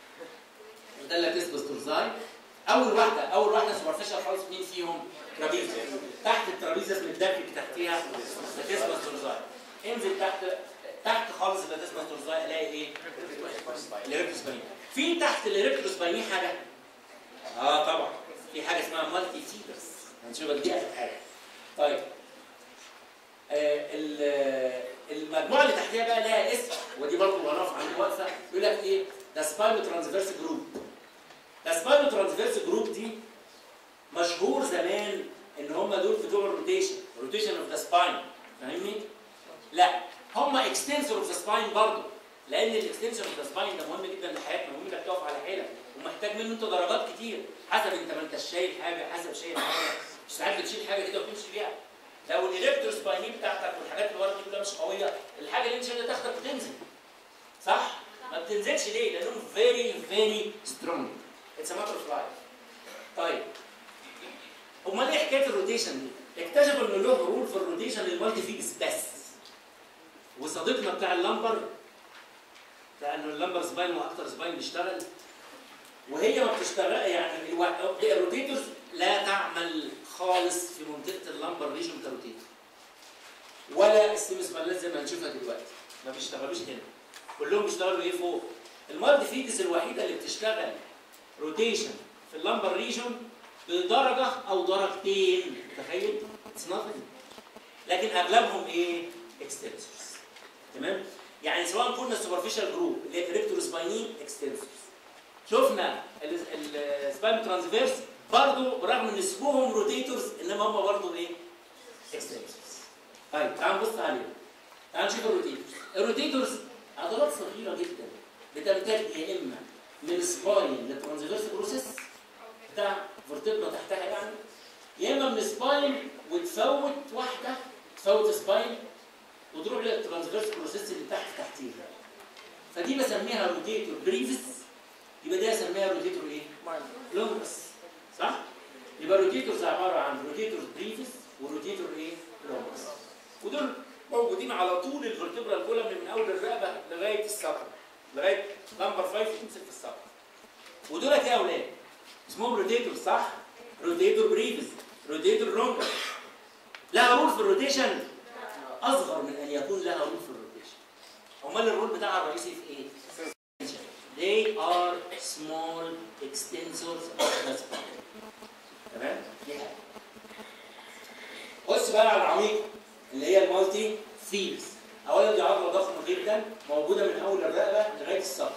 ده اللاتيسمس دورساي اول واحده اول واحده سوبرفيشال خالص مين فيهم؟ ترابيزيوس تحت الترابيزيوس متدفك تحتيها لاتيسمس دورساي انزل تحت تحت خالص اللاتيسمس دورساي الاقي ايه؟ الاريكتوسبايني في تحت الاريكتوسبايني حاجه اه طبعا في حاجه اسمها مالتي فيبرز هنشوفها دي اخر حاجه طيب آه ال- المجموعه اللي تحتها بقى لها اسم ودي برضه بنقف عند واقفه يقول لك ايه؟ ده سباينو ترانسفيرس جروب ده سباينو ترانسفيرس جروب دي مشهور زمان ان هم دول بتوع الروتيشن روتيشن اوف ذا سباين فاهمني؟ لا هم اكستنسور اوف ذا سباين برضه لان الاكستنسور اوف ذا سباين ده مهم جدا لحياتنا مهم انك تقف على حيلك ومحتاج منه انت درجات كتير حسب انت ما انت شايل حاجه حسب شايل حاجه مش ساعات بتشيل حاجه كده وتمشي بيها لو الالكترو سباينين بتاعتك والحاجات اللي ورا دي كلها مش قويه الحاجه اللي انت شايلها تاخدك وتنزل صح؟ ما بتنزلش ليه؟ لانهم فيري فيري سترونج اتس ماتر اوف لايف طيب امال ايه حكايه الروتيشن دي؟ اكتشفوا انه له رول في الروتيشن للمالتي فيكس بس وصديقنا بتاع اللمبر لانه اللمبر سباين واكتر سباين بيشتغل وهي ما بتشتغل يعني الوا- الروتيتورز لا تعمل خالص في منطقه اللمبر ريجن كروتيتور ولا السيمس بالات زي ما هنشوفها دلوقتي ما بيشتغلوش هنا كلهم بيشتغلوا ايه فوق المالتي فيكس الوحيده اللي بتشتغل روتيشن في اللمبر ريجن بدرجه او درجتين متخيل؟ اتس nothing لكن اغلبهم ايه؟ اكستنسورز تمام؟ يعني سواء كنا سوبرفيشال جروب اللي هي كريبتور سباينين اكستنسورز شفنا السبايم ترانسفيرس برضه برغم ان اسمهم روتيتورز انما هم برضه ايه؟ اكستنسورز طيب تعال نبص عليهم تعال نشوف الروتيتورز الروتيتورز عضلات صغيره جدا بتمتد يا اما من سباين للترانسفيرس بروسيس بتاع فورتيبرا تحتها يعني يا اما من سباين وتفوت واحده تفوت سباين وتروح للترانسفيرس بروسيس اللي تحت تحتيها فدي بسميها روتيتور بريفس يبقى دي اسميها روتيتور ايه؟ لونجس صح؟ يبقى روتيتورز عباره عن روتيتور بريفس وروتيتور ايه؟ لونجس ودول موجودين على طول الفرتبرا كولم من اول الرقبه لغايه السطر لغايه نمبر 5 تمسك في السطر ودولت يا اولاد اسمهم روتيتور صح؟ روتيتور بريفس روتيتور لونجس لها رول في الروتيشن اصغر من ان يكون لها رول في الروتيشن امال الرول بتاعها الرئيسي في ايه؟ They are small extensors of the spine. تمام؟ دي حاجه. بص بقى على العميق اللي هي المالتي فيلز. اولا دي عضله ضخمه جدا موجوده من اول الرقبه لغايه السطح.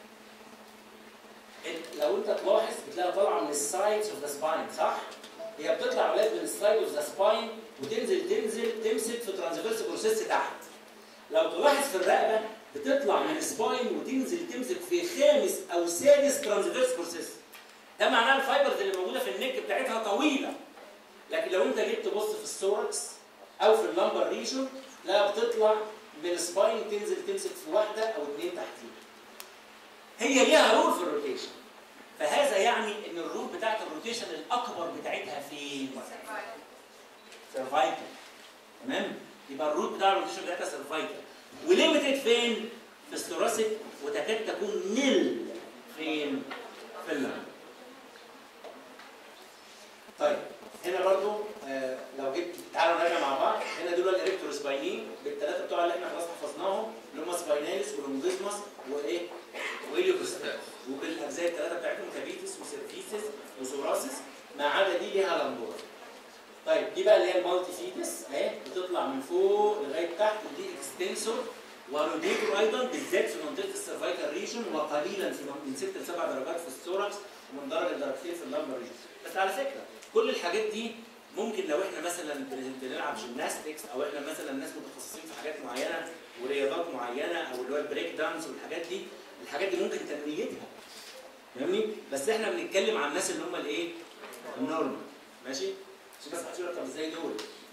انت- لو انت تلاحظ بتلاقيها طالعه من السايدز اوف ذا سباين صح؟ هي بتطلع اولاد من السايد اوف ذا سباين وتنزل تنزل تمسك في ترانسفيرس بروسيس تحت. لو تلاحظ في الرقبه بتطلع من السباين وتنزل تمسك في خامس او سادس ترانسفيرس بروسيس. ده معناه الفايبرز اللي موجوده في النك بتاعتها طويله. لكن لو انت جيت تبص في السوركس او في اللمبر ريجون لا بتطلع من السباين تنزل تمسك في واحده او اثنين تحتيها. هي ليها رول في الروتيشن. فهذا يعني ان الرول بتاعت الروتيشن الاكبر بتاعتها فين؟ سيرفايكال. تمام؟ يبقى الروت بتاع الروتيشن بتاعتها سيرفايكال. وليميتد فين؟ في الثوراسيك وتكاد تكون نل فين؟ في اللمبر. الاجزاء الثلاثه بتاعتهم كابيتس وسيرفيسس وثوراسس ما عدا دي ليها لامبورا طيب دي بقى اللي هي المالتي فيتس اهي بتطلع من فوق لغايه تحت ودي اكستنسور وروديتور ايضا بالذات في منطقه السيرفايكال ريجن وقليلا في من 6 ل 7 درجات في الثوركس ومن درجه لدرجتين في اللامبر ريجن بس على فكره كل الحاجات دي ممكن لو احنا مثلا بن- بنلعب جيمناستكس او احنا مثلا ناس متخصصين في حاجات معينه ورياضات معينه او اللي هو البريك دانس والحاجات دي الحاجات دي ممكن تنميتها فاهمني بس احنا بنتكلم عن الناس اللي هم الايه النورمال ماشي عشان بس محدش يقول لك طب ازاي دول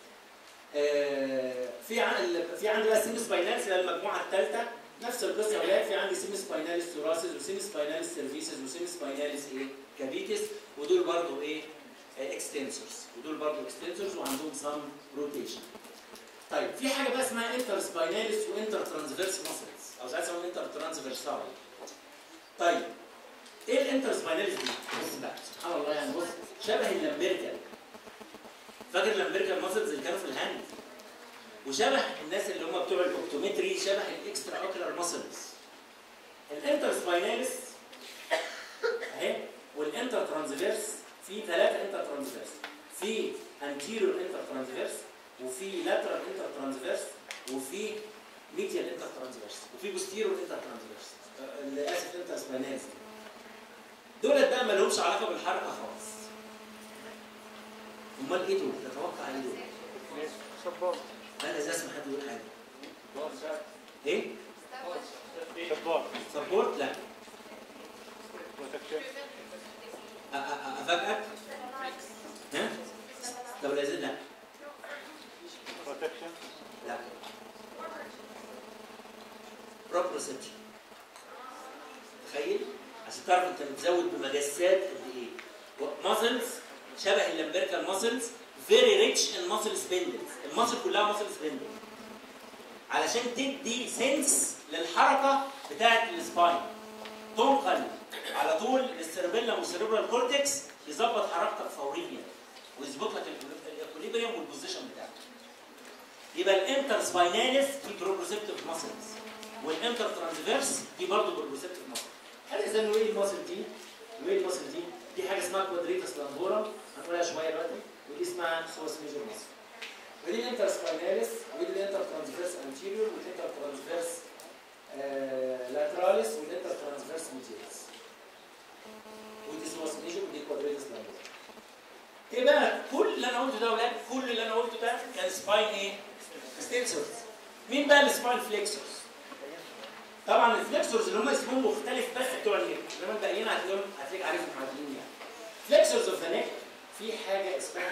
آه في عن في عندي بقى سيمي سباينالس اللي هي المجموعه الثالثه نفس القصه ولكن في عندي سيمي سباينالس ثوراسيس وسيمي سباينالس سيرفيسز وسيمي سباينالس ايه كابيتس ودول برضو ايه اكستنسورز ودول برضو اكستنسورز وعندهم سام روتيشن طيب في حاجه بقى اسمها انتر سباينالس وانتر ترانسفيرس ماسلز او ساعات يسموها انتر ترانسفيرسال طيب ايه الانتر سباينالس دي؟ بص بقى سبحان الله يعني بص شبه اللامبريكال فاكر اللامبريكال ماسلز اللي كانوا في الهاند وشبه الناس اللي هم بتوع الاوبتومتري شبه الاكسترا اوكلر ماسلز الانتر سباينالس اهي والانتر ترانسفيرس في ثلاثه انتر ترانسفيرس في انتيريور انتر ترانسفيرس وفي لاترال انتر ترانسفيرس وفي ميديال انتر ترانسفيرس وفي بوستيريور انتر ترانسفيرس اللي اسف انتر سباينالس دولت بقى ما لهمش علاقه بالحركه خالص امال ايه دول؟ تتوقع ايه دول؟ شباب انا ازاي اسمع حد يقول حاجه ايه؟ شباب سبورت لا بروتكشن أ- أ- افاجئك ها؟ طب الازاز لا بروتكشن لا بروبروسبشن تخيل عشان تعرف انت بتزود بمجسات قد ايه ماسلز شبه اللامبريكال ماسلز فيري ريتش ان ماسل سبندلز الماسل كلها ماسل سبندل علشان تدي سنس للحركه بتاعه السباين تنقل على طول للسيربيلم والسيربرال كورتكس يظبط حركتك فوريا ويظبط لك الاكوليبريم والبوزيشن بتاعك يبقى الانتر سبايناليس دي بروبروسيبتيف ماسلز والانتر ترانسفيرس دي برضه بروبروسيبتيف ماسل هل اذا نويل الماسل دي نويل الماسل دي دي حاجه اسمها كوادريتس لامبورا هنقولها شويه دلوقتي ودي اسمها سوس ميجر ماسل ودي الانتر سبايناليس ودي الانتر ترانسفيرس انتيريور والانتر ترانسفيرس لاتراليس والانتر ترانسفيرس ميدياليس ودي سوس ميجر ودي كوادريتس لامبورا ايه بقى كل اللي انا قلته ده يا ولاد كل اللي انا قلته ده كان سباين ايه؟ ستينسورز مين بقى السباين فليكسورز؟ طبعا الفليكسورز اللي هم اسمهم مختلف بس بتوع النك انما الباقيين هتلاقيهم هتلاقيك عارفهم عارفين يعني فليكسورز اوف ذا نيك في حاجه اسمها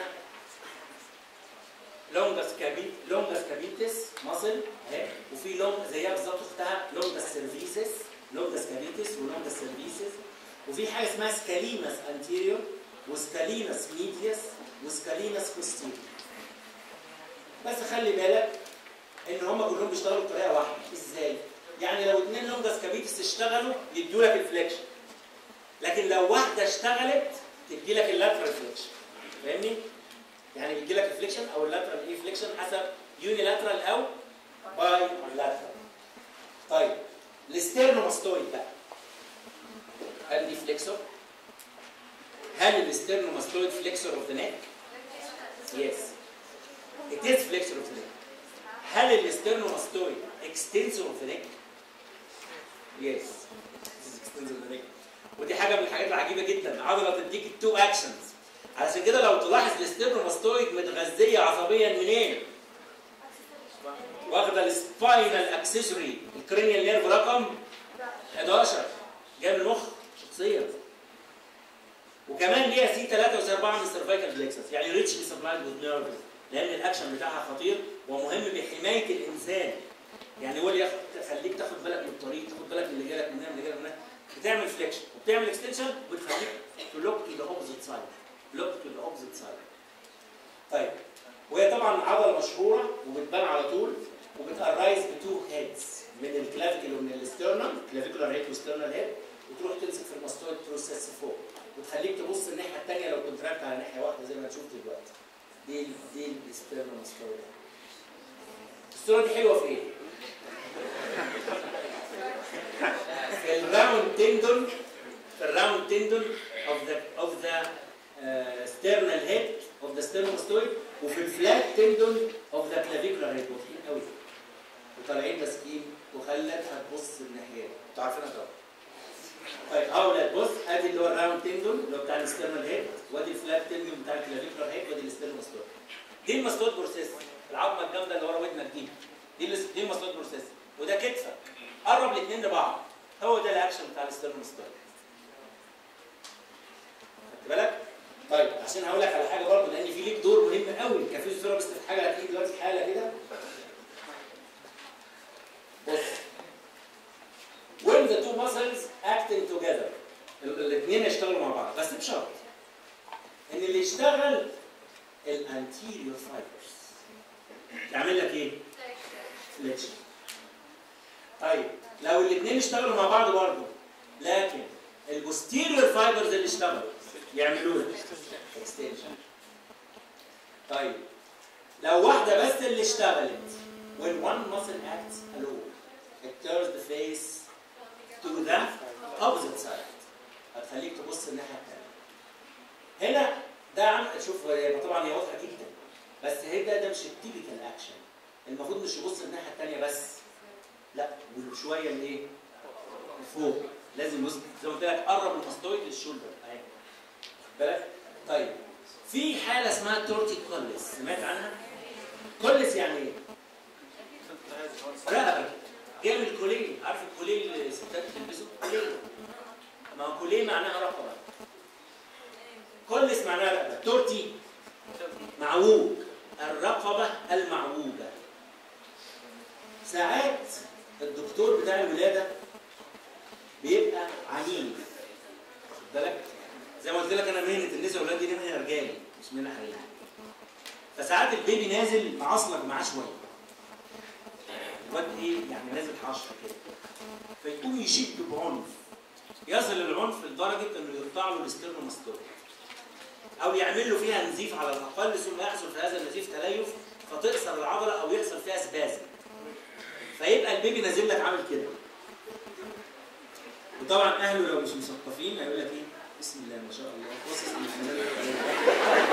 لونجاس كابيت لونجاس كابيتس ماسل اهي وفي لونج زيها بالظبط اختها لونجاس سيرفيسس لونجاس كابيتس ولونجاس سيرفيسس وفي حاجه اسمها سكالينس انتيريور وسكالينس ميديوس وسكالينس بوستيريور بس خلي بالك ان هم كلهم بيشتغلوا بطريقه واحده ازاي يعني لو اثنين لونجاس كابيتس اشتغلوا يدوا لك الفليكشن لكن لو واحده اشتغلت تدي لك اللاترال فليكشن فاهمني يعني بيجي لك الفليكشن او اللاترال ايه فليكشن حسب يوني لاترال او باي لاترال طيب الاسترنوماستويد بقى هل دي فليكسور هل الاسترنوماستويد فليكسور اوف ذا نيك يس it is flexor of the neck هل الاسترنوماستويد extensor of the neck yes this is extensor of the neck ودي حاجه من الحاجات العجيبه جدا عضله تديك التو اكشنز علشان كده لو تلاحظ الاسترنوماستويد متغذيه عصبيا منين واخده السباينال اكسسوري الكرينيال نيرف رقم 11 جاي من المخ شخصيا وكمان ليها سي 3 وسي 4 من السيرفايكال بلكسس يعني ريتشلي سبلايد وذ نيرفز لان الاكشن بتاعها خطير ومهم بحمايه الانسان يعني هو اللي ياخد تخليك تاخد بالك من الطريق تاخد بالك من اللي جالك من هنا من اللي جالك من هنا بتعمل فليكشن وبتعمل اكستنشن وبتخليك تلوك تو ذا اوبوزيت سايد لوك تو ذا اوبوزيت سايد طيب وهي طبعا عضله مشهوره وبتبان على طول وبتارايز بتو هيدز من الكلافيكل ومن الاسترنال كلافيكولار هيد وسترنال هيد وتروح تمسك في الماستويد بروسيس فوق وتخليك تبص الناحيه الثانيه لو كونتراكت على ناحيه واحده زي ما هتشوف دلوقتي دي ال دي الاسترنال ماستويد الصوره دي حلوه في ايه؟ في الراوند تندون في الراوند tendon of the of the uh, sternal head of the sternomastoid وفي الفلات tendon of the clavicular head واضحين قوي وطالعين ماسكين وخلت هتبص الناحيه دي. انتوا عارفينها طبعا طيب اه ولاد بص ادي اللي هو الراوند تندون اللي هو بتاع الستيرنال هيد وادي الفلات تندون بتاع الكلافيكولار هيد وادي الستيرنوماستويد دي الماستويد بروسيس العظمه الجامده اللي ورا ودنك دي دي الاس- دي الماستويد بروسيس وده كتفك قرب الاثنين لبعض هو ده الاكشن بتاع الستيرنوماستويد خدت بالك؟ طيب عشان هقول لك على حاجه برضه لان في ليك دور مهم قوي كفيزيوثيرابي بس في حاجه هتيجي دلوقتي حاله كده بص when the two muscles acting together الاثنين يشتغلوا مع بعض بس بشرط ان اللي يشتغل الانتيريور فايبرز يعمل لك ايه؟ فليكشن طيب لو الاثنين اشتغلوا مع بعض برضه لكن البوستيريور فايبرز اللي اشتغلوا يعملوا لك اكستنشن طيب لو واحده بس اللي اشتغلت when one muscle acts alone it turns the face to the opposite side هتخليك تبص الناحيه الثانيه هنا ده عم شوف هي طبعا هي واضحه جدا بس هي ده ده مش التيبيكال اكشن المفروض مش يبص الناحيه الثانيه بس لا وشويه لايه؟ لفوق لازم يبص زي ما قلت لك قرب الماستويد للشولدر اهي واخد بالك؟ طيب في حاله اسمها تورتي كوليس سمعت عنها؟ كوليس يعني ايه؟ رقبه جاي من الكوليه عارف الكوليه اللي الستات بتلبسه؟ كوليه ما هو كوليه معناها رقبه كوليس معناها رقبه تورتي معوج الرقبه المعوجه ساعات الدكتور بتاع الولاده بيبقى عنيف واخد بالك زي ما قلت لك انا مهنه النساء والولاد دي مهنه رجالي مش مهنه حريمي فساعات البيبي نازل معصلك معاه شويه الواد ايه يعني نازل حشر كده فيقوم يشد بعنف يصل العنف لدرجه انه يقطع له الاسترنوماستويد او يعمل له فيها نزيف على الاقل ثم يحصل في هذا النزيف تليف فتقصر العضله او يحصل فيها سبازم فيبقى البيبي نازل لك عامل كده وطبعا اهله لو مش مثقفين هيقول لك ايه بسم الله ما شاء الله باصص للحمام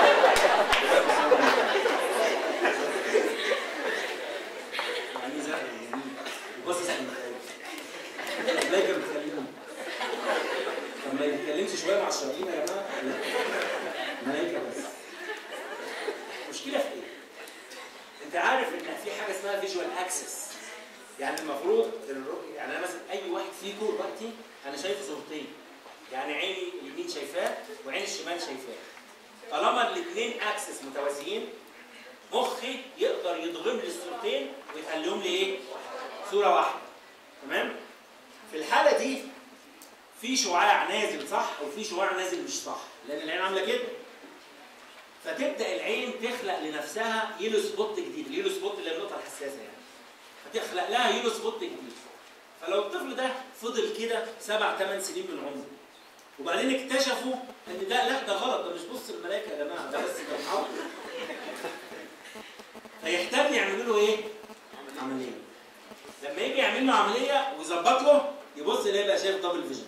يعني زي يعني باصص للملائكه الملائكه بتكلمهم طب ما يتكلمش شويه مع الشياطين يا جماعه لا ملائكه بس المشكله في ايه؟ انت عارف ان في حاجه اسمها فيجوال اكسس يعني المفروض الرؤية يعني انا مثلا اي واحد فيكم دلوقتي انا شايف صورتين يعني عيني اليمين شايفاه وعين الشمال شايفاه طالما الاثنين اكسس متوازيين مخي يقدر يضغم لي الصورتين ويخليهم لي ايه؟ صوره واحده تمام؟ في الحاله دي في شعاع نازل صح وفي شعاع نازل مش صح لان العين عامله كده فتبدا العين تخلق لنفسها يلو سبوت جديد اليلو سبوت اللي هي النقطه الحساسه يعني هتخلق لها يلو سبوت جديد فلو الطفل ده فضل كده سبع ثمان سنين من عمره وبعدين اكتشفوا ان ده لا ده غلط ده مش بص الملائكه يا جماعه ده بس ده محاول فيحتاج يعملوا له ايه؟ عمليه لما يجي يعمل له عمليه ويظبط له يبص يلاقي بقى شايف دبل فيجن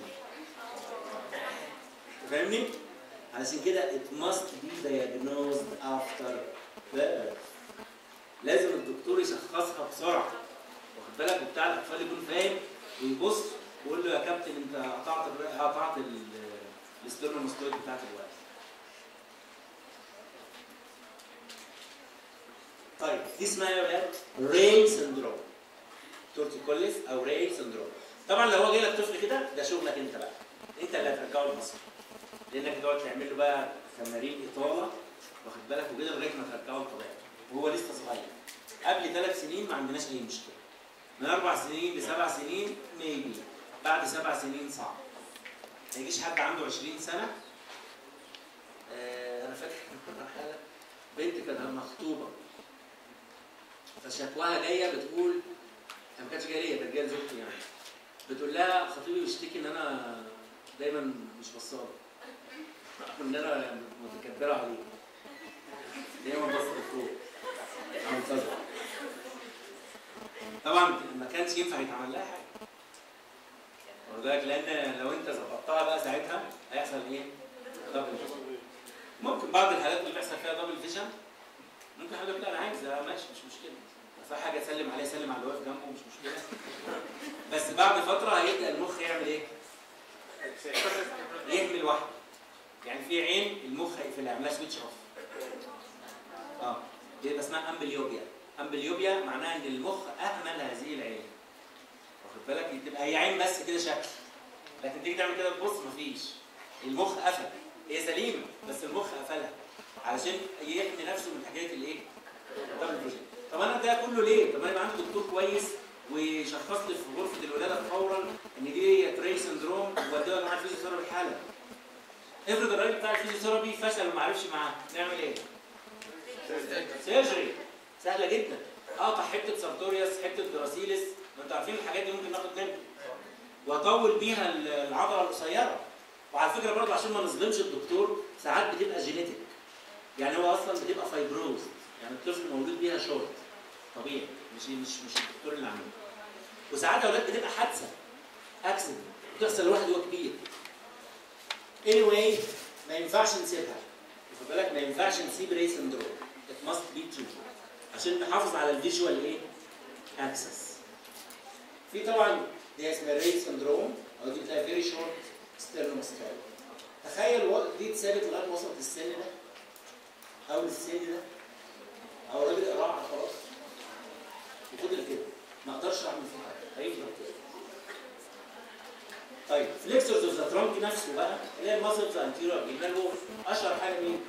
فاهمني؟ علشان كده it must be diagnosed after birth لازم الدكتور يشخصها بسرعه واخد بالك وبتاع الاطفال يكون فاهم ويبص ويقول له يا كابتن انت قطعت الر- قطعت الاسترنوماستويد بتاعت الولد طيب دي اسمها ايه يا ولاد؟ ري سندروم تورتيكوليس او ري سندروم طبعا لو هو جاي لك طفل كده ده شغلك انت بقى انت اللي هترجعه لمصر لانك تقعد تعمل له بقى تمارين اطاله واخد بالك وكده لغايه ما ترجعه لطبيعته وهو لسه صغير قبل ثلاث سنين ما عندناش اي مشكله من اربع سنين لسبع سنين ميبي بعد سبع سنين صعب ما يجيش حد عنده 20 سنه آه انا فاكر مرحله بنت كانت مخطوبه فشكواها جايه بتقول هي ما كانتش جايه ليا كانت جايه لزوجتي يعني بتقول لها خطيبي بيشتكي ان انا دايما مش بصاله ان انا متكبره عليه دايما بص لفوق منتظر طبعا ما كانش ينفع يتعمل لها حاجه واخد بالك لان لو انت ظبطتها بقى ساعتها هيحصل ايه؟ دبل فيجن ممكن بعض الحالات اللي بيحصل فيها دبل فيجن ممكن حد يقول لا انا عايز لا ماشي مش مشكله في حاجه اسلم عليه اسلم على اللي واقف جنبه مش مشكله بس بعد فتره هيبدا المخ يعمل ايه؟ يهمل واحده يعني في عين المخ هيقفلها يعملها سويتش اوف اه دي يبقى اسمها امبليوبيا امبليوبيا معناها ان المخ اهمل هذه العين واخد بالك تبقى هي عين بس كده شكل لكن تيجي تعمل كده تبص مفيش المخ قفل هي سليمه بس المخ قفلها علشان يحمي نفسه من حكايه الايه؟ دبل فيجن طب انا ده كله ليه؟ طب انا يبقى عندي دكتور كويس وشخص لي في غرفه الولاده فورا ان دي تري سندروم واديها مع الفيزيوثيرابي حالا افرض الراجل بتاع الفيزيوثيرابي فشل وما عرفش معاه نعمل ايه؟ سيرجري سهله جدا اقطع حته سارتوريوس حته جراسيلس ما انتوا عارفين الحاجات دي ممكن ناخد منها واطول بيها العضله القصيره وعلى فكره برضه عشان ما نظلمش الدكتور ساعات بتبقى جينيتك يعني هو اصلا بتبقى فايبروز يعني الطفل مولود بيها شورت طبيعي مش مش مش الدكتور اللي عامله وساعات اولاد بتبقى حادثه اكسيدنت بتحصل لواحد وهو كبير anyway ما ينفعش نسيبها خد بالك ما ينفعش نسيب ري سندروم it must be true عشان نحافظ على الفيجوال ايه اكسس في طبعا دي اسمها ري سندروم او دي بتلاقي فيري شورت ستيرنوماستال تخيل و- دي اتثبت لغايه وسط السن ده او السن ده او راجل قراع خلاص وفضل كده ما اقدرش اعمل فيه حاجه هيفضل كده طيب فليكسورز اوف ذا ترانك نفسه بقى اللي هي الماسلز انتيريور جدا هو اشهر حاجه مين؟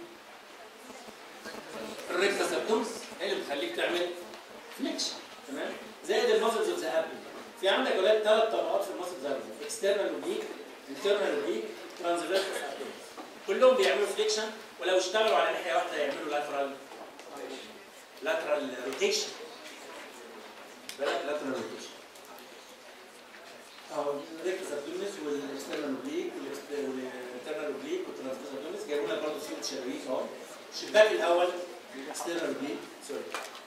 الريكتا سبتومس هي اللي بتخليك تعمل فليكشن تمام زائد الماسلز اوف ذا ابل في عندك ولاد ثلاث طبقات في الماسلز اوف اكسترنال اوبليك انترنال اوبليك ترانسفيرس كلهم بيعملوا فليكشن ولو اشتغلوا على ناحيه واحده يعملوا لاترال لاترال روتيشن بالك لاترال روتيشن اهو الريكتس ابدومينس والاكسترنال اوبليك والانترنال اوبليك والترانسفيرس ابدومينس جايبوا لك برضه صوره شبابيك اهو الشباك الاول اكسترنال اوبليك سوري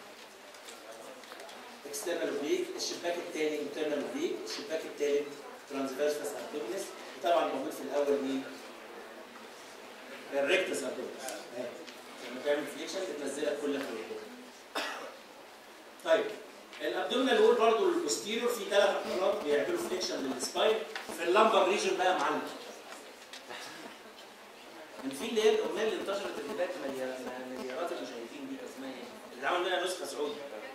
اكسترنال اوبليك الشباك الثاني انترنال اوبليك الشباك الثالث ترانسفيرس ابدومينس طبعا موجود في الاول مين؟ الريكتس ابدومينس اهي لما تعمل فليكشن بتنزلك كل خلقه طيب الابدومينال وول برضه البوستيريور في ثلاث عضلات بيعملوا فليكشن للسباين في اللمبر ريجن بقى معلم من في اللي هي الاغنيه اللي انتشرت اللي بقت مليار- مليارات المشاهدين دي كان اسمها ايه؟ اللي عمل منها نسخه سعودي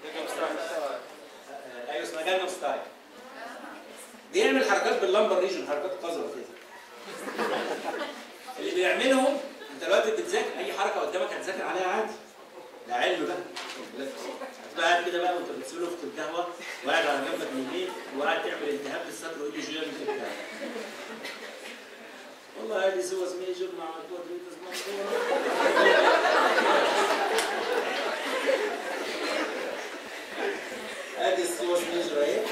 آه، ايوه اسمها جانجم ستايل بيعمل حركات باللمبر ريجن حركات قذره كده اللي بيعملهم انت دلوقتي بتذاكر اي حركه قدامك هتذاكر عليها عادي ده علم بقى هتبقى قاعد كده بقى وانت بتسيب له في القهوه وقاعد على جنبك اليمين وقاعد تعمل التهاب بالصدر وايدي جويه من كده والله هذه سوس ميجر مع كوادريتس ادي السوس ميجر اهي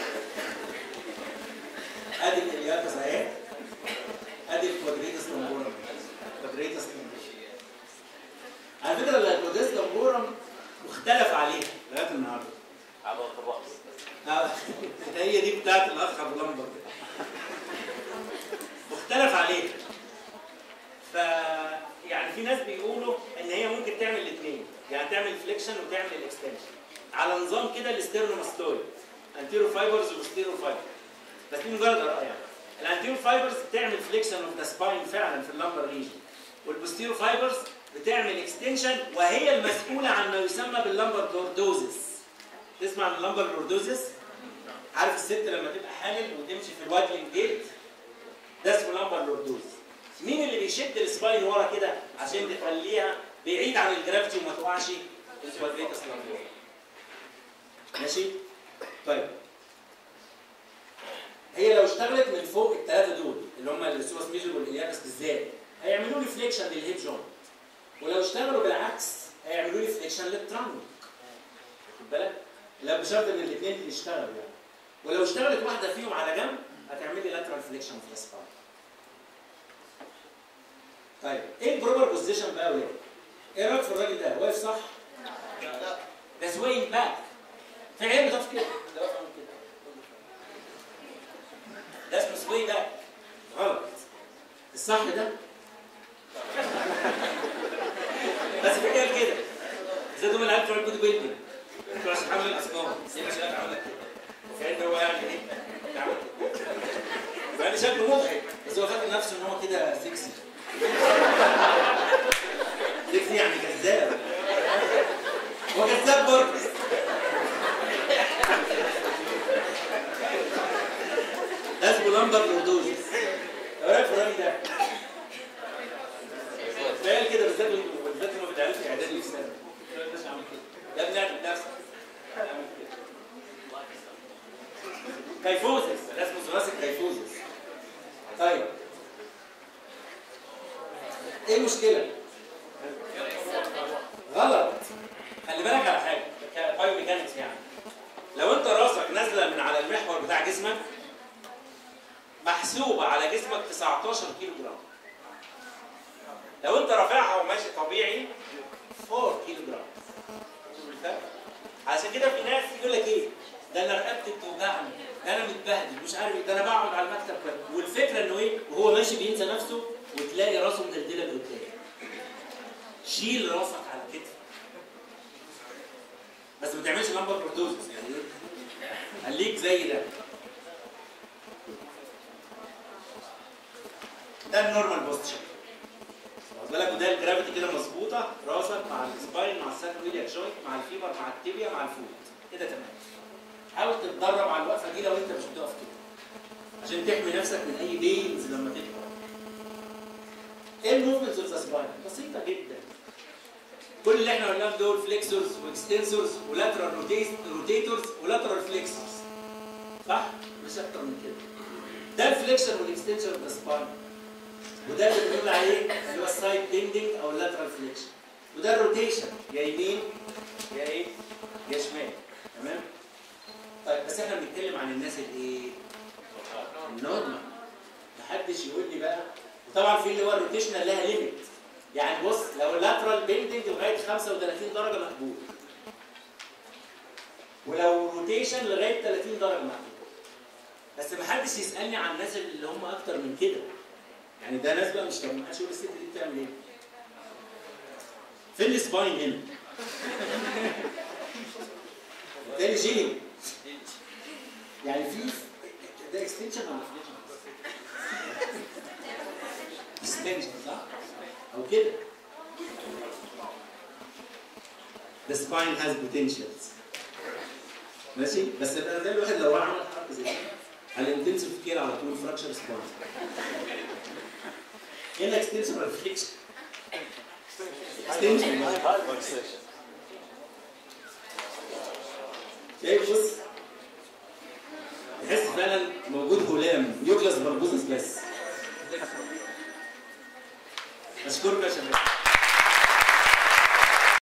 ادي الالياتس اهي ادي الكوادريتس لامبورم كوادريتس لامبورم على فكره الكوادريتس لامبورم مختلف عليها لغايه النهارده على الرأس آه، هي دي بتاعت الاخ ابو لمبر مختلف عليها ف يعني في ناس بيقولوا ان هي ممكن تعمل الاثنين يعني تعمل فليكشن وتعمل الاكستنشن على نظام كده الاستيرنوماستويد انتيرو فايبرز وستيرو فايبرز بس دي مجرد اراء يعني الانتيرو فايبرز بتعمل فليكشن اوف ذا سباين فعلا في اللمبر ريجن والبوستيرو فايبرز بتعمل اكستنشن وهي المسؤوله عن ما يسمى باللمبر لوردوزس تسمع عن اللمبر لوردوزس عارف الست لما تبقى حامل وتمشي في الوادلينج جيت ده اسمه لمبر لوردوز مين اللي بيشد السباين ورا كده عشان تخليها بعيد عن الجرافيتي وما تقعش الكوادريتس لامبور ماشي طيب هي لو اشتغلت من فوق الثلاثه دول اللي هم السوس ميجر والالياكس بالذات هيعملوا لي فليكشن للهيب جوينت ولو اشتغلوا بالعكس هيعملوا لي فليكشن للترانك خد بالك لا بشرط ان الاثنين يشتغلوا يعني ولو اشتغلت واحده فيهم على جنب هتعمل لي لاترال فليكشن في الاسباين طيب ايه البروبر بوزيشن بقى يا ولاد؟ ايه رايك في الراجل ده؟ واقف صح؟ لا ده سوينج باك في عيال بتقف كده ده واقف عامل كده ده اسمه سوي باك غلط الصح ده بس في كده كده زي دول العيال بتوع البودي بيلدينج بتوع اصحاب الاصنام زي ما شايف عمل كده كان هو يعني ايه عمل كده يعني شكله مضحك بس هو فاكر نفسه ان هو كده سكسي سكسي يعني كذاب هو كذاب برضه ده اسمه لمبر الاردوزيس ايه رايك في الراجل ده؟ تخيل كده بالذات بالذات لما بتعمل في اعدادي في سنه الناس عامل كده يا ابني اعمل نفسك اعمل كده كيفوزس ده اسمه ثلاثي كيفوزس طيب ايه المشكله؟ غلط خلي بالك على حاجه كبايو ميكانكس يعني لو انت راسك نازله من على المحور بتاع جسمك محسوبه على جسمك 19 كيلو جرام لو انت رافعها وماشي طبيعي 4 كيلو جرام شوف الفرق عشان كده في ناس يقول لك ايه ده انا رقبتي بتوجعني ده انا متبهدل مش عارف إيه، ده انا بقعد على المكتب كده والفكره انه ايه وهو ماشي بينسى نفسه وتلاقي راسه مدلدله لقدام شيل راسك على كتفك بس ما تعملش لمبر بروتوزس يعني ايه خليك زي ده ده النورمال بوستشر واخد بالك وده الجرافيتي كده مظبوطه راسك مع السباين مع الساكرويلياك جوينت مع الفيبر مع التيبيا مع الفوت كده تمام حاول تتدرب على الوقفه دي لو انت مش بتقف كده عشان تحمي نفسك من اي بينز لما تكبر ايه الموفمنتس اوف ذا سباين بسيطه جدا كل اللي احنا قلناهم دول فليكسورز واكستنسورز ولاترال روتيتورز ولاترال فليكسورز صح؟ مش اكتر من كده ده الفليكشن والاكستنشن اوف ذا سباين وده اللي بنقول عليه اللي هو السايد بيندنج او اللاترال فليكشن وده الروتيشن يا يمين يا ايه؟ يا شمال تمام؟ طيب بس احنا بنتكلم عن الناس الايه؟ النورمال محدش يقول لي بقى وطبعا في اللي هو الروتيشنال لها ليميت يعني بص لو اللاترال بيندنج لغايه 35 درجه مقبول ولو روتيشن لغايه 30 درجه مقبول بس ما حدش يسالني عن الناس اللي هم اكتر من كده يعني ده ناس بقى مش طب ما حدش يقول الست دي بتعمل ايه فين السباين هنا تاني جيني يعني في ده اكستنشن ولا فليكشن اكستنشن صح او كده The spine has potentials ماشي بس ده ده الواحد لو عمل حركه زي كده على الانتنسيف كير على طول فراكشر سباين هنا اكستنشن ولا فليكشن؟ اكستنشن شايف بص تحس فعلا موجود هلام يوكلاس بربوزس بس اشكرك يا شباب